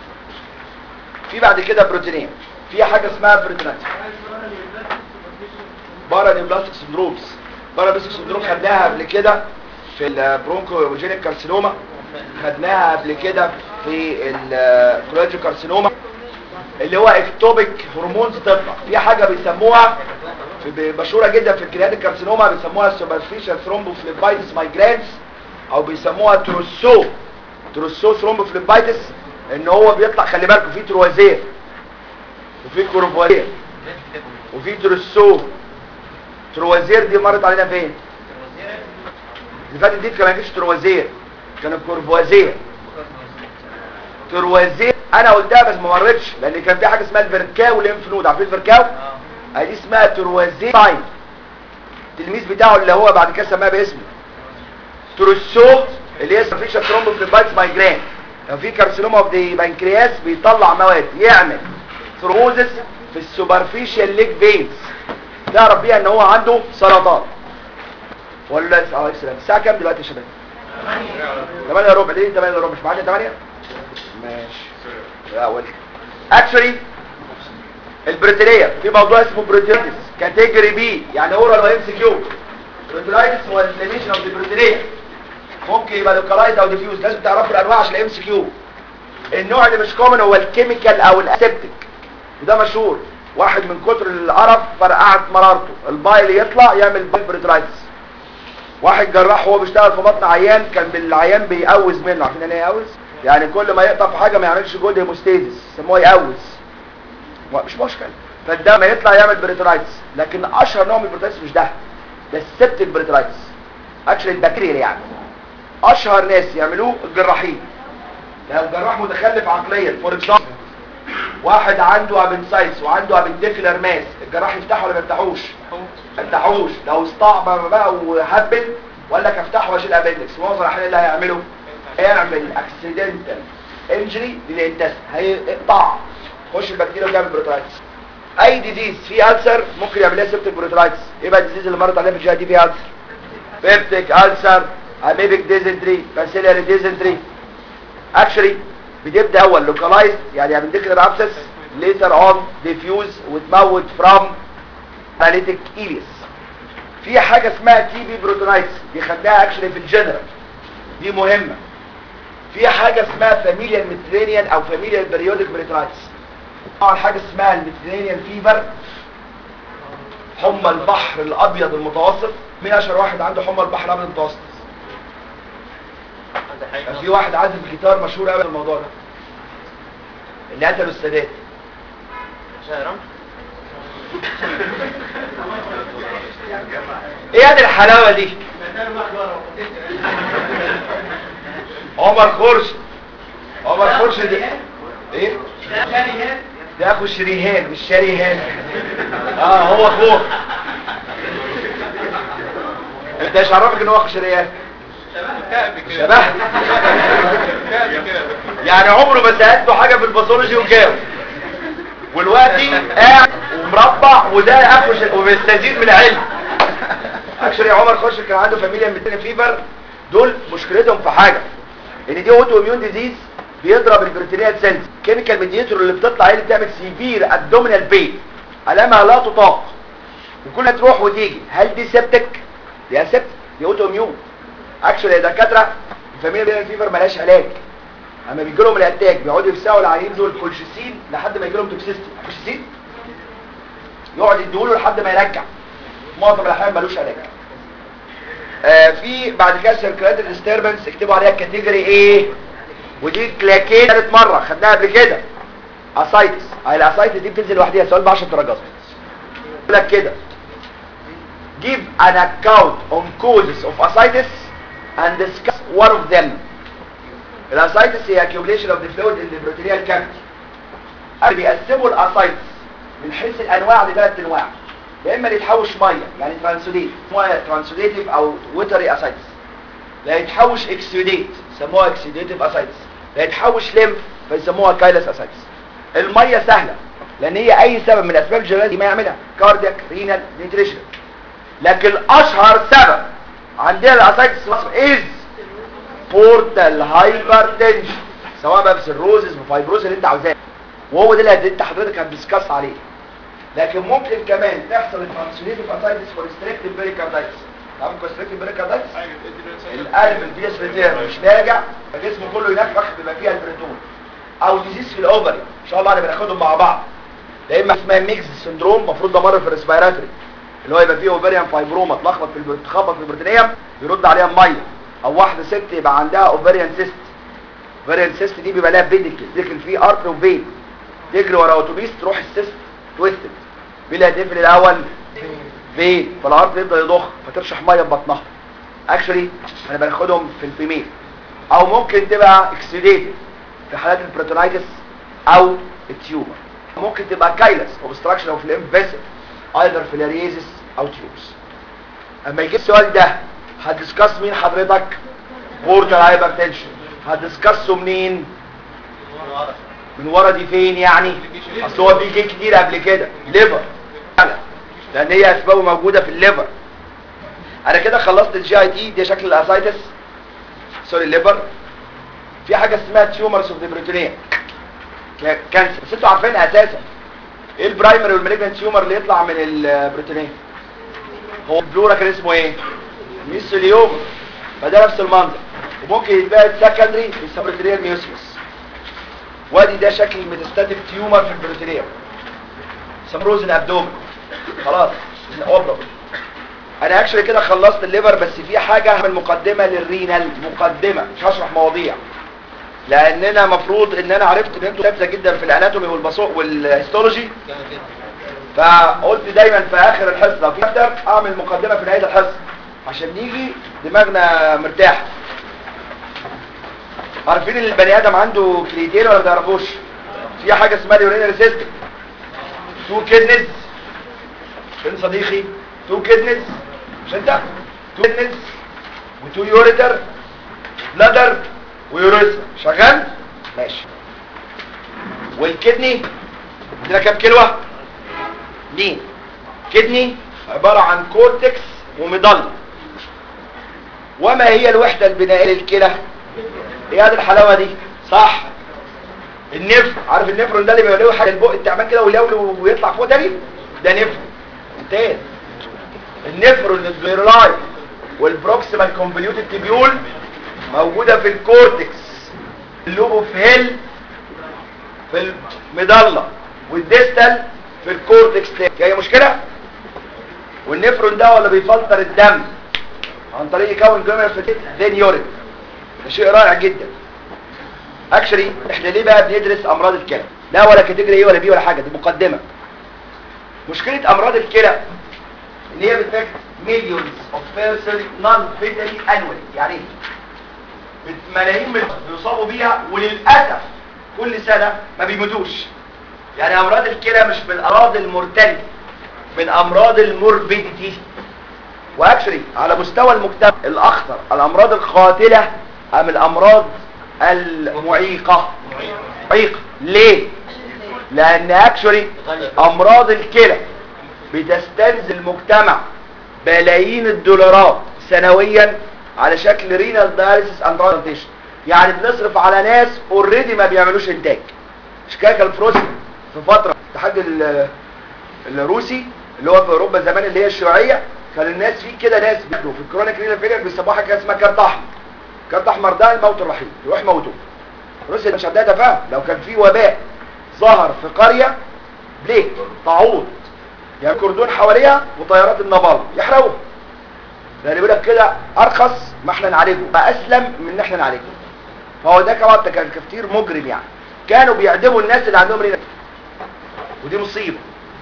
في بعد كده بروتينين في حاجه اسمها بروتينات بارانيوبلاستيك سندرومز بارانيوبلاستيك سندروم خدناها قبل كده في البرونكوجينيك كارسينوما خدناها قبل كده في الكولوجيك كارسينوما اللي هو اكتوبيك هرمونز تطلع في حاجه بيسموها في مشهوره جدا في الكرياتيك كارسينوما بيسموها سوبرفيشال ثرومبوفليبايتس مايجرانس او بيسموها تروسو تروسو ثرومبوفليبايتس ان هو بيطلع خلي بالكم في تروازير وفي كورفوازير وفي تروسو تروازير دي مرت علينا فين اللي فاتت دي كمان كانش تروازير كان كورفوازير تروازير انا قلتها بس ما مرتش لان كان في حاجه اسمها الفيركاو ليمف نود عارفين الفيركاو دي اسمها تروازير ساين التلميذ بتاعه اللي هو بعد كده سماها باسمه تروسو اللي هي سفيشة ثرومبوفليبايتس مايجرين لو في كارسينوما اوف دي بنكرياس بيطلع مواد يعمل ثروموزس في السوبرفيشال ليج فينز تعرف بيها ان هو عنده سرطان ولا اه السلام الساعه كام دلوقتي يا شباب 8 الا ربع ليه 8 الا ربع مش معانا 8 ماشي لا ولا اكشولي البريتيريا في موضوع اسمه بريتيريتس كاتيجوري بي يعني اورال وام سي كيو بريتيريتس هو الانفلاميشن اوف البريتيريا ممكن يبقى لوكالايز او ديفيوز لازم تعرفوا الانواع عشان الام سي كيو النوع اللي مش كومن هو الكيميكال او الاسيبتيك وده مشهور واحد من كتر القرف فرقعت مرارته البايل يطلع يعمل بريتيريتس واحد جراح وهو بيشتغل في بطن عيان كان بالعيان بيقوز منه عارفين يعني ايه يقوز يعني كل ما يقطع في حاجه ما يعملش جود هيموستيزيس يسموه يقوز مش مشكله فالدم يطلع يعمل بريترايتس لكن اشهر نوع من البريترايتس مش ده ده السبتيك بريترايتس اكشلي البكتيريا يعني اشهر ناس يعملوه الجراحين لو جراح متخلف عقليا فور اكزامبل واحد عنده ابنسايتس وعنده ابنديكولار ماس الجراح يفتحه ولا ما يفتحوش ما يفتحوش لو استعبر بقى وهبل ولا لك افتحه واشيل ابندكس معظم الاحيان اللي هيعمله هيعمل اكسيدنتال انجري للانتست هيقطع خش البكتيريا وتعمل بروترايتس اي ديزيز فيه ألسر ممكن يعمل لها سيبتك بروترايتس ايه بقى الديزيز اللي مرت عليها في الجي دي فيها ألسر بيبتيك ألسر اميبيك ديزنتري باسيلاري ديزنتري اكشلي بتبدا اول لوكالايزد يعني ابنديكولار ابسس ليتر اون ديفيوز وتموت فروم باراليتيك ايليس في حاجه اسمها تي بي بروتونايتس دي خدناها اكشلي في الجنرال دي مهمه في حاجه اسمها فاميليال ميديترينيان او فاميليال بريودك بريترايتس طبعا حاجه اسمها الميديترينيان فيفر حمى البحر الابيض المتوسط مين اشهر واحد عنده حمى البحر الابيض المتوسط كان في واحد عازف جيتار مشهور قوي الموضوع ده اللي قتلوا السادات شهرام ايه هذه الحلاوه دي عمر خرشد عمر خرشد ايه ده اخو شريهان مش شريهان اه هو اخوه انت ايش عرفك ان هو اخو شريهان شبه يعني عمره ما سألته حاجة في الباثولوجي وجاوب والوقتي قاعد ومربع وده اخو ش... وبيستزيد من العلم اكشلي عمر خش كان عنده فاميليا ميتين فيفر دول مشكلتهم في حاجة ان دي اوتو اميون ديزيز بيضرب البروتينيات سيلز كيميكال ميديتور اللي بتطلع هي اللي بتعمل سيفير ابدومينال بين علامها لا تطاق وكلها تروح وتيجي هل دي سبتك دي اسبتك دي اوتو اميون اكشلي يا دكاتره الفاميليا فيفر ملهاش علاج اما بيجي لهم الاتاك بيقعدوا يفسقوا العيانين دول كولشيسين لحد ما يجي لهم توكسيستي كولشيسين يقعد يديهوله لحد ما يرجع معظم الاحيان ملوش علاج آه في بعد كده سيركلات ديستربنس اكتبوا عليها الكاتيجوري ايه ودي كلاكين ثالث مره خدناها قبل كده اسايتس الاسايتس دي بتنزل لوحدها سؤال ب 10 درجات يقول لك كده give an account on causes of ascites and discuss one of them الاسايتس هي accumulation of the fluid in the peritoneal cavity اللي بيقسموا الاسايتس من حيث الانواع لثلاث انواع يا اما اللي يتحوش ميه يعني ترانسوديت اسمها ترانسوديتيف او ويتري اسايتس لا يتحوش اكسيوديت يسموها اكسيوديتيف اسايتس لا يتحوش ليمف فيسموها كايلس اسايتس الميه سهله لان هي اي سبب من اسباب الجلال ما يعملها كاردياك رينال نيوتريشن لكن اشهر سبب عندنا الاسايتس في مصر از بورتال هايبرتنشن سواء بقى بسيروزز بفايبروز اللي انت عاوزاه وهو ده اللي انت حضرتك هتدسكس عليه لكن ممكن كمان تحصل الترانسليتيف اسايتس كونستريكتيف بيريكاردايتس عارف كونستريكتيف بيريكاردايتس القلب البيس ريتير مش راجع فجسمه كله ينفخ بيبقى فيها البريتون او ديزيز في الاوفري ان شاء الله انا بناخدهم مع بعض يا اما اسمها ميكس سندروم المفروض ده مر في الريسبيراتوري اللي هو يبقى فيه اوفريان فايبروما تلخبط في الب- تخبط في البروتينيوم يرد عليها ميه او واحده ست يبقى عندها اوفريان سيست اوفريان سيست دي بيبقى لها بيديكل ديكل فيه ارتر وفين تجري ورا اتوبيس تروح السيست تويستد مين اللي هتقفل الاول فين فالعرض يبدا يضخ فترشح ميه ببطنها اكشلي انا باخدهم في الفيميل او ممكن تبقى اكسيديتد في حالات البروتونايتس او التيومر ممكن تبقى كايلس اوبستراكشن اوف الام فيسل ايذر فيلاريزس او تيوبس اما يجي السؤال ده هتدسكس مين حضرتك بورتال هايبرتنشن هتدسكسه منين من ورا دي فين يعني اصل هو بيجي كتير قبل كده ليفر فعلا لان هي اسبابه موجوده في الليفر انا كده خلصت الجي اي تي دي شكل الاسايتس سوري الليفر في حاجه اسمها تيومرز اوف ذا كانسر بس انتوا عارفينها اساسا ايه البرايمري والمالجنت تيومر اللي يطلع من البروتينيه هو البلورا كان اسمه ايه ميسوليوم فده نفس المنظر وممكن يتبقى سكندري في السبروتينيال ميوسيس وادي ده شكل الميتاستاتيك تيومر في البروتينيوم سمروز الابدومن خلاص اوبرا انا اكشلي كده خلصت الليفر بس في حاجه هعمل مقدمه للرينال مقدمه مش هشرح مواضيع لاننا مفروض ان انا عرفت ان انتوا لابسه جدا في الاناتومي والبصو والهيستولوجي فقلت دايما في اخر الحصه لو في اقدر اعمل مقدمه في نهايه الحصه عشان نيجي دماغنا مرتاح عارفين ان البني ادم عنده كليتين ولا ما تعرفوش في حاجه اسمها اليورينري سيستم تو كيدنز فين صديقي تو كيدنز مش انت تو كيدنز وتو يوريتر بلادر ويوريثرا شغال ماشي والكدني عندنا كام كيلوه مين كدني عباره عن كورتكس ومضله وما هي الوحده البنائيه للكلى ايه هذه الحلاوه دي صح النفر عارف النفرون ده اللي بيبقى له حاجه البق التعبان كده ويلولو ويطلع فوق تاني ده نفر ممتاز النفرون الفيرلاي والبروكسيمال كونفوليوتد تيبيول موجوده في الكورتكس اللوب اوف هيل في المضله والديستال في الكورتكس تاني هي مشكله والنفرون ده ولا بيفلتر الدم عن طريق يكون جمل في ذين يورين ده شيء رائع جدا اكشلي احنا ليه بقى بندرس امراض الكلى لا ولا كاتيجوري ايه ولا بي ولا حاجه دي مقدمه مشكله امراض الكلى ان هي بتفكت مليونز اوف بيرسون نون فيتالي انوالي يعني ايه ملايين من بيصابوا بيها وللاسف كل سنه ما بيموتوش يعني امراض الكلى مش من الامراض المرتده من امراض الموربيديتي واكشلي على مستوى المجتمع الاخطر الامراض القاتله ام الامراض المعيقه معيقه ليه لان اكشولي امراض الكلى بتستنزل المجتمع بلايين الدولارات سنويا على شكل رينال دايليسيس اند ترانسبلانتيشن يعني بنصرف على ناس اوريدي ما بيعملوش انتاج شكاكا الفروسي في فتره الاتحاد ال- الروسي اللي هو في اوروبا زمان اللي هي الشيوعيه كان الناس في كده ناس بياخدوا في الكرونيك رينال فيلير بيسموها حاجه اسمها كارت احمر كارت احمر ده الموت الرحيم يروح موتوه روسيا مش عندها تفاهم لو كان في وباء ظهر في قريه ليه طاعون يعني كردون حواليها وطيارات النبال يحرقوها لان بيقول لك كده ارخص ما احنا نعالجه اسلم من ان احنا نعالجه فهو ده كمان كان تفكير مجرم يعني كانوا بيعدموا الناس اللي عندهم رينال ودي مصيبه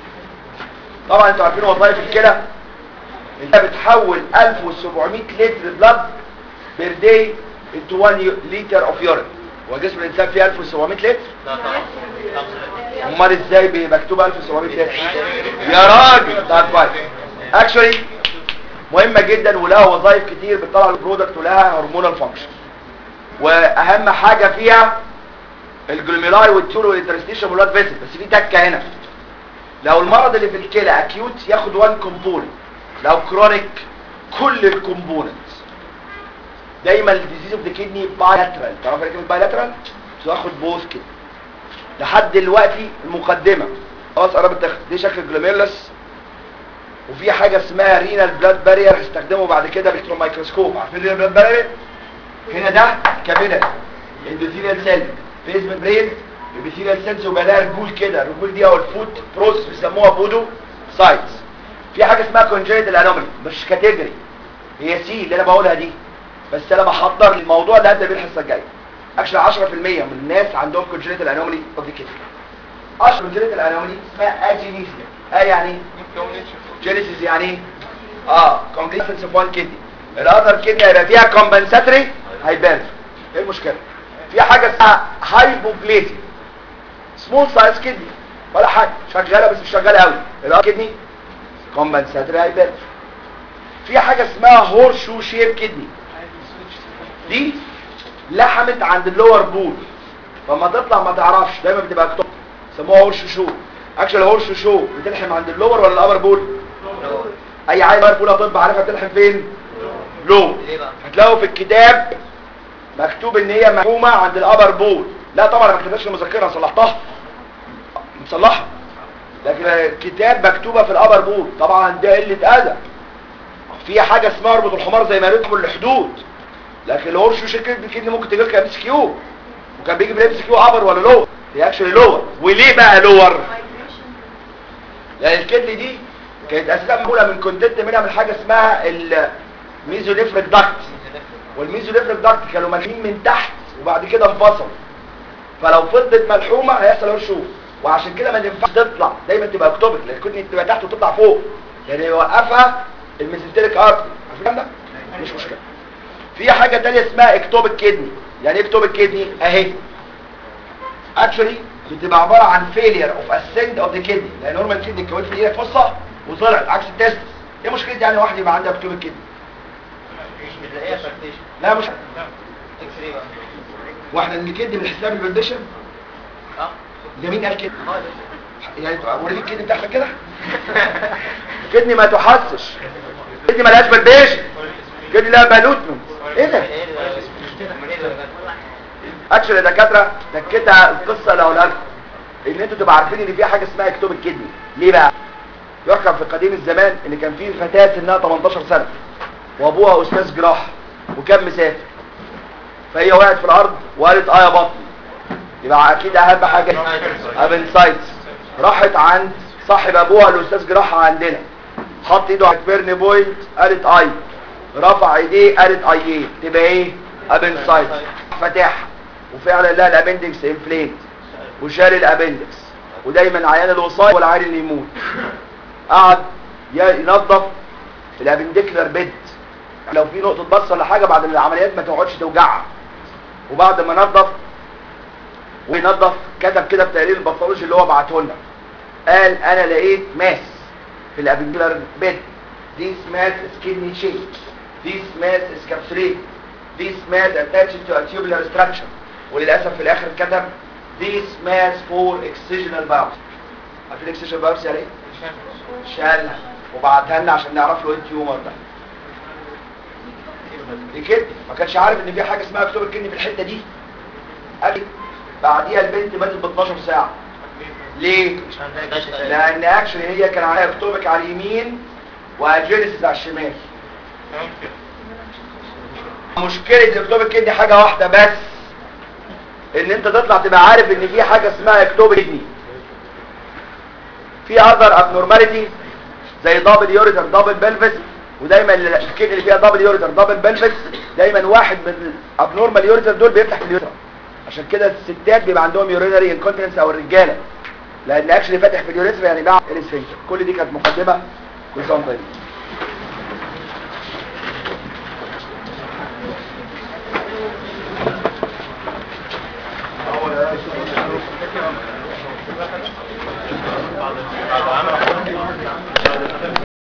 طبعا انتوا عارفين وظائف الكلى انت بتحول 1700 لتر بلاد بير داي into 1 لتر اوف يورين هو جسم الانسان فيه 1700 لتر لا طبعا امال ازاي بي- مكتوب 1700 لتر يا راجل طيب كويس اكشولي مهمه جدا ولها وظائف كتير بتطلع البرودكت ولها هرمونال فانكشن واهم حاجه فيها الجلوميلاي والتيول والانترستيشن والبلاد فيسل بس في تكه هنا لو المرض اللي في الكلى اكيوت ياخد 1 كومبوننت لو كرونيك كل الكومبوننتس دايما الديزيز اوف ذا كيدني بايلاترال تعرف يعني كلمه بايلاترال تاخد بوث كده لحد دلوقتي المقدمه خلاص قربت تاخد دي شكل الجلوميرلس وفي حاجه اسمها رينال بلاد بارير هستخدمه بعد كده بالميكروسكوب عارفين الرينال بلاد بارير هنا ده كابيلاري اندوثيليال سيل فيز ممبرين الابيثيليال سيلز وبقى لها رجول كده الرجول دي او الفوت بروسس بيسموها بودو سايتس في حاجه اسمها كونجنيتال انومالي مش كاتيجوري هي سي اللي انا بقولها دي بس انا بحضر الموضوع اللي هبدا بيه الحصه الجايه اكشلي 10% من الناس عندهم كونجنيتال انومالي اوف ذا كيدني 10 كونجنيتال انومالي اسمها اجينيسيا اه يعني ايه جينيسيس يعني ايه اه كومبليسنس اوف وان كيدني الاذر كيدني هيبقى فيها كومبنساتري هيبان ايه المشكله في حاجه اسمها هايبوبليزيا سمول سايز كيدني ولا حاجه شغاله بس مش شغاله قوي الاذر كيدني كومبنساتري هيبان في حاجه اسمها هورشو شيب كدني دي لحمت عند اللور بول فما تطلع ما تعرفش دايما بتبقى اكتوب سموها هورشو شو اكشن هورشو شو بتلحم عند اللور ولا الابر بول اي عيل بار بول طب عارفها بتلحم فين لو ليه بقى؟ هتلاقوا في الكتاب مكتوب ان هي محكومه عند الابر بول لا طبعا أنا ما كتبتش المذكره أنا صلحتها مصلحها لكن الكتاب مكتوبه في الابر بول طبعا ده قله ادب في حاجه اسمها اربط الحمار زي ما يدخل الحدود لكن الهورشو شكل كده ممكن تجي لك ام اس كيو وكان بيجي بالام اس كيو ابر ولا لور هي اكشلي لور وليه بقى لور لان الكدني دي كانت اساسا معموله من كونتنت منها من حاجه اسمها الميزوليفريك داكت والميزوليفريك داكت كانوا ملحومين من تحت وبعد كده انفصلوا فلو فضلت ملحومه هيحصل هرشوف وعشان كده ما ينفعش تطلع دايما تبقى اكتوبك لان الكدني تبقى تحت وتطلع فوق يعني يوقفها الميزنتريك ارتري عارف الكلام ده مش مشكله في حاجه تانية اسمها اكتوبك كدني يعني ايه اكتوبك كدني اهي اكشولي بتبقى عباره عن فيلير اوف اسند اوف ذا كدني لان نورمال كدني اتكونت في ايدك فصه وطلعت عكس التستس ايه مشكله يعني واحد يبقى عنده اكتوبك كدني مش بتلاقيها فاكتيشن لا مش اكس راي بقى واحنا ان الكدني بنحسبها بالفاليديشن اه ده مين قال كده اه ده يعني وريني الكدني بتاعتك كده الكدني ما تحسش الكدني ملهاش فاليديشن الكدني لها بالوتمنت ايه ده ايه اللي ايه اللي بجد؟ اكشن يا دكاتره دكتها القصه اللي هقولها لكم ان انتوا تبقوا عارفين ان في حاجه اسمها اكتوب الكدني ليه بقى يحكم في قديم الزمان ان كان في فتاه سنها 18 سنه وابوها استاذ جراحه وكان مسافر فهي وقعت في الارض وقالت اه يا بطني يبقى اكيد اهم حاجه ابنسايتس راحت عند صاحب ابوها الاستاذ جراحه عندنا حط ايده على البيرن بوينت قالت اي رفع ايديه قالت اي تبقى ايه ابنسايتس فتح وفعلا لها الابندكس انفليت وشال الابندكس ودايما عيان الوصاية والعيان اللي يموت قعد ي- ينظف الابندكلر بيد لو في نقطة بص ولا حاجة بعد العمليات ما تقعدش توجعها وبعد ما نظف وينظف كتب كده في تقرير الباثولوجي اللي هو بعته لنا قال انا لقيت ماس في الابندكلر بيد This mass is kidney shaped. This mass is capsulated. This mass attached to a tubular structure. وللأسف في الآخر كتب This mass for excisional biopsy. عارفين excisional biopsy يعني ايه؟ شالها وبعتها لنا عشان نعرف له ايه التيومر ده. دي كده ما كانش عارف ان في حاجه اسمها اكتوبر كدني في الحته دي. قال بعديها البنت ماتت ب 12 ساعه. ليه؟ مش عندهاش لان اكشلي هي كان عليها اكتوبك على اليمين واجينيسيس على الشمال مشكلة الاكتوبك كدني حاجة واحدة بس ان انت تطلع تبقى عارف ان في حاجة اسمها اكتوبك كدني في اذر ابنورماليتي زي دبل يوريتر دبل بلفس ودايما الكدني اللي فيها دبل يوريتر دبل بلفس دايما واحد من الابنورمال يوريتر دول بيفتح في اليوريتر عشان كده الستات بيبقى عندهم يورينري انكونتيننس او الرجاله لان اكشلي فاتح في اليوريتر يعني باع الاسفنكتر كل دي كانت مقدمه كل سنه وانتم طيبين